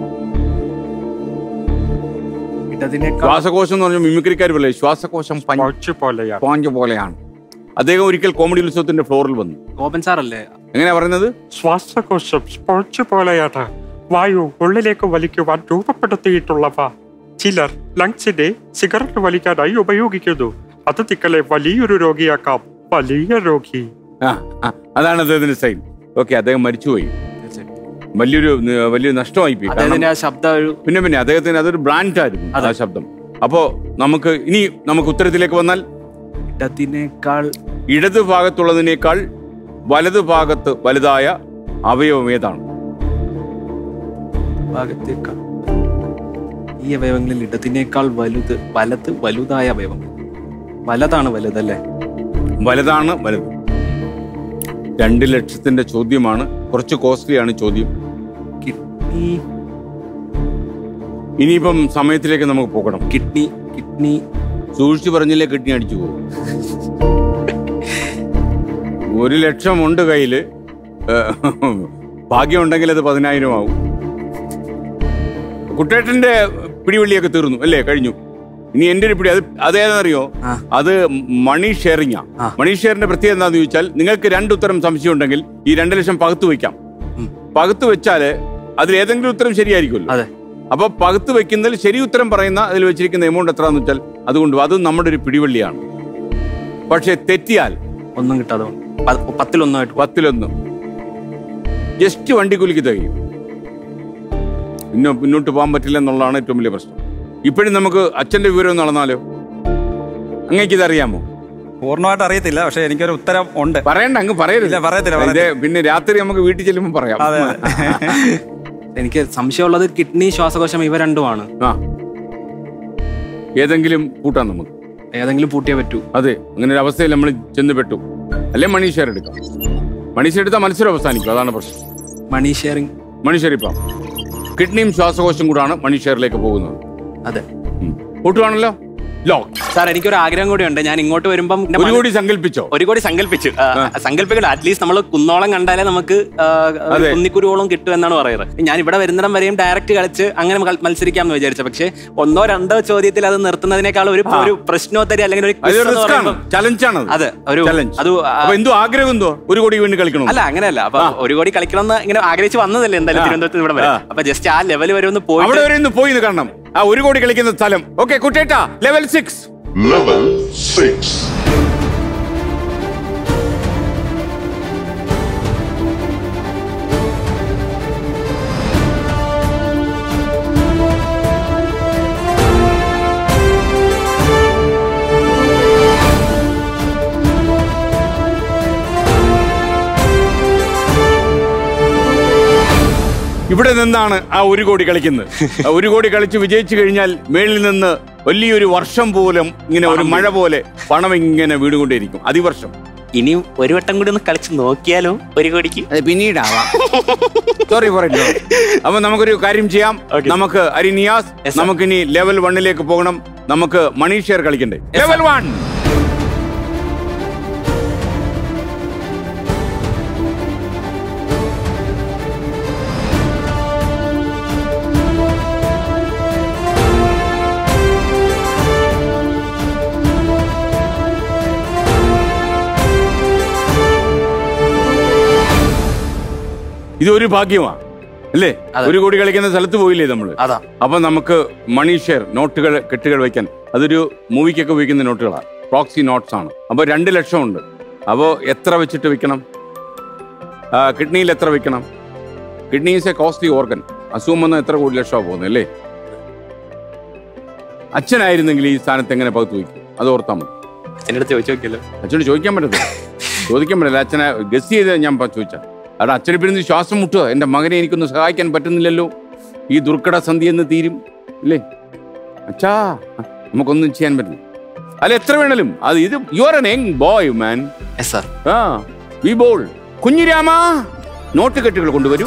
ഇടതിനേക്കാൾ ശ്വാസകോശം എന്ന് പറഞ്ഞാൽ മിമിക്രിക്കാർ പോലെ ശ്വാസകോശം പഞ്ച് പോഞ്ച് പോലെയാണ് അദ്ദേഹം ഒരിക്കൽ കോമഡി ഉത്സവത്തിന്റെ ഫ്ലോറിൽ വന്നു ഗോപൻ സാർ അല്ലേ എങ്ങനെയാ പറയുന്നത് ശ്വാസകോശം സ്പോർട്സ് പോലെയാണ് വായു ഉള്ളിലേക്ക് വലിക്കുവാൻ രൂപപ്പെടുത്തിയിട്ടുള്ളവ ചിലർ ലങ്സിനെ സിഗരറ്റ് വലിക്കാനായി ഉപയോഗിക്കുന്നു അത് നിങ്ങളെ വലിയൊരു രോഗിയാക്കാം വലിയ രോഗി ആ ആ, അതാണ് അദ്ദേഹത്തിന്റെ സ്റ്റൈൽ ഓക്കെ അദ്ദേഹം മരിച്ചുപോയി വലിയൊരു ന- വലിയൊരു നഷ്ടമായി പോയി കാരണം അദ്ദേഹത്തിന്റെ ആ ശബ്ദം ഒരു പിന്നെ പിന്നെ അദ്ദേഹത്തിന് അതൊരു ബ്രാൻഡ് ആയിരുന്നു ആ ശബ്ദം അപ്പോ നമുക്ക് ഇനി നമുക്ക് ഉത്തരത്തിലേക്ക് വന്നാൽ ഇടതിനേക്കാൾ ഇടത് ഭാഗത്തുള്ളതിനേക്കാൾ വലത് ഭാഗത്ത് വലുതായ അവയവം ഏതാണ് ഭാഗത്തേക്കാൾ ഈ അവയവങ്ങളിൽ ഇടതിനേക്കാൾ വലുത് വലത് വലുതായ അവയവങ്ങൾ വലതാണ് വലുതല്ലേ വലുതാണ് വലുത് രണ്ട് ലക്ഷത്തിന്റെ ചോദ്യമാണ് കുറച്ച് കോസ്റ്റ്ലി ആണ് ചോദ്യം കിഡ്നി ഇനിയിപ്പം സമയത്തിലേക്ക് നമുക്ക് പോകണം കിഡ്നി കിഡ്നി സൂക്ഷിച്ചു പറഞ്ഞില്ലേ കിഡ്നി അടിച്ചു പോകും ഒരു ലക്ഷം ഉണ്ട് കയ്യില് ഏഹ്, ഭാഗ്യമുണ്ടെങ്കിൽ അത് പതിനായിരം ആവും കുട്ടേട്ടന്റെ പിടിവള്ളിയൊക്കെ തീർന്നു അല്ലേ കഴിഞ്ഞു ഇനി എന്റെ ഒരു പിടി അത് അതേതാണെന്നറിയോ ആ. അത് മണി ഷെയറിംഗ് ആ. മണി ഷെയറിന്റെ പ്രത്യേകത എന്താണെന്ന് ചോദിച്ചാൽ നിങ്ങൾക്ക് രണ്ട് ഉത്തരം സംശയം ഉണ്ടെങ്കിൽ ഈ രണ്ട് ലക്ഷം പകുത്തു വയ്ക്കാം ഉം. പകുത്തു വെച്ചാല് അതിൽ ഏതെങ്കിലും ഉത്തരം ശരിയായിരിക്കുമല്ലോ അതെ അപ്പൊ പകുത്ത് വെക്കുന്നതിൽ ശരി ഉത്തരം പറയുന്ന അതിൽ വെച്ചിരിക്കുന്ന എമൗണ്ട് എത്രയാന്ന് വെച്ചാൽ അതുകൊണ്ട് അത് നമ്മുടെ ഒരു പിടിവള്ളിയാണ് പക്ഷെ തെറ്റിയാൽ ഒന്നും കിട്ടാതെ പോകും. പ- പത്തിലൊന്നുമായിട്ട് പത്തിലൊന്ന് ജസ്റ്റ് വണ്ടിക്കൂലിക്ക് തികയും പിന്നെ മുന്നോട്ട് പോകാൻ പറ്റില്ല എന്നുള്ളതാണ് ഏറ്റവും വലിയ പ്രശ്നം ഇപ്പോഴും നമുക്ക് അച്ഛന്റെ വിവരം നടന്നാലോ അങ്ങേക്ക് ഇതറിയാമോ പൂർണ്ണമായിട്ട് അറിയത്തില്ല പക്ഷെ എനിക്കൊരു ഉത്തരം ഉണ്ട് പറയണ്ട അങ്ങ് പറയരുത് ഇല്ല, പറയത്തില്ല, ഇത് പറയത്തില്ല. പിന്നെ രാത്രി നമുക്ക് വീട്ടിൽ ചെല്ലുമ്പോൾ പറയാം അതെ അതെ എനിക്ക് സംശയമുള്ളത് കിഡ്നി ശ്വാസകോശം ഇവ രണ്ടുമാണ് ആ ഏതെങ്കിലും കൂട്ടാം നമുക്ക് ഏതെങ്കിലും പൂട്ടിയേ പറ്റൂ അതെ അങ്ങനെ ഒരു അവസ്ഥയിൽ നമ്മൾ ചെന്ന് പെട്ടു അല്ലെ മണി ഷെയർ എടുക്കാം മണി ഷെയർ എടുത്താൽ മത്സരം അവസാനിക്കും അതാണ് പ്രശ്നം മണി ഷെയറിംഗ് മണി ഷെയർ ഇപ്പം കിഡ്നിയും ശ്വാസകോശം കൂടാണ് മണി ഷെയറിലേക്ക് പോകുന്നത് അതെ കൂട്ടുവാണല്ലോ ലോക്ക് സാർ എനിക്കൊരു ആഗ്രഹം കൂടി ഉണ്ട് ഞാൻ ഇങ്ങോട്ട് വരുമ്പം എന്റെ ഒരു മന- കോടി സങ്കല്പിച്ചോ ഒരു കോടി സങ്കല്പിച്ചു ആ, സങ്കല്പിക്കണം അറ്റ്ലീസ്റ്റ് നമ്മൾ കുന്നോളം കണ്ടാലേ നമുക്ക് ആ, അതെ. കുന്നിക്കുരുവോളം കിട്ടും എന്നാണ് പറയുന്നത് ഞാൻ ഇവിടെ വരുന്നിടം വരെയും ഡയറക്റ്റ് കളിച്ച് അങ്ങനെ മൽ- മത്സരിക്കാമെന്ന് വിചാരിച്ചു പക്ഷേ ഒന്നോ രണ്ടോ ചോദ്യത്തിൽ അത് നിർത്തുന്നതിനേക്കാൾ ഒരു ഒരു പ്രശ്നോത്തരി അല്ലെങ്കിൽ ഒരു quiz അത് എന്ന് റിസ്ക് ആണ് പറയുമ്പം- ചലഞ്ചാണ് അതെ ഒരു ചലഞ്ച് അത് ആ- അപ്പൊ എന്തോ ആഗ്രഹം എന്തോ ഒരു കോടി വേണ്ടി കളിക്കണം അല്ല അങ്ങനെയല്ല അപ്പൊ ഒരു കോടി കളിക്കണമെന്ന് ഇങ്ങനെ ആഗ്രഹിച്ച് വന്നതല്ലേ എന്തായാലും ആ. തിരുവനന്തപുരത്ത് ഇവിടെ വരെ ആ. അപ്പൊ ജസ്റ്റ് ആ ലെവൽ വരെ ഒന്ന് അവിടെ പോയിട്ട് വരെ ഒന്ന് പോയി എന്ന് കാണണം ആ ഒരു കോടി കളിക്കുന്ന സ്ഥലം ഓക്കെ കുട്ടേട്ട ലെവൽ സിക്സ് Level 6. ഇവിടെ നിന്നാണ് ആ ഒരു കോടി കളിക്കുന്നത് ആ ഒരു കോടി കളിച്ച് വിജയിച്ചു കഴിഞ്ഞാൽ മേളിൽ നിന്ന് വലിയൊരു വർഷം പോലും ഇങ്ങനെ ഒരു മഴ പോലെ പണം ഇങ്ങനെ വീടുകൊണ്ടേയിരിക്കും അതിവർഷം ഇനി ഒരു വട്ടം കൂടി ഒന്ന് കളിച്ച് നോക്കിയാലോ ഒരു കോടിക്ക് അത് പിന്നീടാവാം സോറി ഫോർ അപ്പൊ നമുക്കൊരു കാര്യം ചെയ്യാം നമുക്ക് അരിനിയാസ് നമുക്കിനി ലെവൽ വണ്ണിലേക്ക് പോകണം നമുക്ക് മണി ഷെയർ കളിക്കണ്ടേ ലെവൽ വൺ ഇത് ഒരു ഭാഗ്യമാണ് അല്ലേ ഒരു കോടി കളിക്കുന്ന സ്ഥലത്ത് പോയില്ലേ നമ്മള് അതാ അപ്പൊ നമുക്ക് മണി ഷെയർ നോട്ടുകൾ കെട്ടുകൾ വയ്ക്കാൻ അതൊരു മൂവിക്കൊക്കെ ഉപയോഗിക്കുന്ന നോട്ടുകളാണ് പ്രോക്സി നോട്ട്സ് ആണ് അപ്പൊ രണ്ട് ലക്ഷം ഉണ്ട് അപ്പോൾ എത്ര വെച്ചിട്ട് വിൽക്കണം കിഡ്നിയിൽ എത്ര വിൽക്കണം kidney is a costly organ അസുഖം വന്നാൽ എത്ര കോടി ലക്ഷമാണ് പോകുന്നത് അല്ലേ അച്ഛനായിരുന്നെങ്കിൽ ഈ സ്ഥാനത്ത് എങ്ങനെ പകുത്ത് വയ്ക്കും അത് ഓർത്താൽ മതി അച്ഛൻ്റെ അടുത്ത് ചോദിച്ചു നോക്കിയല്ലോ അച്ഛനോട് ചോദിക്കാൻ പറ്റത്തില്ല ചോദിക്കാൻ പറ്റില്ല അച്ഛനെ ഗസ് ചെയ്ത് ഞാൻ ചോദിച്ചാൽ അവിടെ അച്ഛനെ പിരിന്ന് ശ്വാസം മുട്ടുക എൻ്റെ മകനെ എനിക്കൊന്ന് സഹായിക്കാൻ പറ്റുന്നില്ലല്ലോ ഈ ദുർഘട സന്ധി എന്ന് തീരും ഇല്ലേ അച്ഛാ നമുക്കൊന്നും ചെയ്യാൻ പറ്റില്ല അല്ല എത്ര വേണേലും അത് ഇത് you are an young boy man yes sir ആ വി ബോൾ കുഞ്ഞിരാമ നോട്ട് കെട്ടുകൾ കൊണ്ടുവരൂ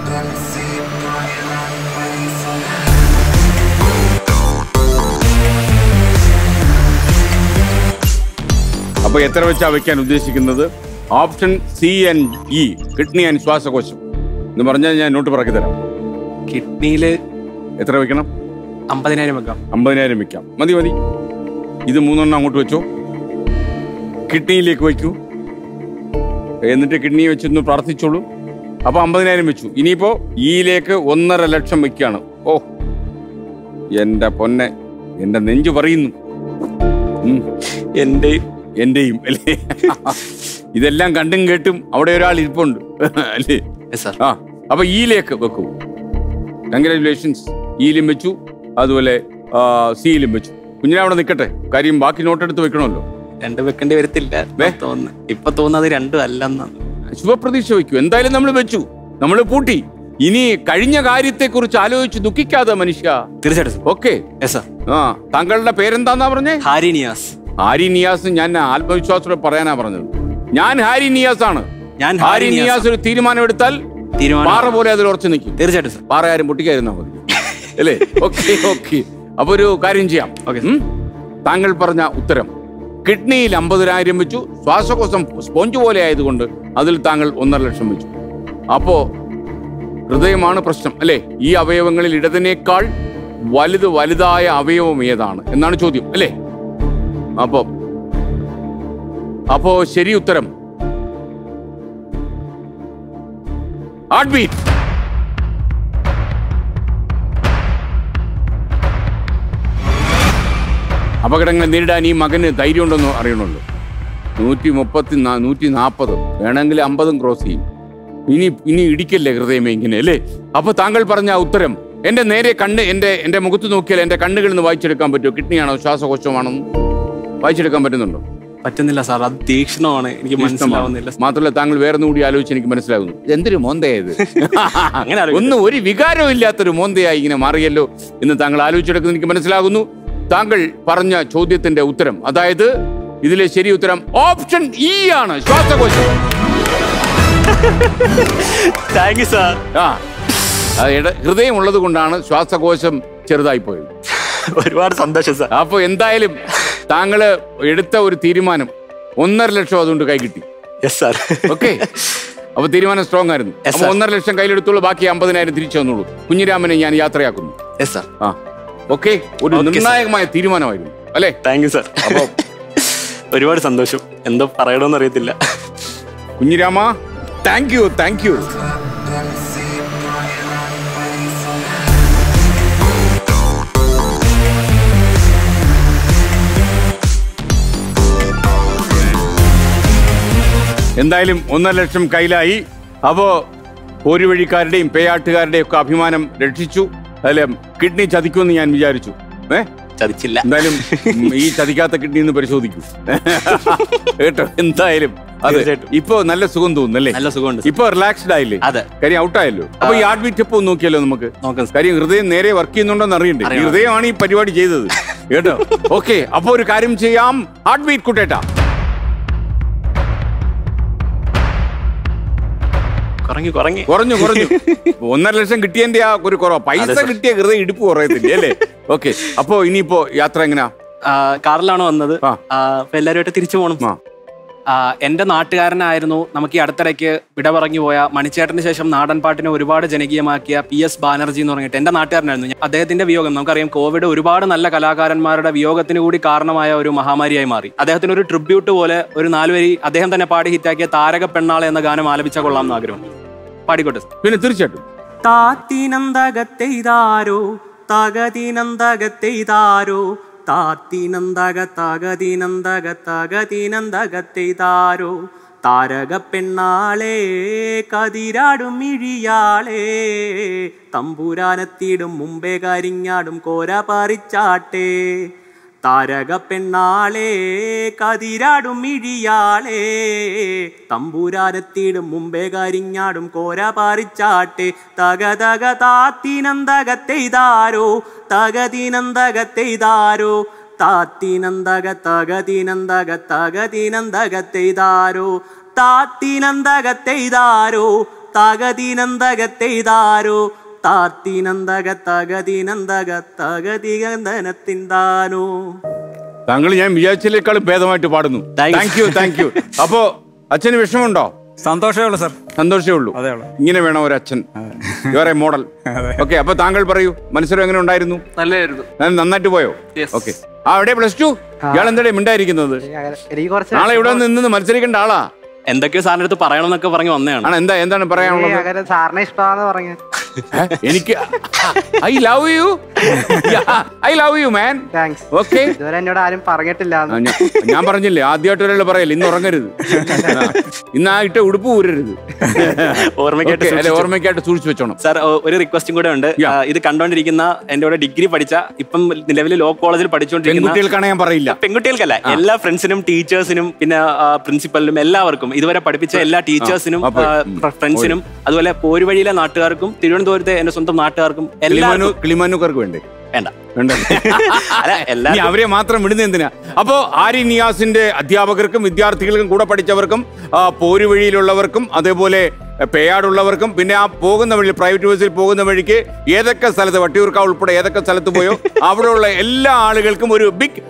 അപ്പൊ എത്ര വെച്ചാ വെക്കാൻ ഉദ്ദേശിക്കുന്നത് option C and E kidney and ശ്വാസകോശം എന്ന് പറഞ്ഞാൽ ഞാൻ നോട്ട് പറക്കി തരാം കിഡ്നിയില് എത്ര വെക്കണം അമ്പതിനായിരം വെക്കാം അമ്പതിനായിരം വെക്കാം മതി മതി ഇത് മൂന്നെണ്ണം അങ്ങോട്ട് വെച്ചോ കിഡ്നിയിലേക്ക് വയ്ക്കൂ എന്നിട്ട് കിഡ്നി വെച്ചൊന്ന് പ്രാർത്ഥിച്ചോളൂ അപ്പൊ അമ്പതിനായിരം വെച്ചു ഇനിയിപ്പോ ഈയിലേക്ക് ഒന്നര ലക്ഷം വെക്കുകയാണ് ഓ എന്റെ പൊന്നെ എന്റെ നെഞ്ചു പറയുന്നു ഉം. എന്റെ എന്റെയും അല്ലേ ഇതെല്ലാം കണ്ടും കേട്ടും അവിടെ ഒരാൾ ഇരിപ്പുണ്ട് അല്ലേ യെസ് സാർ ആ അപ്പൊ ഈയിലേക്ക് വെക്കൂ കൺഗ്രാറ്റുലേഷൻസ് ഈയിലും വെച്ചു അതുപോലെ ആ, സിയിലും വെച്ചു കുഞ്ഞിനെ അവിടെ നിൽക്കട്ടെ കാര്യം ബാക്കി നോട്ടെടുത്ത് വെക്കണമല്ലോ രണ്ട് വെക്കേണ്ടി വരത്തില്ല വേ. തോന്നുന്നു ഇപ്പൊ തോന്നുന്നത് രണ്ടും അല്ലെന്നാണ് ശുഭപ്രതീക്ഷ വെക്കൂ എന്തായാലും നമ്മൾ വെച്ചു നമ്മൾ പൂട്ടി ഇനി കഴിഞ്ഞ കാര്യത്തെക്കുറിച്ച് ആലോചിച്ച് ദുഃഖിക്കാതെ മനുഷ്യ തീർച്ചയായിട്ടും ഓക്കെ യെസ് സാർ ആ താങ്കളുടെ പേരെന്താന്നാ പറഞ്ഞേ ഹാരി നിയാസ് ഹാരി നിയാസ് ഞാൻ ആത്മവിശ്വാസത്തോടെ പറയാനാ പറഞ്ഞത് ഞാൻ ഹാരി നിയാസ് ആണ് ഞാൻ ഹാരി ഹാരി നിയാസ് നിയാസ് ഒരു തീരുമാനം എടുത്താൽ തീരുമാനം പാറ പോലെ അതിൽ ഉറച്ചു നിൽക്കും തീർച്ചയായിട്ടും സാർ പാറ ആരും പൊട്ടിക്കായിരുന്നാ മതി അല്ലേ ഓക്കെ ഓക്കെ അപ്പൊ ഒരു കാര്യം ചെയ്യാം Okay, ഉം? താങ്കൾ പറഞ്ഞ ഉത്തരം കിഡ്നിയിൽ അമ്പതിനായിരം വെച്ചു ശ്വാസകോശം സ്പോഞ്ച് പോലെ ആയതുകൊണ്ട് അതിൽ താങ്കൾ ഒന്നര ലക്ഷം വെച്ചു അപ്പോ ഹൃദയമാണ് പ്രശ്നം അല്ലേ ഈ അവയവങ്ങളിൽ ഇടതിനേക്കാൾ വലുത് വലുതായ അവയവം ഏതാണ് എന്നാണ് ചോദ്യം അല്ലേ അപ്പോ അപ്പോ ശരി ഉത്തരം ഹാർട്ട് ബീറ്റ് അപകടങ്ങൾ നേരിടാൻ ഈ മകന് ധൈര്യം ഉണ്ടെന്ന് അറിയണമല്ലോ നൂറ്റി മുപ്പത്തി നാ- നൂറ്റി നാൽപ്പത് വേണമെങ്കിൽ അമ്പതും ക്രോസ് ചെയ്യും ഇനി ഇനി ഇടിക്കല്ലേ ഹൃദയമേ ഇങ്ങനെ അല്ലേ അപ്പൊ താങ്കൾ പറഞ്ഞ ആ ഉത്തരം എന്റെ നേരെ കണ്ണ് എന്റെ എന്റെ മുഖത്ത് നോക്കിയാൽ എന്റെ കണ്ണുകളിൽ നിന്ന് വായിച്ചെടുക്കാൻ പറ്റുമോ കിഡ്നിയാണോ ശ്വാസകോശമാണോ വായിച്ചെടുക്കാൻ പറ്റുന്നുണ്ടോ പറ്റുന്നില്ല സാർ അത് തീക്ഷ്ണമാണ് എനിക്ക് മനസ്സിലാവുന്നില്ല മാത്രമല്ല താങ്കൾ വേറെ കൂടി ആലോചിച്ച് എനിക്ക് മനസ്സിലാകുന്നു എന്തൊരു മോന്തയത് അങ്ങനെ ആലോചിക്കരുത്. ഒന്നും ഒരു വികാരവും ഇല്ലാത്തൊരു മോന്തയായി ഇങ്ങനെ മാറിയല്ലോ എന്ന് താങ്കൾ ആലോചിച്ചെടുക്കുന്നത് എനിക്ക് മനസ്സിലാകുന്നു താങ്കൾ പറഞ്ഞ ചോദ്യത്തിന്റെ ഉത്തരം അതായത് ഇതിലെ ശരി ഉത്തരം ഓപ്ഷൻ ഇ ആണ് ശ്വാസകോശം താങ്ക് യു സാർ ആ ആ, ഇട- ഹൃദയം ഉള്ളത് കൊണ്ടാണ് ശ്വാസകോശം ചെറുതായി പോയത് ഒരുപാട് സന്തോഷം സാർ അപ്പൊ എന്തായാലും താങ്കള് എടുത്ത ഒരു തീരുമാനം ഒന്നര ലക്ഷം അതുകൊണ്ട് കൈ കിട്ടി യെസ് സാർ ഓക്കെ അപ്പൊ തീരുമാനം സ്ട്രോങ് ആയിരുന്നു Yes, അപ്പൊ sir. ഒന്നര ലക്ഷം കയ്യിലെടുത്തോളൂ ബാക്കി അമ്പതിനായിരം തിരിച്ചു വന്നോളൂ കുഞ്ഞിരാമനെ ഞാൻ യാത്രയാക്കുന്നു യെസ് സാർ ആ ഓക്കെ ഒരു Okay, sir. നിർണായകമായ തീരുമാനമായിരുന്നു അല്ലേ താങ്ക് യു സാർ അപ്പൊ ഒരുപാട് സന്തോഷം എന്തോ പറയണമെന്ന് അറിയത്തില്ല കുഞ്ഞിരാമ താങ്ക് യു താങ്ക് യു എന്തായാലും ഒന്നര ലക്ഷം കയ്യിലായി അപ്പോ ഒരു വഴിക്കാരുടെയും പേയാട്ടുകാരുടെയും ഒക്കെ അഭിമാനം രക്ഷിച്ചു അതിലെ കിഡ്നി ചതിക്കുമെന്ന് ഞാൻ വിചാരിച്ചു ഏ ചതിച്ചില്ല എന്തായാലും ഉം, ഈ ചതിക്കാത്ത കിഡ്നി ഒന്ന് പരിശോധിക്കൂ കേട്ടോ എന്തായാലും അതെ തീർച്ചയായിട്ടും. ഇപ്പൊ നല്ല സുഖം തോന്നുന്നു അല്ലേ നല്ല സുഖമുണ്ട് ഇപ്പൊ റിലാക്സ്ഡ് ആയില്ലേ അതെ. കാര്യം ഔട്ടായല്ലോ അപ്പൊ ഈ ഹാർട്ട് ബീറ്റ് ഇപ്പൊ നോക്കിയല്ലോ നമുക്ക് നോക്കാം സാർ. കാര്യം ഹൃദയം നേരെ വർക്ക് ചെയ്യുന്നുണ്ടോന്ന് അറിയണ്ടേ ഈ അറിയണം. ഹൃദയമാണ് ഈ പരിപാടി ചെയ്തത് കേട്ടോ ഓക്കെ അപ്പൊ ഒരു കാര്യം ചെയ്യാം ഹാർട്ട് ബീറ്റ് കുട്ടേട്ടാ കുറങ്ങി കുറങ്ങി കുറഞ്ഞു കുറഞ്ഞു ഒന്നര ലക്ഷം കിട്ടിയതിന്റെ ആ ഒരു കുറവ് പൈസ അതെ, സർ. കിട്ടിയ ഹൃദയം ഇടുപ്പ് കുറയത്തില്ലേ അല്ലേ ഓക്കെ അപ്പൊ ഇനിയിപ്പോ യാത്ര എങ്ങനെയാ ആ, കാറിലാണ് വന്നത് ആ. ആ, അപ്പൊ എല്ലാവരുമായിട്ട് തിരിച്ചു പോകണം ആ. ആ, എന്റെ നാട്ടുകാരനായിരുന്നു നമുക്ക് ഈ അടുത്തിടയ്ക്ക് വിട പറഞ്ഞു പോയ മണിച്ചേട്ടന് ശേഷം നാടൻ പാട്ടിനെ ഒരുപാട് ജനകീയമാക്കിയ പി എസ് ബാനർജി എന്ന് പറഞ്ഞിട്ട് എന്റെ നാട്ടുകാരനായിരുന്നു ഞാൻ- അദ്ദേഹത്തിന്റെ വിയോഗം നമുക്കറിയാം കോവിഡ് ഒരുപാട് നല്ല കലാകാരന്മാരുടെ വിയോഗത്തിന് കൂടി കാരണമായ ഒരു മഹാമാരിയായി മാറി അദ്ദേഹത്തിന് ഒരു ട്രിബ്യൂട്ട് പോലെ ഒരു നാലുവരി അദ്ദേഹം തന്നെ പാടി ഹിറ്റാക്കിയ താരക പെണ്ണാളെ എന്ന ഗാനം ആലപിച്ച കൊള്ളാം എന്ന് ആഗ്രഹമുണ്ട് പാടിക്കോട്ടെ സർ. പിന്നെ തീർച്ചയായിട്ടും താത്തിനന്തകത്തെയ്താരോ തകതിനന്തകത്തെയ്താരോ താത്തിനന്തക തകതിനന്തക തകതിനന്തകത്തെയ്താരോ താരക പെണ്ണാളെ കതിരാടും മിഴിയാളെ തമ്പുരാനെത്തിയിടും മുമ്പേ കരിഞ്ഞാടും കോര പറിച്ചാട്ടെ താരക പെണ്ണാളെ കതിരാടും മിഴിയാളെ തമ്പുരാനെത്തിയിടും മുമ്പേ കരിഞ്ഞാടും കോര പറിച്ചാട്ടെ തക തക താത്തിനന്തകത്തെയ്താരോ തകതിനന്തകത്തെയ്താരോ താത്തിനന്തക തകതിനന്തക തകതിനന്തകത്തെയ്താരോ താത്തിനന്തകത്തെയ്താരോ തകതിനന്തകത്തെയ്താരോ താത്തിനന്തക തകതിനന്തക തകതികന്ധനത്തിന്താനോ താങ്കൾ ഞാൻ വിചാരിച്ചതിനേക്കാളും ഭേദമായിട്ട് പാടുന്നു Thanks. Thank you thank you അപ്പോ അച്ഛന് വിഷമമുണ്ടോ സന്തോഷമേ ഉള്ളൂ സാർ സന്തോഷമേ ഉള്ളൂ അതേ ഉള്ളൂ. ഇങ്ങനെ വേണം ഒരു അച്ഛൻ വേറെ മോഡൽ ഓക്കെ അപ്പൊ താങ്കൾ പറയൂ മത്സരം എങ്ങനെ ഉണ്ടായിരുന്നു നല്ലതായിരുന്നു ഞാൻ നന്നായിട്ട് പോയോ Yes. ഓക്കെ ആ എവിടെ പ്ലസ് ടു ഇയാൾ എന്താ മിണ്ടായിരിക്കുന്നത് എനിക്ക് കുറച്ച് നാളെ ഇവിടെ നിന്ന് മത്സരിക്കേണ്ട ആളാ എന്തൊക്കെയോ സാറിന്റെ അടുത്ത് പറയണമെന്നൊക്കെ പറഞ്ഞു വന്നതാണ് ആണ് എന്താ എന്താണ് പറയാനുള്ളത് അങ്ങനെ സാറിനെ ഇഷ്ടമാന്ന് പറഞ്ഞു ഏ? എനിക്ക് I love you I love you man thanks okay ഇതുവരെ എന്നോട് ആരും പറഞ്ഞിട്ടില്ല ഞാൻ പറഞ്ഞില്ലേ ആദ്യമായിട്ട് ഒരാൾ പറയല്ലേ ഇന്ന് ഉറങ്ങരുത് ആ, ഇന്ന് ആ ഇട്ട ഉടുപ്പ് ഊരരുത് ഓർമ്മയ്ക്കായിട്ട് Okay, അല്ലെ സൂക്ഷിച്ചു. ഓർമ്മയ്ക്കായിട്ട് സൂക്ഷിച്ചു വെച്ചോണം സാർ ഒ- ഒരു റിക്വസ്റ്റും കൂടെ ഉണ്ട് Yeah. ആ, ഇത് കണ്ടുകൊണ്ടിരിക്കുന്ന എന്റെ കൂടെ ഡിഗ്രി പഠിച്ച ഇപ്പം നിലവിൽ ലോ കോളേജിൽ പഠിച്ചുകൊണ്ടിരിക്കുന്ന പെൺകുട്ടികൾക്കാണ് ഞാൻ പറയില്ല പെൺകുട്ടികൾക്കല്ല എല്ലാ ഫ്രണ്ട്സിനും ടീച്ചേഴ്സിനും പിന്നെ പ്രിൻസിപ്പലിനും എല്ലാവർക്കും ഇതുവരെ പഠിപ്പിച്ച എല്ലാ ടീച്ചേഴ്സിനും അപ്പൊ, ഉം. ഫ്രണ്ട്സിനും അതുപോലെ പോരുവഴിയിലെ നാട്ടുകാർക്കും തിരുവനന്തപുരത്തെ എന്റെ സ്വന്തം നാട്ടുകാർക്കും കിളിമാനു എല്ലാവർക്കും കിളിമാനുക്കാർക്ക് വേണ്ടേ വേണ്ട വേണ്ട അല്ല നീ എല്ലാവർക്കും അവരെ മാത്രം വിടുന്ന എന്തിനാ അപ്പോ ആരി നിയാസിന്റെ അധ്യാപകർക്കും വിദ്യാർത്ഥികൾക്കും കൂടെ പഠിച്ചവർക്കും ആ, പോരുവഴിയിലുള്ളവർക്കും അതേപോലെ എ, പേയാടുള്ളവർക്കും പിന്നെ ആ പോകുന്ന വഴി പ്രൈവറ്റ് ബസ്സിൽ പോകുന്ന വഴിക്ക് ഏതൊക്കെ സ്ഥലത്ത് വട്ടിയൂർക്കാവ് ഉൾപ്പെടെ ഏതൊക്കെ സ്ഥലത്ത് പോയോ അവിടെയുള്ള എല്ലാ ആളുകൾക്കും ഒരു ബിഗ്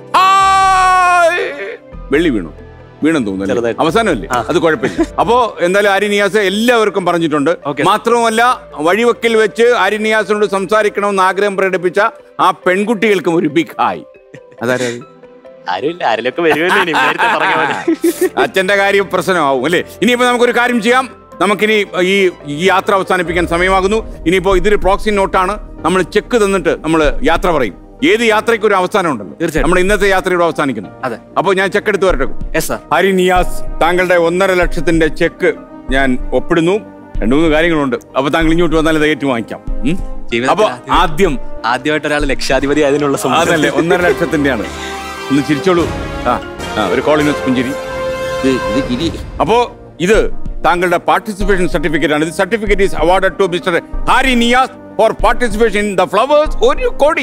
വെള്ളി വീണു വീണെന്ന് തോന്നുന്നു ചെറുതായിട്ട്. അവസാനമല്ലേ അത് കുഴപ്പമില്ല അപ്പോ എന്തായാലും ആരി നിയാസ് എല്ലാവർക്കും പറഞ്ഞിട്ടുണ്ട് Okay. മാത്രമല്ല വഴിവക്കിൽ വെച്ച് ആരി നിയാസിനോട് സംസാരിക്കണമെന്ന് ആഗ്രഹം പ്രകടിപ്പിച്ച ആ പെൺകുട്ടികൾക്കും ഒരു ബിഗ് ഹായ് അതാരാ അത്? ആരുമില്ല ആരിലൊക്കെ വരുമല്ലോ ഇനി നേരത്തെ പറഞ്ഞ പോലെ അച്ഛന്റെ കാര്യം പ്രശ്നമാവും അല്ലേ ഇനിയിപ്പോ നമുക്കൊരു കാര്യം ചെയ്യാം നമുക്കിനി ഈ ഈ യാത്ര അവസാനിപ്പിക്കാൻ സമയമാകുന്നു ഇനിയിപ്പോ ഇതൊരു പ്രോക്സി നോട്ടാണ് നമ്മൾ ചെക്ക് തന്നിട്ട് നമ്മൾ യാത്ര പറയും ഏത് യാത്രയ്ക്ക് ഒരു അവസാനം ഉണ്ടല്ലോ തീർച്ചയായിട്ടും. നമ്മുടെ ഇന്നത്തെ യാത്രയുടെ അവസാനിക്കുന്നു അതെ. അപ്പോൾ ഞാൻ ചെക്ക് എടുത്ത് വരട്ടെ യെസ് സാർ ഹരി നിയാസ് താങ്കളുടെ ഒന്നര ലക്ഷത്തിന്റെ ചെക്ക് ഞാൻ ഒപ്പിടുന്നു രണ്ടു മൂന്ന് കാര്യങ്ങളുണ്ട് അപ്പൊ താങ്കൾ ഇങ്ങോട്ട് വന്നാൽ അത് ഏറ്റുവാങ്ങിക്കാം ഉം? ജീവിതത്തിൽ അപ്പൊ ആദ്യം- ആദ്യം ആദ്യമായിട്ട് ഒരാൾ ലക്ഷാധിപതി അതിനുള്ള അതല്ലേ ഒന്നര ലക്ഷത്തിന്റെയാണ് ഒന്ന് ചിരിച്ചോളൂ ആ ആ, ഒരു കോളിനസ് പുഞ്ചിരി അപ്പോ ഇത് താങ്കളുടെ പാർട്ടിസിപ്പേഷൻ സർട്ടിഫിക്കറ്റ് ആണ് ഇത് certificate is award to mister Hari Niyas for participation in the Flowers ഒരു കോടി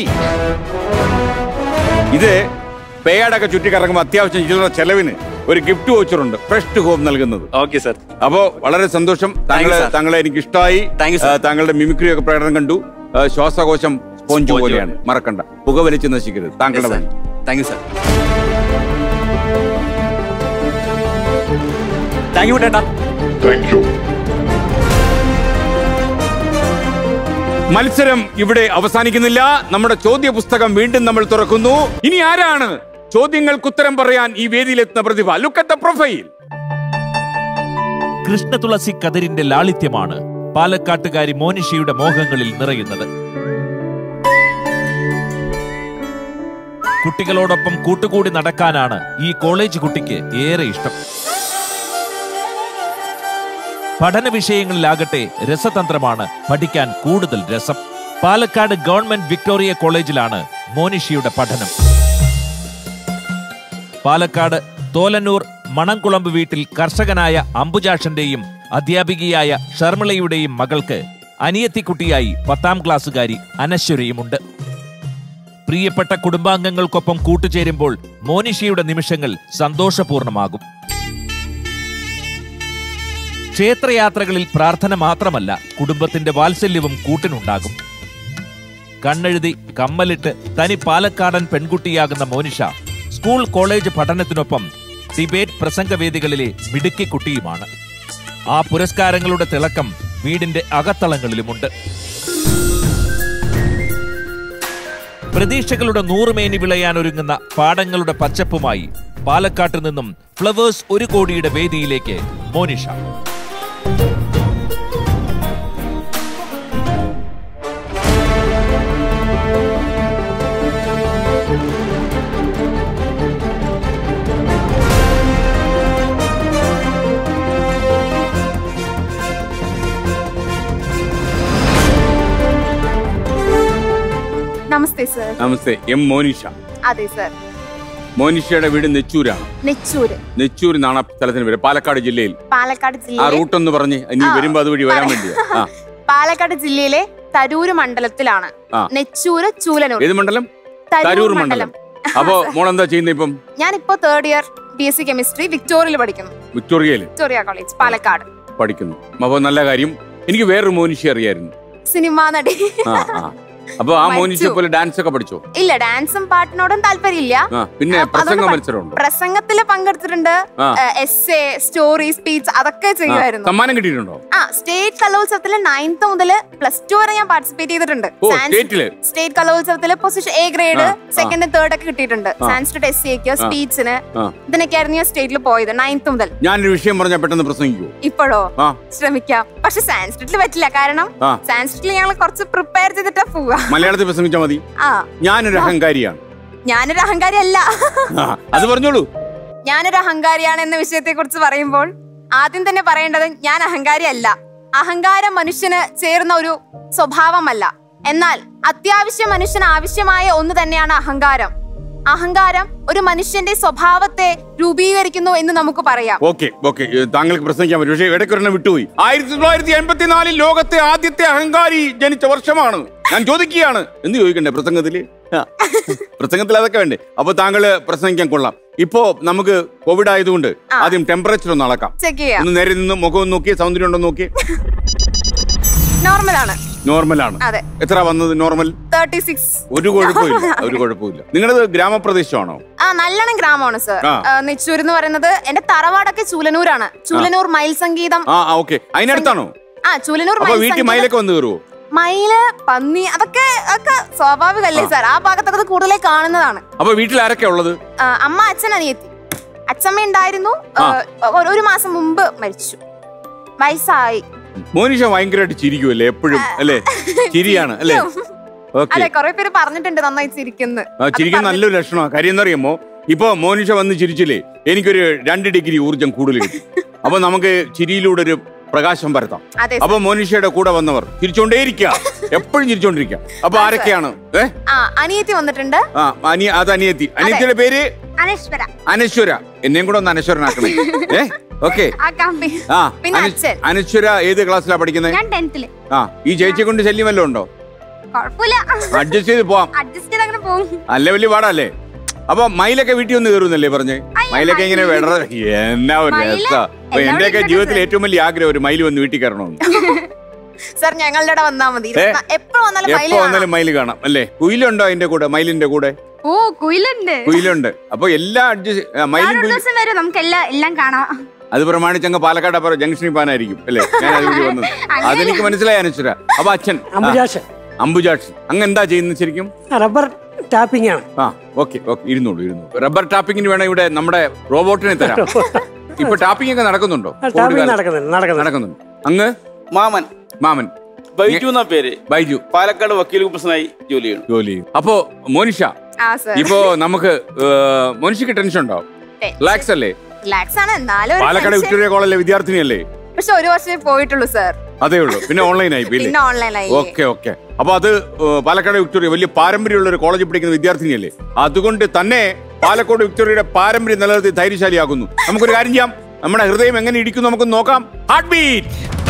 ഇത് പേയാടൊക്കെ ചുറ്റിക്കറങ്ങുമ്പോൾ അത്യാവശ്യം ചില്ലറ ചെലവിന് ഒരു ഗിഫ്റ്റ് വോച്ചറുണ്ട് ഫ്രഷ് ടു ഹോം നൽകുന്നത് ഓക്കെ സാർ അപ്പോ വളരെ സന്തോഷം താങ്കളെ sir. താങ്കളെ എനിക്ക് ഇഷ്ടമായി Thank you, sir. ആ, താങ്കളുടെ മിമിക്രി ഒക്കെ പ്രകടനം കണ്ടു ആ, ശ്വാസകോശം സ്പോഞ്ച് Sponge പോലെയാണ് മറക്കണ്ട പുക വലിച്ച് നശിക്കരുത് താങ്കളുടെ വഴി thank you sir thank you ചേട്ടാ താങ്ക് യു മത്സരം ഇവിടെ അവസാനിക്കുന്നില്ല നമ്മുടെ ചോദ്യ പുസ്തകം വീണ്ടും നമ്മൾ തുറക്കുന്നു ഇനി ആരാണ് ചോദ്യങ്ങൾക്ക് ഉത്തരം പറയാൻ ഈ വേദിയിലെത്തുന്ന പ്രതിഭ ലുക്ക് അറ്റ് ദ പ്രൊഫൈൽ കൃഷ്ണതുളസി കതിരിന്റെ ലാളിത്യമാണ് പാലക്കാട്ടുകാരി മോനിഷയുടെ മോഹങ്ങളിൽ നിറയുന്നത് കുട്ടികളോടൊപ്പം കൂട്ടുകൂടി നടക്കാനാണ് ഈ കോളേജ് കുട്ടിക്ക് ഏറെ ഇഷ്ടം പഠന വിഷയങ്ങളിലാകട്ടെ രസതന്ത്രമാണ് പഠിക്കാൻ കൂടുതൽ രസം പാലക്കാട് ഗവൺമെന്റ് വിക്ടോറിയ കോളേജിലാണ് മോനിഷയുടെ പഠനം പാലക്കാട് തോലന്നൂർ മണംകുളമ്പ് വീട്ടിൽ കർഷകനായ അംബുജാഷന്റെയും അധ്യാപികയായ ഷർമിളയുടെയും മകൾക്ക് അനിയത്തിക്കുട്ടിയായി പത്താം ക്ലാസ്സുകാരി അനശ്വരയുമുണ്ട് പ്രിയപ്പെട്ട കുടുംബാംഗങ്ങൾക്കൊപ്പം കൂട്ടുചേരുമ്പോൾ മോനിഷയുടെ നിമിഷങ്ങൾ സന്തോഷപൂർണമാകും ക്ഷേത്രയാത്രകളിൽ പ്രാർത്ഥന മാത്രമല്ല കുടുംബത്തിന്റെ വാത്സല്യവും കൂട്ടിനുണ്ടാകും കണ്ണെഴുതി കമ്മലിട്ട് തനി പാലക്കാടൻ പെൺകുട്ടിയാകുന്ന മോനിഷ സ്കൂൾ കോളേജ് പഠനത്തിനൊപ്പം ഡിബേറ്റ് പ്രസംഗവേദികളിലെ മിടുക്കി കുട്ടിയുമാണ് ആ പുരസ്കാരങ്ങളുടെ തിളക്കം വീടിന്റെ അകത്തളങ്ങളിലുമുണ്ട് പ്രതീക്ഷകളുടെ നൂറുമേനി വിളയാൻ ഒരുങ്ങുന്ന പാടങ്ങളുടെ പച്ചപ്പുമായി പാലക്കാട്ട് നിന്നും ഫ്ലവേഴ്സ് ഒരു കോടിയുടെ വേദിയിലേക്ക് മോനിഷ നമസ്തേ സർ നമസ്തേ എം മോനിഷ അതെ സർ മോനിഷയുടെ വീട് നെച്ചൂരാണ് നെച്ചൂര് നെച്ചൂർ എന്നാണ് ആ സ്ഥലത്തിന് പേര് പാലക്കാട് ജില്ലയിൽ പാലക്കാട് ആ ജില്ലയിലെ റൂട്ട് ഒന്ന് പറഞ്ഞ് ഇനി ആ, വരുമ്പോ അതുവഴി വരാൻ വേണ്ടിയാ ആ പാലക്കാട് ജില്ലയിലെ തരൂര് മണ്ഡലത്തിലാണ് ആ. നെച്ചൂര് ചൂലനൂർ ഏത് മണ്ഡലം തരൂർ തരൂർ മണ്ഡലം. മണ്ഡലം അപ്പോ മോളെന്താ ചെയ്യുന്നത് ഇപ്പം ഞാനിപ്പോ third year B S C chemistry വിക്ടോറിയയിൽ പഠിക്കുന്നു വിക്ടോറിയയിൽ വിക്ടോറിയ കോളേജ് പാലക്കാട് പഠിക്കുന്നു അപ്പൊ നല്ല കാര്യം എനിക്ക് വേറൊരു മോനിഷ അറിയായിരുന്നു സിനിമാ നടി ആ ആ അപ്പൊ ആ മരിച്ചു. മോനിഷ പോലെ ഡാൻസ് ഒക്കെ പഠിച്ചോ ഇല്ല ഡാൻസും പാട്ടിനോടും താല്പര്യമില്ല ആ പിന്നെ അപ്പൊ പ്രസംഗ അതൊക്കെ പ- മത്സരമുണ്ടോ പ്രസംഗത്തില് പങ്കെടുത്തിട്ടുണ്ട് ആ. എസ് എ സ്റ്റോറി സ്പീച്ച് അതൊക്കെ ആ, ചെയ്യുമായിരുന്നു സമ്മാനം കിട്ടിയിട്ടുണ്ടോ ആ സ്റ്റേറ്റ് കലോത്സവത്തില് നയൻത്ത് മുതൽ പ്ലസ് ടു വരെ ഞാൻ പാർട്ടിസിപ്പേറ്റ് ചെയ്തിട്ടുണ്ട് ഓ സാൻസ്- സ്റ്റേറ്റില് സ്റ്റേറ്റ് കലോത്സവത്തില് പൊസിഷൻ എ ഗ്രേഡ് ആ, സെക്കൻഡ് തേർഡ് ഒക്കെ കിട്ടിയിട്ടുണ്ട് ആ. സാൻസ്ക്രിറ്റ് എസ് സിക്ക് സ്പീച്ചിന് ആ ഇതിനൊക്കെയായിരുന്നു ഞാൻ സ്റ്റേറ്റിൽ പോയത് നയൻത്ത് മുതൽ ഞാനൊരു വിഷയം പറഞ്ഞാൽ പെട്ടെന്ന് പ്രസംഗിക്കൂ ഇപ്പോഴോ ആ ശ്രമിക്കാം പക്ഷെ സാൻസ്ക്രിറ്റിൽ പറ്റില്ല കാരണം ആ. സാൻസ്ക്രിറ്റിൽ ഞങ്ങൾ കുറച്ച് പ്രിപ്പയർ ചെയ്തിട്ടാ പോവുക മലയാളത്തിൽ പ്രസംഗിച്ചാൽ മതി ആ ഞാനൊരു അഹങ്കാരിയാണ് ഞാനൊരു അഹങ്കാരി അല്ല ആ, അത് പറഞ്ഞോളൂ ഞാനൊരു അഹങ്കാരിയാണ് എന്ന വിഷയത്തെ കുറിച്ച് പറയുമ്പോൾ ആദ്യം തന്നെ പറയേണ്ടത് ഞാൻ അഹങ്കാരി അല്ല അഹങ്കാരം മനുഷ്യന് ചേർന്ന ഒരു സ്വഭാവമല്ല എന്നാൽ അത്യാവശ്യം മനുഷ്യന് ആവശ്യമായ ഒന്ന് തന്നെയാണ് അഹങ്കാരം അഹങ്കാരം ഒരു മനുഷ്യന്റെ സ്വഭാവത്തെ രൂപീകരിക്കുന്നു എന്ന് നമുക്ക് പറയാം ഓക്കെ ഓക്കെ താങ്കൾക്ക് പ്രസംഗിക്കാൻ പറ്റും പക്ഷേ ഇടയ്ക്കൊരെണ്ണം വിട്ടുപോയി ആയിരത്തി തൊള്ളായിരത്തി എൺപത്തിനാലിൽ ലോകത്തെ ആദ്യത്തെ അഹങ്കാരി ജനിച്ച വർഷമാണ് ഞാൻ ചോദിക്കുകയാണ് എന്ന് ചോദിക്കണ്ടേ പ്രസംഗത്തില് ആ. പ്രസംഗത്തിൽ അതൊക്കെ വേണ്ടേ അപ്പൊ താങ്കള് പ്രസംഗിക്കാൻ കൊള്ളാം ഇപ്പോ നമുക്ക് കോവിഡ് ആയതുകൊണ്ട് ആദ്യം ടെമ്പറേച്ചർ ഒന്ന് അളക്കാം ചെക്ക് ചെയ്യാം ഒന്ന് നേരെ നിന്ന് മുഖം ഒന്ന് നോക്കിയേ സൗന്ദര്യം ഉണ്ടോ നോക്കിയേ നോർമൽ ആണ് നോർമൽ ആണ് അതെ എത്ര വന്നത് നോർമൽ തേർട്ടി സിക്സ് ഒരു കുഴപ്പമില്ല ഒരു കുഴപ്പമില്ല നിങ്ങളത് ഗ്രാമപ്രദേശമാണോ ആ നല്ലോണം ഗ്രാമമാണ് സർ ആ. നെച്ചൂർ എന്ന് പറയുന്നത് എന്റെ തറവാടൊക്കെ ചൂലനൂരാണ് ചൂലനൂർ മയിൽ സംഗീതം ആ ഓക്കെ അതിനടുത്താണോ ആ ചൂലനൂർ അപ്പൊ മയിൽ വീട്ടിൽ സംഗീതം മയിലൊക്കെ വന്ന് കയറുവോ മയില് പന്നി അതൊക്കെ ഒക്കെ സ്വാഭാവികമല്ലേ സാർ ആ ഭാഗത്തൊക്കെ അത് കൂടുതലായി കാണുന്നതാണ് അപ്പൊ വീട്ടിൽ ആരൊക്കെ ഉള്ളത് ആ, അമ്മ അച്ഛൻ അനിയത്തി അച്ഛമ്മ ഉണ്ടായിരുന്നു ആ, ഒരു- ഒരു മാസം മുമ്പ് മരിച്ചു വയസ്സായി മോനിഷ ഭയങ്കരമായിട്ട് ചിരിക്കുമല്ലേ എപ്പോഴും അല്ലേ ചിരിയാണ് അല്ലേ ഓക്കെ അതെ കുറെ പേര് പറഞ്ഞിട്ടുണ്ട് നന്നായി ചിരിക്കുന്നു ആ, ചിരിക്കാൻ നല്ലൊരു ലക്ഷണമാണ് കാര്യം എന്താ ഇപ്പൊ മോനിഷ വന്ന് ചിരിച്ചില്ലേ എനിക്കൊരു രണ്ട് ഡിഗ്രി ഊർജം കൂടുതൽ കിട്ടി അപ്പൊ നമുക്ക് ചിരിയിലൂടെ ഒരു പ്രകാശം പരത്താം അതെ അപ്പൊ മോനിഷയുടെ കൂടെ വന്നവർ ചിരിച്ചോണ്ടേയിരിക്കുക എപ്പോഴും ചിരിച്ചോണ്ടിരിക്കുക അപ്പൊ ആരൊക്കെയാണ് ഏ ആ അനിയത്തി വന്നിട്ടുണ്ട് ആ അനിയ അത് അനിയത്തി അനിയത്തിയുടെ പേര് അനശ്വര അനശ്വര എന്നെയും കൂടെ ഒന്ന് അനശ്വരനാക്കണേ ഏ ഓക്കെ ആ കമ്പി ആ പിന്നെ അന- അച്ഛൻ അനശ്വര ഏത് ക്ലാസ്സിലാ പഠിക്കുന്നത് ഞാൻ ടെൻത്തില് ആ ഈ ചേച്ചിയെ കൊണ്ട് ശല്യം വല്ലതും ഉണ്ടോ കുഴപ്പമില്ല അഡ്ജസ്റ്റ് ചെയ്ത് പോവാം അഡ്ജസ്റ്റ് ചെയ്ത് അങ്ങനെ പോകും അല്ല വലിയ പാടല്ലേ അപ്പൊ മയിലൊക്കെ വീട്ടിൽ ഒന്ന് കയറുന്നല്ലേ പറഞ്ഞേ മയിലൊക്കെ ഇങ്ങനെ വെടറ എന്നാ ഒരു മയില് രസാ അപ്പൊ എല്ലാ എന്റെയൊക്കെ വീട്ടിലും ജീവിതത്തിൽ ഏറ്റവും വലിയ ആഗ്രഹം ഒരു മയിൽ വന്ന് വീട്ടിൽ കയറണമെന്ന് സാർ ഞങ്ങളുടെ അവിടെ വന്നാ മതി ഏ? എപ്പോ വന്നാലും മയില് എപ്പോ കാണാം വന്നാലും മയിൽ കാണാം അല്ലേ കുയിലുണ്ടോ അതിന്റെ കൂടെ മയിലിന്റെ കൂടെ ഓ കുയിലുണ്ട് കുയിലുണ്ട് അപ്പൊ എല്ലാ അഡ്ജസ്റ്റ് മയിലും ഒരു കുയിലും ദിവസം വരും നമുക്ക് എല്ലാം എല്ലാം കാണാം അത് പ്രമാണിച്ച് അങ്ങ് പാലക്കാട് അപ്പുറം ജംഗ്ഷനിൽ പോകാനായിരിക്കും അല്ലേ ഞാൻ അതുവഴി വന്നത് അതെനിക്ക് മനസ്സിലായി അനുശ്വര അപ്പൊ അച്ഛൻ ആ, അംബുജാക്ഷൻ. അംബുജാക്ഷൻ അങ്ങ് എന്താ ചെയ്യുന്നത് ശരിക്കും റബ്ബർ ടാപ്പിംഗ് ആണ് ആ ഓക്കെ ഓക്കെ ഇരുന്നോളൂ ഇരുന്നോളൂ റബ്ബർ ടാപ്പിങ്ങിന് വേണം ഇവിടെ നമ്മുടെ റോബോട്ടിനെ തരാം ഇപ്പൊ ടാപ്പിംഗ് ഒക്കെ നടക്കുന്നുണ്ടോ ടാപ്പിംഗ് കോവിഡ് കാലത്ത്? നടക്കുന്നുണ്ട് നടക്കുന്നുണ്ട് നടക്കുന്നുണ്ട് അങ്ങ് മാമൻ മാമൻ ബൈജു എന്നാ പേര് ബൈജു പാലക്കാട് വക്കീൽ കുപ്രസനായി ജോലി ചെയ്യണം ജോലി ചെയ്യും അപ്പോ മോനിഷ ആ സർ ഇപ്പോ നമുക്ക് ഏഹ്, മോനിഷയ്ക്ക് ടെൻഷൻ ഉണ്ടോ റിലാക്സ് അല്ലേ റിലാക്സ് ആണ് എന്നാലും ഒരു പാലക്കാട് tension. വിക്ടോറിയ കോളേജിലെ വിദ്യാർത്ഥിനിയല്ലേ പക്ഷെ ഒരു വർഷമേ പോയിട്ടുള്ളൂ സർ അതേ ഉള്ളൂ പിന്നെ ഓൺലൈൻ ആയി പോയി പിന്നെ ഓൺലൈനായി ഓക്കെ ഓക്കെ അപ്പൊ അത് ഏഹ്, പാലക്കാട് വിക്ടോറിയ വലിയ പാരമ്പര്യമുള്ള ഒരു കോളേജിൽ പഠിക്കുന്ന വിദ്യാർത്ഥിനിയല്ലേ അതുകൊണ്ട് തന്നെ പാലക്കാട് വിക്ടോറിയയുടെ പാരമ്പര്യം നിലനിർത്തി ധൈര്യശാലിയാകുന്നു നമുക്കൊരു കാര്യം ചെയ്യാം നമ്മുടെ ഹൃദയം എങ്ങനെ ഇടിക്കും നമുക്ക് നോക്കാം ഹാർട്ട് ബീറ്റ്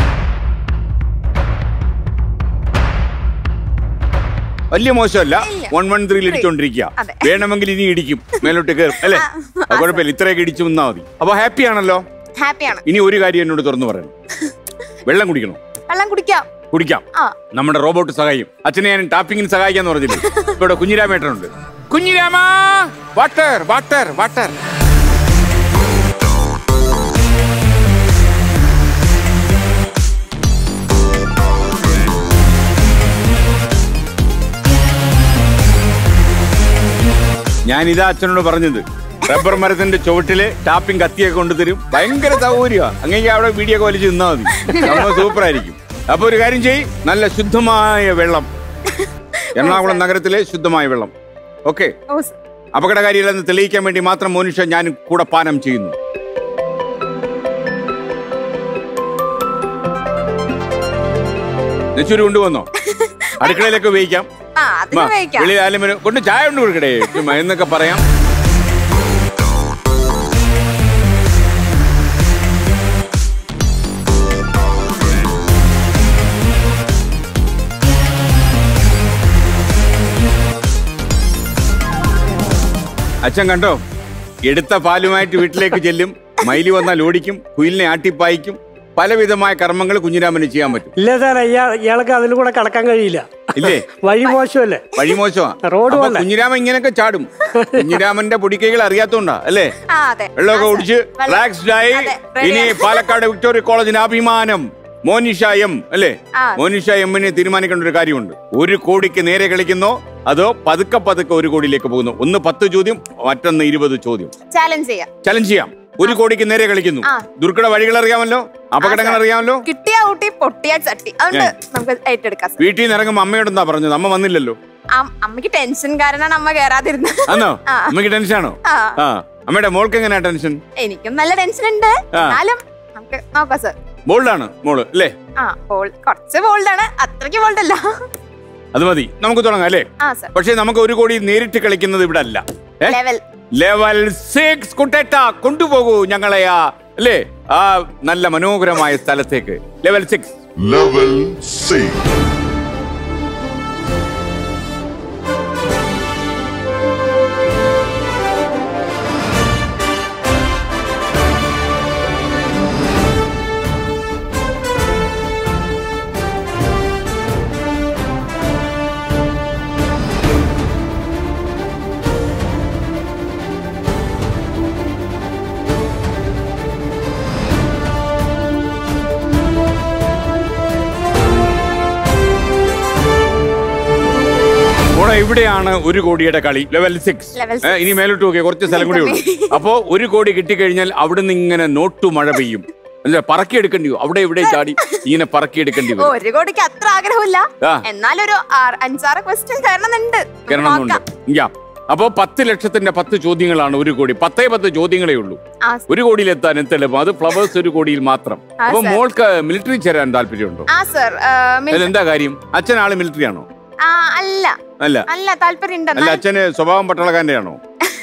വലിയ മോശമല്ല വൺ വൺ ത്രീയിൽ ഇടിച്ചോണ്ടിരിക്കുക അതെ. വേണമെങ്കിൽ ഇനി ഇടിക്കും മേലോട്ട് കയറും അല്ലേ അത് കുഴപ്പമില്ല ഇത്രയൊക്കെ ഇടിച്ചു നിന്നാ മതി അപ്പൊ ഹാപ്പി ആണല്ലോ ഹാപ്പിയാണ് ഇനി ഒരു കാര്യം എന്നോട് തുറന്നു പറയണം വെള്ളം കുടിക്കണം വെള്ളം കുടിക്കാം കുടിക്കാം ആ നമ്മുടെ റോബോട്ട് സഹായിക്കും അച്ഛനെ ഞാൻ ടാപ്പിങ്ങിന് സഹായിക്കാന്ന് പറഞ്ഞില്ലേ ഇപ്പൊ ഇവിടെ കുഞ്ഞിരാമേട്ടനുണ്ട് കുഞ്ഞിരാമ വാട്ടർ വാട്ടർ വാട്ടർ ഞാൻ ഇതാ അച്ഛനോട് പറഞ്ഞത് റബ്ബർ മരത്തിന്റെ ചുവട്ടില് ടാപ്പിംഗ് കത്തിയൊക്കെ കൊണ്ടുതരും ഭയങ്കര സൗകര്യമാ അങ്ങനെ അവിടെ വീഡിയോ ഒക്കെ വലിച്ച് നിന്നാ മതി സംഭവം സൂപ്പർ ആയിരിക്കും അപ്പൊ ഒരു കാര്യം ചെയ് നല്ല ശുദ്ധമായ വെള്ളം എറണാകുളം നഗരത്തിലെ ശുദ്ധമായ വെള്ളം ഓക്കെ ഓ സർ അപകടകാരിയല്ലെന്ന് തെളിയിക്കാൻ വേണ്ടി മാത്രം മോനിഷ ഞാൻ കൂടെ പാനം ചെയ്യുന്നു നെച്ചൂര് കൊണ്ടുവന്നോ അടുക്കളയിലൊക്കെ ഉപയോഗിക്കാം ആ അതിന് ഉപയോഗിക്കാം വെളിയിൽ ആലുമരം കൊണ്ട് ചായ കൊണ്ട് കൊടുക്കടേ ചുമ്മാ എന്നൊക്കെ പറയാം അച്ഛൻ കണ്ടോ എടുത്ത പാലുമായിട്ട് വീട്ടിലേക്ക് ചെല്ലും മയില് വന്നാൽ ഓടിക്കും കുയിലിനെ ആട്ടിപ്പായിക്കും പലവിധമായ കർമ്മങ്ങൾ കുഞ്ഞിരാമന് ചെയ്യാൻ പറ്റും ഇല്ല സാറേ ഇയാൾ ഇയാൾക്ക് അതിൽ കൂടെ കടക്കാൻ കഴിയില്ല ഇല്ലേ വഴി മോശമല്ലേ വഴി മോശമാ റോഡ് അപ്പൊ പോലെ. കുഞ്ഞിരാമൻ ഇങ്ങനെയൊക്കെ ചാടും കുഞ്ഞിരാമന്റെ പൊടിക്കൈകൾ അറിയാത്തോണ്ടാ അല്ലേ ആ അതെ വെള്ളമൊക്കെ കുടിച്ച് റിലാക്സ്ഡ് ആയി അതെ, ready ഇനി ആണ്. പാലക്കാട് വിക്ടോറിയ കോളേജിന് അഭിമാനം മോനിഷ എം അല്ലേ ആ. മോനിഷ എമ്മിനെ തീരുമാനിക്കേണ്ട ഒരു കാര്യമുണ്ട് ഒരു കോടിക്ക് നേരെ കളിക്കുന്നോ അതോ പതുക്കെ പതുക്കെ ഒരു കോടിയിലേക്ക് പോകുന്നു ഒന്ന് പത്ത് ചോദ്യം മറ്റൊന്ന് ഇരുപത് ചോദ്യം ചാലഞ്ച് ചെയ്യാം ചലഞ്ച് ചെയ്യാം ഒരു കോടിക്ക് നേരെ കളിക്കുന്നു ആ. ദുർഘട വഴികൾ അറിയാമല്ലോ അപകടങ്ങൾ അറിയാമല്ലോ കിട്ടിയ ഊട്ടി പൊട്ടിയ ചട്ടി അതുകൊണ്ട് ഏ. നമുക്ക് ഏറ്റെടുക്കാം സർ വീട്ടിൽ നിന്ന് ഇറങ്ങുമ്പോൾ അമ്മയോടെന്താ പറഞ്ഞത് അമ്മ വന്നില്ലല്ലോ അം- അമ്മയ്ക്ക് ടെൻഷൻ കാരണമാണ് അമ്മ കേറാതിരുന്നത് ആന്നോ ആ. അമ്മയ്ക്ക് ടെൻഷനാണോ ആ ആ അമ്മയുടെ മോൾക്ക് എങ്ങനെയാ ടെൻഷൻ എനിക്കും നല്ല ടെൻഷൻ ഉണ്ട് ആ. എന്നാലും നമുക്ക് നോക്കാം സർ ബോൾഡാണ് മോള് അല്ലേ ആ ബോൾ കുറച്ച് ബോൾഡ് ആണ് അത്രയ്ക്ക് ബോൾഡ് അല്ല അത് മതി നമുക്ക് തുടങ്ങാം അല്ലേ ആ സർ പക്ഷേ നമുക്ക് ഒരു കോടി നേരിട്ട് കളിക്കുന്നത് ഇവിടെ അല്ല ഏ? ലെവൽ ലെവൽ സിക്സ് കുട്ടേട്ട കൊണ്ടുപോകൂ ഞങ്ങളെ ആ അല്ലേ ആ നല്ല മനോഹരമായ സ്ഥലത്തേക്ക് ലെവൽ സിക്സ് ലെവൽ സിക്സ് മോളെ ഇവിടെയാണ് ഒരു കോടിയുടെ കളി ലെവൽ സിക്സ് Level six. ഇനി മേലോട്ട് നോക്കിയ കുറച്ച് സ്ഥലം കൂടി ഉള്ളൂ അപ്പോ ഒരു കോടി കിട്ടിക്കഴിഞ്ഞാൽ അവിടുന്ന് ഇങ്ങനെ നോട്ടു മഴ പെയ്യും എന്താ പറക്കിയെടുക്കേണ്ടി വരും അവിടെ ഇവിടെ ചാടി ഇങ്ങനെ പറക്കിയെടുക്കേണ്ടി വരും ഒരു കോടിക്ക് അത്ര ആഗ്രഹമില്ല ആ. എന്നാലൊരു ആറ്- അഞ്ചാറ് ക്വസ്റ്റ്യൻ കയറണമെന്നുണ്ട് കയറണമെന്നുണ്ട് യാ അപ്പോ പത്ത് ലക്ഷത്തിന്റെ പത്ത് ചോദ്യങ്ങളാണ് ഒരു കോടി പത്തേ പത്ത് ചോദ്യങ്ങളേ ഉള്ളൂ ആ, ഒരു കോടിയിൽ എത്താൻ എന്തെളുപ്പം അത് ഫ്ലവേഴ്സ് ഒരു കോടിയിൽ മാത്രം ആ, അപ്പൊ സർ. മോൾക്ക് മിലിറ്ററി ചേരാൻ താല്പര്യമുണ്ടോ ആ സർ അതിലെന്താ കാര്യം അച്ഛൻ ആള് മിലിറ്ററി ആണോ ആ അല്ല അല്ല അല്ല താല്പര്യം ഉണ്ട് അല്ല അച്ഛന് സ്വഭാവം പട്ടാളക്കാരന്റെ ആണോ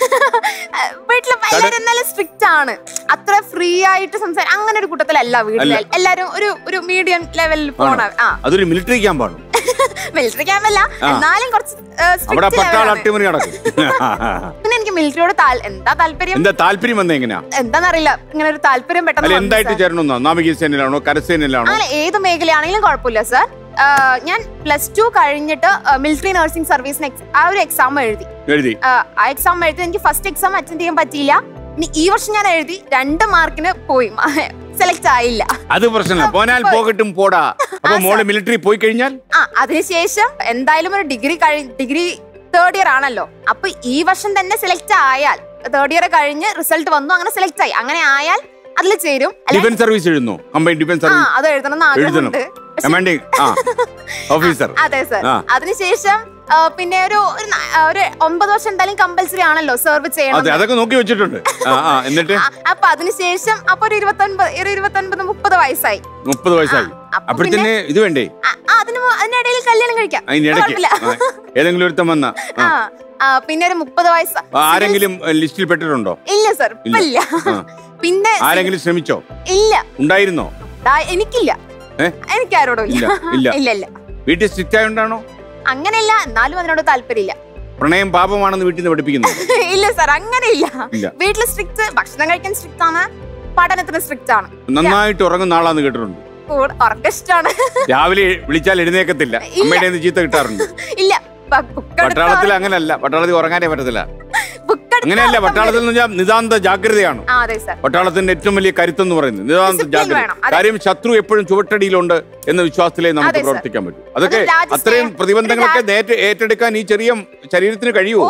വീട്ടില് എല്ലാരും എന്നാലും സ്ട്രിക്റ്റ് ആണ് അത്ര ഫ്രീ ആയിട്ട് സംസാരം അങ്ങനെ ഒരു കൂട്ടത്തിലല്ല വീട്ടിൽ അല്ല. എല്ലാരും ഒരു ഒരു മീഡിയം ലെവലിൽ പോണ ആ അതൊരു മിലിറ്ററി ക്യാമ്പാണ് മിലിറ്ററി ക്യാമ്പല്ല ആ. എന്നാലും കുറച്ച് ഏ, strict അവിടെ പട്ടാള level ആണ്. അട്ടിമറി നടക്കും പിന്നെ എനിക്ക് മിലിറ്ററിയോട് താൽ- എന്താ താല്പര്യം എന്താ താല്പര്യം വന്ന എങ്ങനെയാ എന്താന്നറിയില്ല ഇങ്ങനെ ഒരു താല്പര്യം അല്ല പെട്ടെന്ന് വന്നു, എന്തായിട്ട് സർ. ചേരണമെന്നോ നാവികസേനയിലാണോ കരസേനയിലാണോ അങ്ങനെ ഏത് മേഖലയാണെങ്കിലും കുഴപ്പമില്ല സർ ഞാൻ പ്ലസ് ടു കഴിഞ്ഞിട്ട് മിലിറ്ററി നഴ്സിംഗ് സർവീസിന് ex- ആ ഒരു എക്സാം എഴുതി എഴുതി ആ, ആ എക്സാം എഴുതി എനിക്ക് ഫസ്റ്റ് എക്സാം അറ്റൻഡ് ചെയ്യാൻ പറ്റിയില്ല ഇനി ഈ വർഷം ഞാൻ എഴുതി രണ്ട് മാർക്കിന് പോയി സെലക്ട് ആയില്ല അത് പ്രശ്നമില്ല പോനാൽ പോകട്ടും പോടാ അപ്പൊ മോള് മിലിറ്ററി പോയി കഴിഞ്ഞാൽ ആ അതിനുശേഷം എന്തായാലും ഒരു ഡിഗ്രി കഴി ഡിഗ്രി തേർഡ് ഇയർ ആണല്ലോ അപ്പൊ ഈ വർഷം തന്നെ സെലക്ട് ആയാൽ തേർഡ് ഇയർ കഴിഞ്ഞ് റിസൾട്ട് വന്നു അങ്ങനെ സെലക്ട് ആയി അങ്ങനെ ആയാൽ അതിൽ ചേരും അല്ലെ ഡിഫൻസ് സർവീസ് എഴുതുന്നു കമ്പൈൻ ഡിഫൻസ് ആ സർവീസ് അത് എഴുതണം എന്ന് എഴുതണം ആഗ്രഹമുണ്ട് കമാൻഡിങ് ആ ഓഫീസർ അതെ സർ ആ. അതിനുശേഷം ആ, പിന്നെ ഒരു ഒരു ന- ആ, ഒരു ഒമ്പത് വർഷം എന്തായാലും കമ്പൽസറി ആണല്ലോ സെർവ് ചെയ്യണം അതെ അതൊക്കെ നോക്കി വെച്ചിട്ടുണ്ട് ആ ആ എന്നിട്ട് ആ, അപ്പൊ അതിനുശേഷം അപ്പൊ ഒരു ഇരുപത്തൊൻപത് ഒരു ഇരുപത്തൊൻപത് മുപ്പത് വയസ്സായി മുപ്പത് വയസ്സായി അപ്പോഴത്തേന് ഇത് വേണ്ടേ ആ, ആ, അതിന് മു- അതിനിടയിൽ കല്യാണം കഴിക്കാം അതിനിടയ്ക്ക് കുഴപ്പമില്ല. ആ, ഏതെങ്കിലും ഒരുത്തം വന്ന ആ ആ, പിന്നെ ഒരു മുപ്പത് വയസ്സ് ആരെങ്കിലും ലിസ്റ്റിൽ പെട്ടിട്ടുണ്ടോ ഇല്ല സർ ഇപ്പൊ ഇല്ല ആ. പിന്നെ ആരെങ്കിലും ശ്രമിച്ചോ ഇല്ല ഉണ്ടായിരുന്നോ ദാ, എനിക്കില്ല ഏ? എനിക്ക് ആരോടും ഇല്ല ഇല്ല ഇല്ല ഇല്ല ഇല്ല വീട്ടിൽ സ്ട്രിക്റ്റ് ആയതുകൊണ്ടാണോ അങ്ങനെയല്ല എന്നാലും അതിനോട് താല്പര്യമില്ല പ്രണയം പാപമാണെന്ന് വീട്ടിൽ നിന്ന് പഠിപ്പിക്കുന്നു ഇല്ല സർ അങ്ങനെ ഇല്ല ഇല്ല. വീട്ടിൽ സ്ട്രിക്റ്റ് ഭക്ഷണം കഴിക്കാൻ സ്ട്രിക്റ്റ് ആണ് പഠനത്തിന് സ്ട്രിക്റ്റ് ആണ് നന്നായിട്ട് ഉറങ്ങുന്ന ആളാന്ന് കേട്ടിട്ടുണ്ട് കൂടെ ഉറക്കം ഇഷ്ടമാണ് രാവിലെ വിളിച്ചാൽ എഴുന്നേക്കത്തില്ല ഇല്ല. അമ്മയുടെ കയ്യിന്ന് ചീത്ത കിട്ടാറുണ്ട് ഇല്ല ബ- book പട്ടാളത്തിൽ എടുത്ത് അങ്ങനല്ല പട്ടാളത്തിൽ ഉറങ്ങാനേ പറ്റത്തില്ല book എടുത്ത് അങ്ങനെയല്ല പട്ടാളത്തിൽ എന്ന് വെച്ചാൽ നിതാന്ത ജാഗ്രതയാണ് ആ അതെ സർ പട്ടാളത്തിന്റെ ഏറ്റവും വലിയ കരുത്തെന്ന് പറയുന്നത് നിതാന്ത Discipline ജാഗ്രത വേണം. അതെ. കാര്യം ശത്രു എപ്പോഴും ചുവട്ടടിയിലുണ്ട് എന്ന വിശ്വാസത്തിലേ നമുക്ക് അതെ, സർ. പ്രവർത്തിക്കാൻ പറ്റും അതൊക്കെ അത് രാജ്യസ്നേഹം- അത്രയും പ്രതിബന്ധങ്ങളൊക്കെ നേരിട്ട് ഏറ്റെടുക്കാൻ ഈ ചെറിയ ശരീരത്തിന് കഴിയുമോ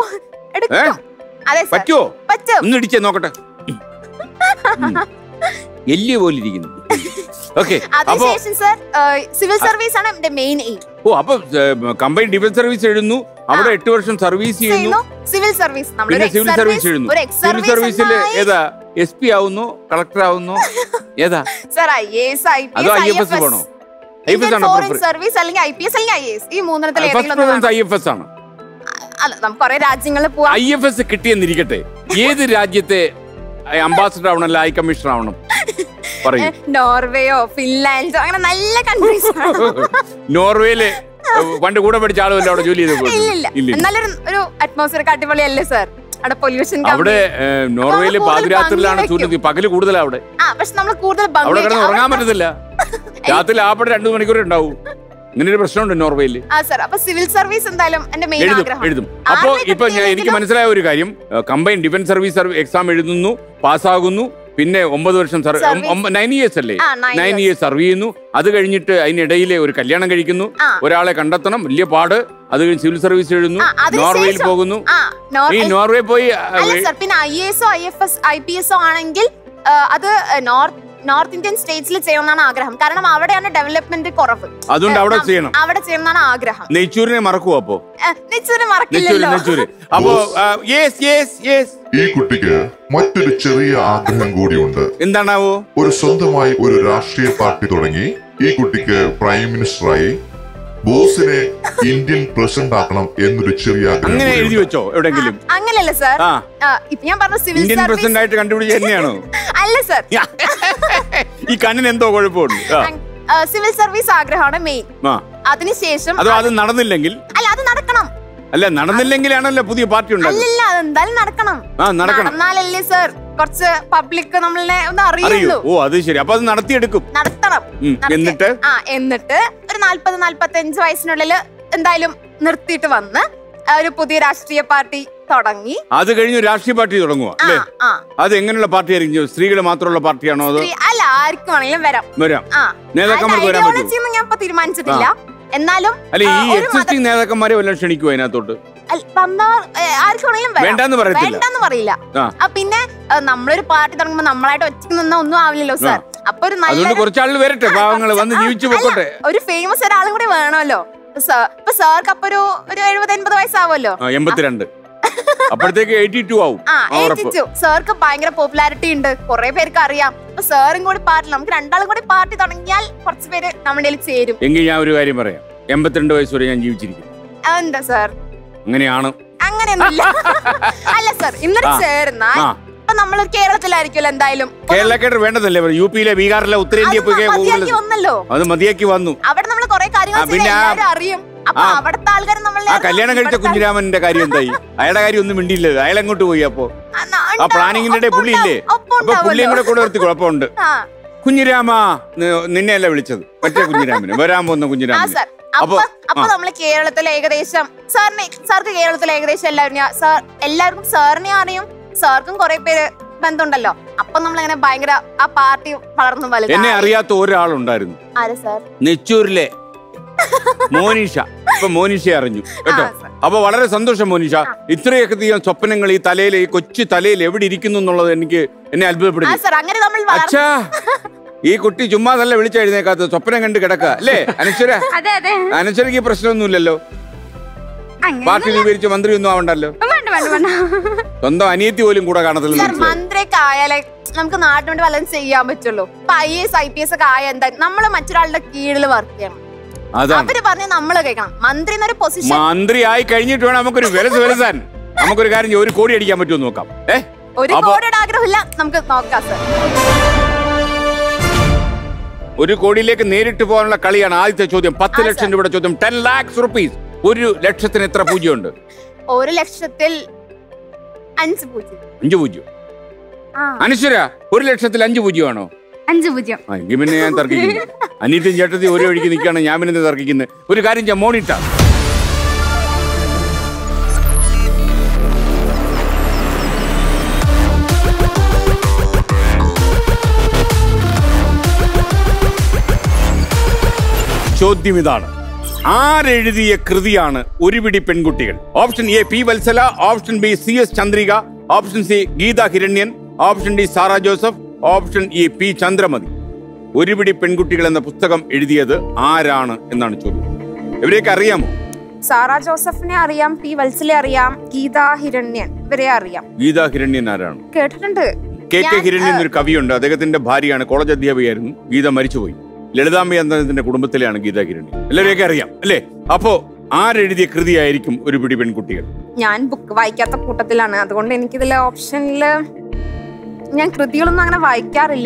ഏ അതെ സർ പറ്റുമോ പറ്റും ഒന്ന് ഇടിച്ചേ നോക്കട്ടെ ഉം. എല്ല് പോലെ ഇരിക്കുന്നു ഓക്കെ അപ്പോ അതിനുശേഷം സർ സിവിൽ സർവീസ് ആണ് എന്റെ മെയിൻ എയിം ഓ അപ്പൊ കമ്പൈൻ ഡിഫൻസ് സർവീസ് എഴുതുന്നു അവിടെ എട്ട് വർഷം സർവീസ് ചെയ്യുന്നു ചെയ്യുന്നു സിവിൽ സർവീസ് പിന്നെ സിവിൽ സർവീസ് എഴുതുന്നു ഒരു എക്സ് സിവിൽ സർവീസിൽ ഏതാ എസ് പി ആവുന്നു കളക്ടർ ആവുന്നു ഏതാ sir I S I P അതോ ഐ എസ് എഫ് എസ് പോണോ ഐ എഫ് എസ് ആണോ ഫോറിൻ സർവീസ് അല്ലെങ്കിൽ ഐ പി എസ് അല്ലെങ്കിൽ ഐ എസ് ഈ മൂന്നെണ്ണത്തിൽ ഫസ്റ്റ് ഏതെങ്കിലും ഒന്ന് പ്രിഫറൻസ് വേണം. ഐ എഫ് എസ് ആണ് അല്ല നമുക്ക് കുറെ രാജ്യങ്ങളിൽ പോവാം ഐ എഫ് എസ് കിട്ടിയെന്നിരിക്കട്ടെ ഏത് രാജ്യത്തെ അംബാസഡർ ആവണം അല്ല ഹൈ കമ്മീഷണർ ആവണം പറയൂ നോർവേയോ ഫിൻലാൻഡോ അങ്ങനെ നല്ല കൺട്രീസ് നോർവേയില് പണ്ട് കൂടെ പഠിച്ച ആളുമല്ല അവിടെ ജോലി ചെയ്ത് പോയത്. ഇല്ലില്ല ഇല്ല എന്നാലൊരു ഒരു അറ്റ്മോസ്ഫിയർ അടിപൊളിയല്ലേ സർ അവിടെ പൊല്യൂഷൻ അവിടെ ഏ, നോർവേയില് കൂടുതൽ പാതിരാത്രിയിലാണ് ഭംഗി സൂര്യൻ പകല് കൂടുതലാ അവിടെ ആ പക്ഷെ നമ്മൾ കൂടുതൽ അവിടെ ഭംഗി കിടന്ന് ഉറങ്ങാൻ പറ്റത്തില്ല രാത്രി ആപ്പടെ രണ്ടു മണിക്കൂർ ഉണ്ടാവും ഇങ്ങനെ ഒരു പ്രശ്നമുണ്ട് നോർവേയില് ആ സർ അപ്പൊ സിവിൽ സർവീസ് എന്തായാലും എന്റെ മെയിൻ എഴുതും ആഗ്രഹം എഴുതും അപ്പോ ഇപ്പൊ ഞാൻ എനിക്ക് മനസ്സിലായ ഒരു കാര്യം കമ്പൈൻ ഡിഫൻസ് സർവീസ് എക്സാം എഴുതുന്നു പാസ്സാകുന്നു പിന്നെ ഒമ്പത് വർഷം Service. നയൻ ഇയേഴ്സ് അല്ലേ ആ, nine nine years. Years serve ചെയ്യുന്നു അത് കഴിഞ്ഞിട്ട് അതിനിടയിലെ ഒരു കല്യാണം കഴിക്കുന്നു ആ. ഒരാളെ കണ്ടെത്തണം വലിയ പാട് അത് കഴിഞ്ഞ് സിവിൽ സർവീസ് എഴുതുന്നു ആ, അതിനുശേഷം- നോർവേയിൽ പോകുന്നു ആ, നോർ- ഈ നോർവേ പോയി ആ, അല്ല സർ പിന്നെ ഐ എസോ I F S I P എസോ ആണെങ്കിൽ ആ, അത് നോർത്ത് നോർത്ത് ഇന്ത്യൻ സ്റ്റേറ്റ്സിൽ ചെയ്യണമെന്നാണ് ആഗ്രഹം കാരണം അവിടെയാണ് ഡെവലപ്മെന്റ് കുറവ് അതുകൊണ്ട് അവിടെ ആ, ചെയ്യണം അവിടെ ചെയ്യണമെന്നാണ് ആഗ്രഹം നെയ്ച്ചൂരിനെ മറക്കുവോ അപ്പോ നെച്ചൂര് നെച്ചൂര് മറക്കില്ലല്ലോ നെച്ചൂര് അപ്പോ യെസ് യെസ് യെസ് ഈ കുട്ടിക്ക് മറ്റൊരു ചെറിയ ആഗ്രഹം കൂടിയുണ്ട് എന്താണാവോ ഒരു സ്വന്തമായി ഒരു രാഷ്ട്രീയ പാർട്ടി തുടങ്ങി ഈ കുട്ടിക്ക് പ്രൈം മിനിസ്റ്ററായി ബോസിനെ ഇന്ത്യൻ പ്രസിഡന്റ് ആക്കണം എന്നൊരു ചെറിയ ആഗ്രഹം അങ്ങനെ എഴുതി കൂടിയുണ്ട്. വെച്ചോ എവിടെങ്കിലും അങ്ങനെയല്ലേ സർ ആ. ഇപ്പൊ ഞാൻ പറഞ്ഞ സിവിൽ ഇന്ത്യൻ സർവീസ് പ്രസിഡന്റ് ആയിട്ട് കണ്ടുപിടിച്ച തന്നെയാണോ അല്ല സർ ഈ കണ്ണിന് എന്തോ കുഴപ്പമുണ്ട് ആ, സിവിൽ സർവീസ് ആഗ്രഹമാണ് മെയിൻ ആ അതിനുശേഷം അതോ അത് നടന്നില്ലെങ്കിൽ അല്ല അത് നടക്കണം അല്ല നടന്നില്ലെങ്കിലാണല്ലോ പുതിയ പാർട്ടി ഉണ്ടാകുന്നത് അല്ലല്ല അതെന്തായാലും നടക്കണം ആ നടക്കണം നടന്നാലല്ലേ സർ കുറച്ച് പബ്ലിക് നമ്മളെ ഒന്ന് അറിയൂ അറിയുള്ളൂ ഓ അത് ശരി അപ്പൊ അത് നടത്തിയെടുക്കും നടത്തണം ഉം, നടത്തി- എന്നിട്ട് ആ എന്നിട്ട് ഒരു നാല്പത് നാല്പത്തി അഞ്ച് വയസ്സിനുള്ളിൽ എന്തായാലും നിർത്തിയിട്ട് വന്ന് ആ, ഒരു പുതിയ രാഷ്ട്രീയ പാർട്ടി തുടങ്ങി അത് കഴിഞ്ഞ് രാഷ്ട്രീയ പാർട്ടി തുടങ്ങുക ആ അല്ലേ ആ അത് എങ്ങനെയുള്ള പാർട്ടി ആയിരിക്കും സ്ത്രീകൾ മാത്രമുള്ള പാർട്ടിയാണോ അതോ സ്ത്രീ- അല്ല ആർക്കും വേണമെങ്കിലും വരാം വരാം ആ നേതാക്കന്മാർക്ക് വരാൻ പറ്റുമോ ഐഡിയോളജി ഒന്നും ഞാൻ ഇപ്പൊ തീരുമാനിച്ചിട്ടില്ല എന്നാലും അല്ല ആ, ഈ ഒരു മത- എക്സിസ്റ്റിംഗ് നേതാക്കന്മാരെ വല്ലതും ക്ഷണിക്കുവോ അതിനകത്തോട്ട് അല്ല, വന്നവർ ഏ, ആർക്കും വേണമെങ്കിലും വരാം. വേണ്ടാന്ന് പറയത്തില്ല. വേണ്ടാന്ന് പറയില്ല ആ ആ, പിന്നെ ആ, നമ്മളൊരു പാർട്ടി തുടങ്ങുമ്പോ നമ്മളായിട്ട് ഒറ്റയ്ക്ക് നിന്നാ ഒന്നും ആവില്ലല്ലോ സാർ അപ്പൊ ഒരു അതുകൊണ്ട് നല്ല കുറച്ച് ആളുകൾ വരട്ടെ പാവങ്ങൾ വന്ന് ജീവിച്ചു പൊക്കോട്ടെ ഒരു ഫേമസ് ഒരാളും കൂടി വേണമല്ലോ സ- ഇപ്പൊ സാർക്ക് അപ്പൊ ഒരു ഒരു എഴുപത് എൺപത് വയസ്സാവുമല്ലോ ആ എൺപത്തിരണ്ട് അപ്പോഴത്തേക്ക് എയ്റ്റി ടു ആവും ആ ആ, ഉറപ്പ് എയ്റ്റി സാർക്ക് ഭയങ്കര പോപ്പുലാരിറ്റി ഉണ്ട് കുറെ പേർക്ക് അറിയാം അപ്പൊ സാറും കൂടി പാർട്ടി നമുക്ക് രണ്ടാളും കൂടി പാർട്ടി തുടങ്ങിയാൽ കുറച്ച് പേര് നമ്മുടെ കയ്യിൽ ചേരും എങ്കിൽ ഞാൻ ഒരു കാര്യം പറയാം എൺപത്തിരണ്ട് വയസ്സ് വരെ ഞാൻ ജീവിച്ചിരിക്കും എന്താ സാർ അങ്ങനെയാണ് അങ്ങനെയൊന്നുമില്ല അല്ല സാർ ഇന്നലെ ആ. ചേർന്നാൽ ആ. ഇപ്പൊ നമ്മൾ കേരളത്തിലായിരിക്കുമല്ലോ എന്തായാലും കേരളക്കാർ വേണ്ടതല്ലേ യു പിയിലെ ബീഹാറിലെ ഉത്തരേന്ത്യ പോയി മതിയാക്കി വന്നല്ലോ അത് മതിയാക്കി വന്നു അവിടെ നമ്മൾ കുറെ കാര്യങ്ങൾ ആ, പിന്നെ ചെയ്താൽ ആ- എല്ലാവരും അറിയും അപ്പൊ ആ. അവിടുത്തെ ആൾക്കാർ നമ്മളെ ആ കല്യാണം കഴിച്ച കുഞ്ഞിരാമന്റെ കാര്യം എന്തായി അയാളുടെ കാര്യം ഒന്നും മിണ്ടിയില്ല അയാൾ എങ്ങോട്ട് പോയി അപ്പോ ആ പ്ലാനിങ്ങിന്റെ ഇടയിൽ പുള്ളി ഇല്ലേ അപ്പൊ പുള്ളിയും കൂടെ കൂടെ നിർത്തി കുഴപ്പമുണ്ട് ആ കുഞ്ഞിരാമ നി- നിന്നെയല്ല വിളിച്ചത് മറ്റേ കുഞ്ഞിരാമന് വരാൻ പോകുന്ന ആ കുഞ്ഞിരാമന് സാർ അപ്പൊ അപ്പൊ അപ്പൊ ആ. നമ്മള് കേരളത്തിൽ ഏകദേശം സാറിന് സാർക്ക് കേരളത്തിൽ ഏകദേശം എല്ലാവരും സാർ എല്ലാവർക്കും സാറിനെ അറിയും സാർക്കും കുറെ പേര് ബന്ധമുണ്ടല്ലോ അപ്പൊ നമ്മളിങ്ങനെ ഭയങ്കര ആ പാർട്ടി വളർന്നു എന്നെ വലുതായി അറിയാത്ത ഒരാളുണ്ടായിരുന്നു ആര് സാർ നെച്ചൂരിലെ മോനിഷ ഇപ്പൊ മോനിഷ അറിഞ്ഞു കേട്ടോ അപ്പൊ വളരെ സന്തോഷം മോനിഷ ഇത്രയൊക്കെ അധികം സ്വപ്നങ്ങൾ ഈ തലയിൽ ഈ കൊച്ചു തലയിൽ എവിടെ ഇരിക്കുന്നു എന്നുള്ളത് എനിക്ക് എന്നെ ആ അത്ഭുതപ്പെടുത്തി സാർ അങ്ങനെ നമ്മൾ വളർന്നു- അച്ഛാ ഈ കുട്ടി ചുമ്മാതല്ല വിളിച്ചെഴുന്നേക്കാത്ത സ്വപ്നം കണ്ട് കിടക്കുക അല്ലേ അനശ്വര അതെ അതെ അനശ്വരക്ക് ഈ പ്രശ്നമൊന്നുമില്ലല്ലോ അങ്ങനെ പാർട്ടി രൂപീകരിച്ച മന്ത്രി ഒന്നും ആവണ്ടല്ലോ വേണ്ട വേണ്ട വേണ്ട സ്വന്തം അനിയത്തി പോലും കൂടെ കാണത്തില്ല സാർ മന്ത്രിയൊക്കെ ആയാലേ നമുക്ക് നാട്ടിന് വേണ്ടി വല്ലതും ചെയ്യാൻ പറ്റുള്ളൂ ഇപ്പൊ I S I P S ഒക്കെ ആയ എന്താ നമ്മള് മറ്റൊരാളുടെ കീഴിൽ വർക്ക് ചെയ്യണം അതാണ് അവര് പറഞ്ഞ് നമ്മള് കേൾക്കണം മന്ത്രി എന്നൊരു പൊസിഷൻ മന്ത്രി ആയി കഴിഞ്ഞിട്ട് വേണം നമുക്കൊരു വിലസ് വിലസാൻ നമുക്കൊരു കാര്യം ചെയ്യാം, ഒരു കോടി അടിക്കാൻ പറ്റുമോ നോക്കാം ഏ ഒരു അപ്പൊ കോടിയുടെ ആഗ്രഹമില്ല നമുക്ക് നോക്കാം സാർ ഒരു കോടിയിലേക്ക് നേരിട്ട് പോകാനുള്ള കളിയാണ് ആദ്യത്തെ ചോദ്യം പത്ത് ലക്ഷം രൂപയുടെ ചോദ്യം ടെൻ ലാക്സ് റുപ്പീസ് ഒരു ലക്ഷത്തിന് എത്ര പൂജ്യമുണ്ട് ഒരു ലക്ഷത്തിൽ അഞ്ച് പൂജ്യം അഞ്ചു പൂജ്യം ആ അനശ്വര ഒരു ലക്ഷത്തിൽ അഞ്ചു പൂജ്യമാണോ അഞ്ച് പൂജ്യം ആ എങ്കിൽ പിന്നെ ഞാൻ തർക്കിക്കുന്നു അനിയത്തും ചേട്ടത്തി ഒരേ വഴിക്ക് നിൽക്കുകയാണ് ഞാൻ പിന്നെ തർക്കിക്കുന്നത് ഒരു കാര്യം ചെയ്യാം മോണിറ്റർ ചോദ്യം ഇതാണ് ആരെഴുതിയ കൃതിയാണ് ഒരു പിടി പെൺകുട്ടികൾ option A P Vatsala option B C S Chandrika option C Geetha Hiranyan option D Sara Joseph option E P Chandramathi ഒരു പിടി പെൺകുട്ടികൾ എന്ന പുസ്തകം എഴുതിയത് ആരാണ് എന്നാണ് ചോദ്യം ഇവരെയൊക്കെ അറിയാമോ സാറ ജോസഫിനെ അറിയാം പി വത്സലെ അറിയാം ഗീത ഹിരണ്യൻ ഇവരെ അറിയാം ഗീത ഹിരണ്യൻ ആരാണ് കേട്ടിട്ടുണ്ട് കെ കെ ഞാൻ, ഹിരണ്യൻ ആ, ഒരു കവിയുണ്ട് അദ്ദേഹത്തിന്റെ ഭാര്യയാണ് കോളേജ് അധ്യാപികയായിരുന്നു ഗീത മരിച്ചുപോയി ലളിതാംബ അദ്ദേഹത്തിന്റെ കുടുംബത്തിലെയാണ് ഗീത ഹിരണ്യൻ എല്ലാവരെയൊക്കെ അറിയാം അല്ലേ അപ്പോ ആരെഴുതിയ കൃതിയായിരിക്കും ഒരു പിടി പെൺകുട്ടികൾ ഞാൻ ബുക്ക് വായിക്കാത്ത കൂട്ടത്തിലാണ് അതുകൊണ്ട് എനിക്കിതിലെ ഓപ്ഷനില് ഞാൻ കൃതികളൊന്നും അങ്ങനെ വായിക്കാറില്ല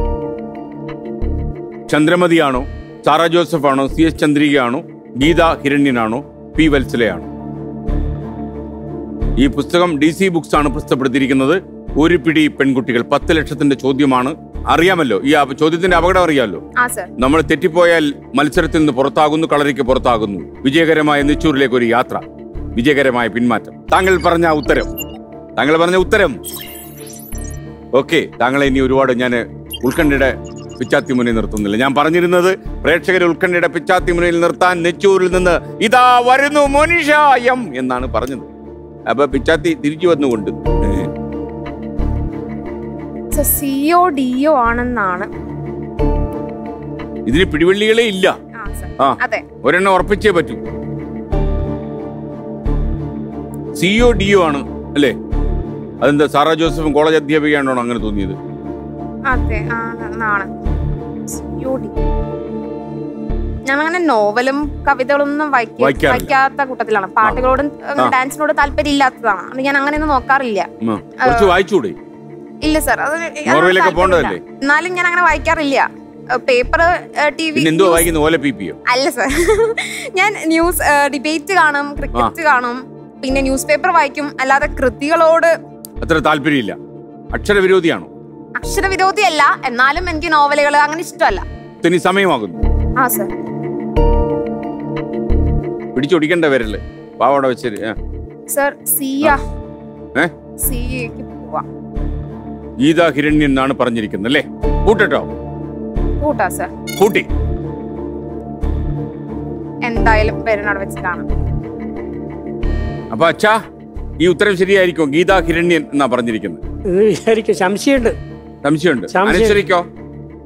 ചന്ദ്രമതിയാണോ സാറ ജോസഫ് ആണോ സി എസ് ചന്ദ്രികയാണോ ഗീത ഹിരണ്യനാണോ പി വത്സലയാണോ ഈ പുസ്തകം ഡി സി ബുക്സ് ആണ് പ്രസിദ്ധപ്പെടുത്തിയിരിക്കുന്നത് ഒരു പിടി പെൺകുട്ടികൾ പത്ത് ലക്ഷത്തിന്റെ ചോദ്യമാണ് അറിയാമല്ലോ ഈ അപ- ചോദ്യത്തിന്റെ അപകടം അറിയാമല്ലോ ആ സർ നമ്മൾ തെറ്റിപ്പോയാൽ മത്സരത്തിൽ നിന്ന് പുറത്താകുന്നു കളരിക്ക് പുറത്താകുന്നു വിജയകരമായ നെച്ചൂരിലേക്ക് ഒരു യാത്ര വിജയകരമായ പിന്മാറ്റം താങ്കൾ പറഞ്ഞ ഉത്തരം താങ്കൾ പറഞ്ഞ ഉത്തരം ഓക്കെ താങ്കളെ ഇനി ഒരുപാട് ഞാൻ ഉത്കണ്ഠയുടെ പിച്ചാത്തി മുന്നിൽ നിർത്തുന്നില്ല ഞാൻ പറഞ്ഞിരുന്നത് പ്രേക്ഷകരെ ഉത്കണ്ഠയുടെ പിച്ചാത്തി മുന്നിൽ നിർത്താൻ നെച്ചൂരിൽ നിന്ന് ഇതാ വരുന്നു മനുഷ്യായം എന്നാണ് പറഞ്ഞത് അപ്പൊ പിച്ചാത്തി തിരിച്ചു വന്നുകൊണ്ട് ഏ, സിഒ ഡിഒ ആണെന്നാണ് ഇതിന് പിടിവള്ളികളേ ഇല്ല ആ സർ ആ അതെ ഒരെണ്ണം ഉറപ്പിച്ചേ പറ്റൂ സിഒ ഡിഒ ആണ് അല്ലേ അതെന്താ സാറാ ജോസഫും കോളേജ് അധ്യാപികയാണോ അങ്ങനെ തോന്നിയത് അതെ ആണ് സിഒ ഡി ഞങ്ങളങ്ങനെ നോവലും കവിതകളൊന്നും വായിക്ക- വായിക്കാറില്ല. വായിക്കാത്ത കൂട്ടത്തിലാണ് പാട്ടുകളോടും അങ്ങനെ ആ. ഡാൻസിനോട് താല്പര്യം ഇല്ലാത്തതാണ് അത് ഞാൻ അങ്ങനെയൊന്നും നോക്കാറില്ല ഉം. കുറച്ച് വായിച്ചൂടെ ഇല്ല സർ അത് നോർവേയിലൊക്കെ പോകേണ്ടതല്ലേ എന്നാലും ഞാൻ അങ്ങനെ വായിക്കാറില്ല പേപ്പർ ടി വി പിന്നെ എന്തോ വായിക്കുന്ന ഓല പി പിയോ അല്ല സർ ഞാൻ ന്യൂസ് ഡിബേറ്റ് കാണും ക്രിക്കറ്റ് കാണും പിന്നെ ന്യൂസ് പേപ്പർ വായിക്കും അല്ലാതെ കൃതികളോട് അത്ര താല്പര്യമില്ല അക്ഷരവിരോധിയാണോ അക്ഷരവിരോധിയല്ല എന്നാലും എനിക്ക് നോവലുകൾ അങ്ങനെ ഇഷ്ടമല്ല ഇനി സമയമാകുന്നു ആ സർ പിടിച്ചൊടിക്കണ്ട വരല്ലേ പാവാട വെച്ചേര് ആ. സർ സിയ ഏ സിക്ക് പോവാം ഗീത ഹിരണ്യൻ എന്നാണ് പറഞ്ഞിരിക്കുന്നത് അല്ലേ കൂട്ടട്ടോ കൂട്ടാ സർ കൂട്ടി എന്തായാലും പേരിനോട് വെച്ച് കാണാം അപ്പൊ അച്ഛാ ഈ ഉത്തരം ശരിയായിരിക്കും ഗീത ഹിരണ്യൻ എന്നാ പറഞ്ഞിരിക്കുന്നത് ഇത് വിചാരിക്കും സംശയമുണ്ട് സംശയമുണ്ട് സംശയം. അനുസരിക്കോ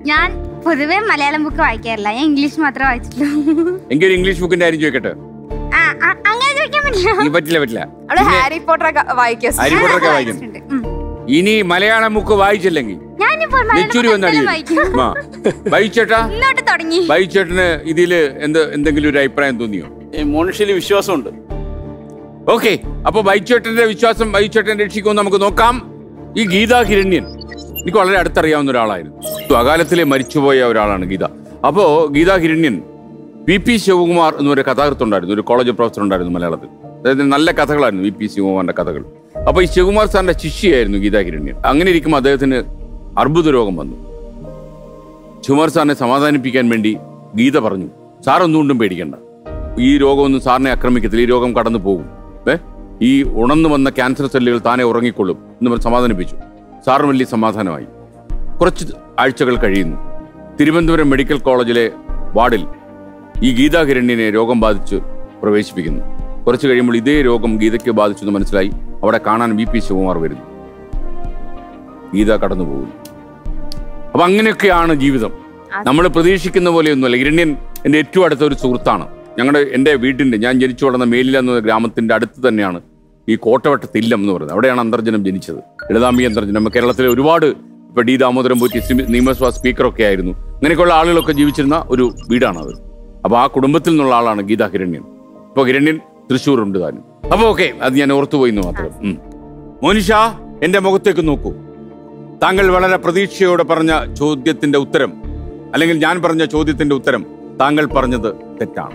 ഞാൻ പൊതുവെ മലയാളം ബുക്ക് വായിക്കാറില്ല ഞാൻ ഇംഗ്ലീഷ് മാത്രമേ വായിച്ചിട്ടുള്ളൂ എങ്കിൽ ഒരു ഇംഗ്ലീഷ് ബുക്കിന്റെ കാര്യം ചോദിക്കട്ടെ ആ, ആ, അങ്ങനെ ചോദിക്കാൻ പറ്റില്ല ഈ പറ്റില്ല പറ്റില്ല അവള് ഹാരി പോട്ടർ ഒക്കെ വായിക്കുക ഹാരി പോട്ടർ ഒക്കെ വായിക്കും ഇനി മലയാളം ബുക്ക് വായിച്ചില്ലെങ്കിൽ ഞാനിപ്പോൾ മലയാളം നെച്ചൂരി book വന്നടി എന്തായാലും വായിക്കും ആ ബൈച്ചേട്ടാ ഇന്നോട്ട് തുടങ്ങി ബൈച്ചേട്ടന് ഇതില് എന്ത് എന്തെങ്കിലും ഒരു അഭിപ്രായം തോന്നിയോ മോണിഷയിൽ വിശ്വാസമുണ്ട് ഓക്കെ അപ്പൊ ബൈച്ചേട്ടന്റെ വിശ്വാസം ബൈച്ചേട്ടൻ രക്ഷിക്കുമെന്ന് നമുക്ക് നോക്കാം ഈ ഗീതാ ഹിരണ്യൻ എനിക്ക് വളരെ അടുത്തറിയാവുന്ന ഒരാളായിരുന്നു അകാലത്തിലെ മരിച്ചുപോയ ഒരാളാണ് ഗീത അപ്പോ ഗീതാ ഹിരണ്യൻ വി പി ശിവകുമാർ എന്നൊരു കഥാകൃത്ത് ഉണ്ടായിരുന്നു ഒരു കോളേജ് പ്രൊഫസർ ഉണ്ടായിരുന്നു മലയാളത്തിൽ അതായത് നല്ല കഥകളായിരുന്നു വി പി ശിവകുമാറിന്റെ കഥകൾ അപ്പൊ ഈ ശിവകുമാർ സാറിന്റെ ശിഷ്യയായിരുന്നു ഗീതാ ഹിരണ്യൻ അങ്ങനെ ഇരിക്കുമ്പോൾ അദ്ദേഹത്തിന് അർബുദ രോഗം വന്നു ശിവകുമാർ സാറിനെ സമാധാനിപ്പിക്കാൻ വേണ്ടി ഗീത പറഞ്ഞു സാർ ഒന്നുകൊണ്ടും പേടിക്കണ്ട ഈ രോഗമൊന്നും സാറിനെ ആക്രമിക്കത്തില്ല ഈ രോഗം കടന്നു പോകും ഏ ഈ ഉണർന്നു വന്ന ക്യാൻസർ സെല്ലുകൾ താനെ ഉറങ്ങിക്കൊള്ളും എന്ന് പറഞ്ഞ് സമാധാനിപ്പിച്ചു സാറിന് വലിയ സമാധാനമായി കുറച്ച് ആഴ്ചകൾ കഴിയുന്നു തിരുവനന്തപുരം മെഡിക്കൽ കോളേജിലെ വാർഡിൽ ഈ ഗീതാ ഹിരണ്യനെ രോഗം ബാധിച്ച് പ്രവേശിപ്പിക്കുന്നു കുറച്ച് കഴിയുമ്പോൾ ഇതേ രോഗം ഗീതയ്ക്ക് ബാധിച്ചു എന്ന് മനസ്സിലായി അവിടെ കാണാൻ വി പി ശിവകുമാർ വരുന്നു ഗീത കടന്നു പോകുന്നു അപ്പൊ അങ്ങനെയൊക്കെയാണ് ജീവിതം നമ്മൾ പ്രതീക്ഷിക്കുന്ന പോലെയൊന്നുമല്ല ഹിരണ്യൻ എൻ്റെ ഏറ്റവും അടുത്ത ഒരു സുഹൃത്താണ് ഞങ്ങളുടെ എൻ്റെ വീട്ടിൻ്റെ ഞാൻ ജനിച്ചു വളർന്ന മേലില എന്ന ഗ്രാമത്തിന്റെ അടുത്ത് തന്നെയാണ് ഈ കോട്ടവട്ട തില്ലം എന്ന് പറയുന്നത് അവിടെയാണ് അന്തർജനം ജനിച്ചത് ലളിതാംബി അന്തർജനം കേരളത്തിലെ ഒരുപാട് ഇപ്പൊ ഡി ദാമോദരം പോറ്റി സിമി- നിയമസഭാ സ്പീക്കറൊക്കെ ആയിരുന്നു അങ്ങനെയൊക്കെയുള്ള ആളുകളൊക്കെ ജീവിച്ചിരുന്ന ഒരു വീടാണ് അത് അപ്പൊ ആ കുടുംബത്തിൽ നിന്നുള്ള ആളാണ് ഗീതാ ഹിരണ്യൻ ഇപ്പൊ ഹിരണ്യൻ തൃശ്ശൂർ ഉണ്ട് താനും അപ്പൊ ഓക്കെ അത് ഞാൻ ഓർത്തുപോയി എന്ന് മാത്രം ഉം. മോനിഷ എന്റെ മുഖത്തേക്ക് നോക്കൂ താങ്കൾ വളരെ പ്രതീക്ഷയോടെ പറഞ്ഞ ചോദ്യത്തിന്റെ ഉത്തരം അല്ലെങ്കിൽ ഞാൻ പറഞ്ഞ ചോദ്യത്തിന്റെ ഉത്തരം താങ്കൾ പറഞ്ഞത് തെറ്റാണ്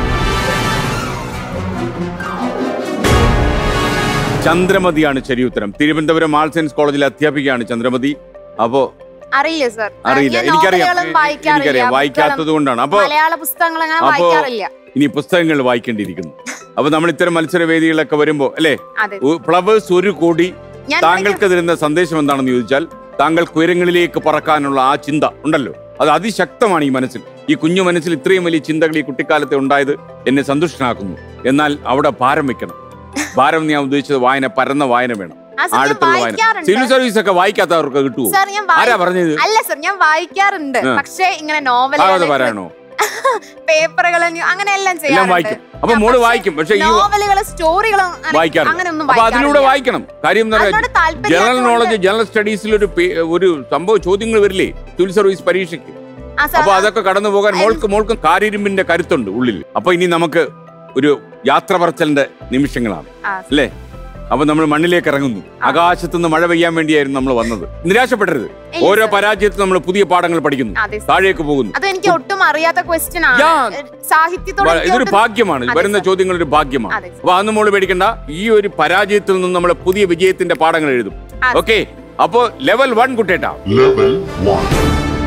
ചന്ദ്രമതിയാണ് ശരി ഉത്തരം തിരുവനന്തപുരം ആൾ സയൻസ് കോളേജിലെ അധ്യാപികയാണ് ചന്ദ്രമതി അപ്പോ അറിയില്ല സർ അറിയില്ല ഞാൻ എനിക്കറിയാം നോവലുകളും വായിക്കാറില്ല. എനിക്കറിയാം ബുക്കുകളും, വായിക്കാത്തത് കൊണ്ടാണ് അപ്പൊ മലയാള പുസ്തകങ്ങൾ അങ്ങനെ അപ്പോ വായിക്കാറില്ല ഇനി പുസ്തകങ്ങൾ വായിക്കേണ്ടിയിരിക്കുന്നു അപ്പൊ നമ്മൾ ഇത്തരം മത്സരവേദികളൊക്കെ വരുമ്പോ അല്ലേ അതെ ഫ്ലവേഴ്സ് ഒരു കോടി ഞാൻ താങ്കൾക്ക് തരുന്ന സന്ദേശം എന്താണെന്ന് ചോദിച്ചാൽ താങ്കൾ ഉയരങ്ങളിലേക്ക് പറക്കാനുള്ള ആ ചിന്ത ഉണ്ടല്ലോ അത് അതിശക്തമാണ് ഈ മനസ്സിൽ ഈ കുഞ്ഞു മനസ്സിൽ ഇത്രയും വലിയ ചിന്തകൾ ഈ കുട്ടിക്കാലത്തെ ഉണ്ടായത് എന്നെ സന്തുഷ്ടനാക്കുന്നു എന്നാൽ അവിടെ ഭാരം വെക്കണം ഭാരം എന്ന് ഞാൻ ഉദ്ദേശിച്ചത് വായന പരന്ന വായന വേണം ആ, സർ, ഞാൻ ആഴത്തുള്ള വായന വായിക്കാറുണ്ട്. സിവിൽ സർവീസ് ഒക്കെ വായിക്കാത്തവർക്ക് കിട്ടുമോ സർ ഞാൻ വായി- ആരാ പറഞ്ഞത് അല്ല സർ ഞാൻ വായിക്കാറുണ്ട് ആ. പക്ഷേ ഇങ്ങനെ ഭാഗവത നോവലുകൾ പാരായണോ പേപ്പറുകൾ അങ്ങനെ എല്ലാം എല്ലാം ചെയ്യാറുണ്ട് വായിക്കും അപ്പൊ മോള് വായിക്കും പക്ഷെ ഈ നോവലുകൾ സ്റ്റോറികളും വായിക്കാറില്ല അങ്ങനെ ഒന്നും അപ്പൊ അതിലൂടെ വായിക്കാറില്ല. വായിക്കണം കാര്യം എന്താ അതിനോട് പറയുക താല്പര്യം ജനറൽ ഇല്ലാത്തതുകൊണ്ട് നോളജ് ജനറൽ സ്റ്റഡീസിൽ ഒരു പേ- ഒരു സംഭവ ചോദ്യങ്ങൾ വരില്ലേ സിവിൽ സർവീസ് പരീക്ഷയ്ക്ക് ആ, സർ, അപ്പൊ അതൊക്കെ കടന്നു പോകാൻ മോൾക്ക് മോൾക്ക് കാരിരുമ്പിന്റെ കരുത്തുണ്ട് ഉള്ളിൽ അപ്പൊ ഇനി നമുക്ക് ഒരു യാത്ര പറച്ചലിന്റെ നിമിഷങ്ങളാണ് ആ, അല്ലേ അപ്പൊ നമ്മൾ മണ്ണിലേക്ക് ഇറങ്ങുന്നു ആകാശത്ത് നിന്ന് മഴ പെയ്യാൻ വേണ്ടിയായിരുന്നു നമ്മൾ വന്നത് നിരാശപ്പെടരുത് ഇല്ല, ഓരോ സർ. പരാജയത്തിൽ നമ്മൾ പുതിയ പാഠങ്ങൾ പഠിക്കുന്നു അതെ, സർ. താഴേക്ക് പോകുന്നു അത് എനിക്ക് ഒട്ടും അറിയാത്ത ക്വസ്റ്റ്യൻ ആണ് യാ. സാഹിത്യത്തോട് വ- എനിക്ക് ഇതൊരു ഒട്ടും- ഭാഗ്യമാണ് അതെ, വരുന്ന സർ. ചോദ്യങ്ങൾ ഒരു ഭാഗ്യമാണ് അതെ, സർ. അപ്പൊ അന്ന് മോള് പേടിക്കണ്ട ഈ ഒരു പരാജയത്തിൽ നിന്നും നമ്മൾ പുതിയ വിജയത്തിന്റെ പാഠങ്ങൾ എഴുതും അതെ. ഓക്കെ അപ്പോ ലെവൽ വൺ കുട്ടേട്ടാ Level 1.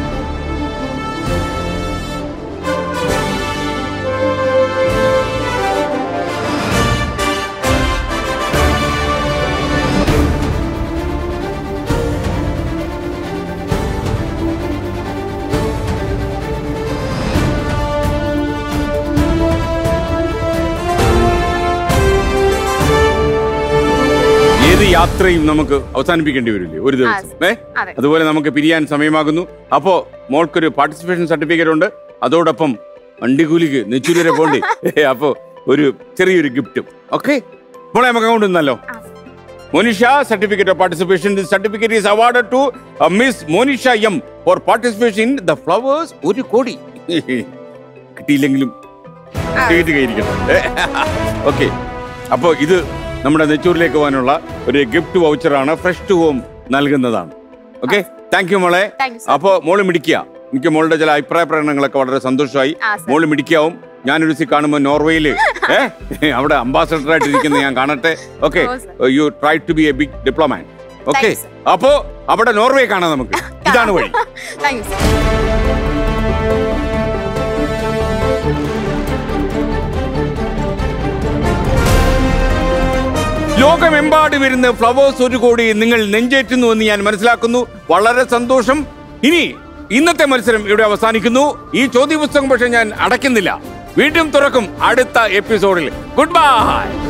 ഏത് യാത്രയും നമുക്ക് അവസാനിപ്പിക്കേണ്ടി വരില്ലേ ഒരു ദിവസം ഏ അതെ. അതുപോലെ നമുക്ക് പിരിയാൻ സമയമാകുന്നു അപ്പോ മോൾക്കൊരു പാർട്ടിസിപ്പേഷൻ സർട്ടിഫിക്കറ്റ് ഉണ്ട് അതോടൊപ്പം വണ്ടിക്കൂലിക്ക് നെച്ചൂരി വരെ പോണ്ടേ ഏ, അപ്പോ ഒരു ചെറിയൊരു ഗിഫ്റ്റും ഓക്കെ മോളെ നമുക്ക് അങ്ങോട്ട് നിന്നല്ലോ Monisha certificate of participation this certificate is award to miss Monisha M for participation in the Flowers ഒരു കോടി കിട്ടിയില്ലെങ്കിലും ടിക്കറ്റ് കയറിക്കണം ഓക്കെ അപ്പോ ഇത് നമ്മുടെ നെച്ചൂരിലേക്ക് പോകാനുള്ള ഒരു ഗിഫ്റ്റ് വൗച്ചറാണ് ഫ്രഷ് ടു ഹോം നൽകുന്നതാണ് ഓക്കെ താങ്ക് യു മോളെ Thank you, sir. അപ്പോ മോള് മിടിക്കുക എനിക്ക് മോളുടെ ചില അഭിപ്രായ പ്രകടനങ്ങളൊക്കെ വളരെ സന്തോഷമായി ആ, sir. മോള് മിടിക്കാവും ഞാനൊരു ദിവസം കാണുമ്പോൾ നോർവേയില് ഏ അവിടെ അംബാസഡർ ആയിട്ട് ഇരിക്കുന്ന ഞാൻ കാണട്ടെ okay Oh, you try to be a big diplomat okay you, sir. അപ്പോ അവിടെ നോർവേ കാണാം നമുക്ക് ഇതാണ് വഴി താങ്ക് യു സർ ലോകമെമ്പാട് വരുന്ന ഫ്ലവേഴ്സ് ഒരു കോടി നിങ്ങൾ നെഞ്ചേറ്റുന്നു എന്ന് ഞാൻ മനസ്സിലാക്കുന്നു വളരെ സന്തോഷം ഇനി ഇന്നത്തെ മത്സരം ഇവിടെ അവസാനിക്കുന്നു ഈ ചോദ്യ പുസ്തകം പക്ഷെ ഞാൻ അടയ്ക്കുന്നില്ല വീണ്ടും തുറക്കും അടുത്ത എപ്പിസോഡിൽ ഗുഡ് ബൈ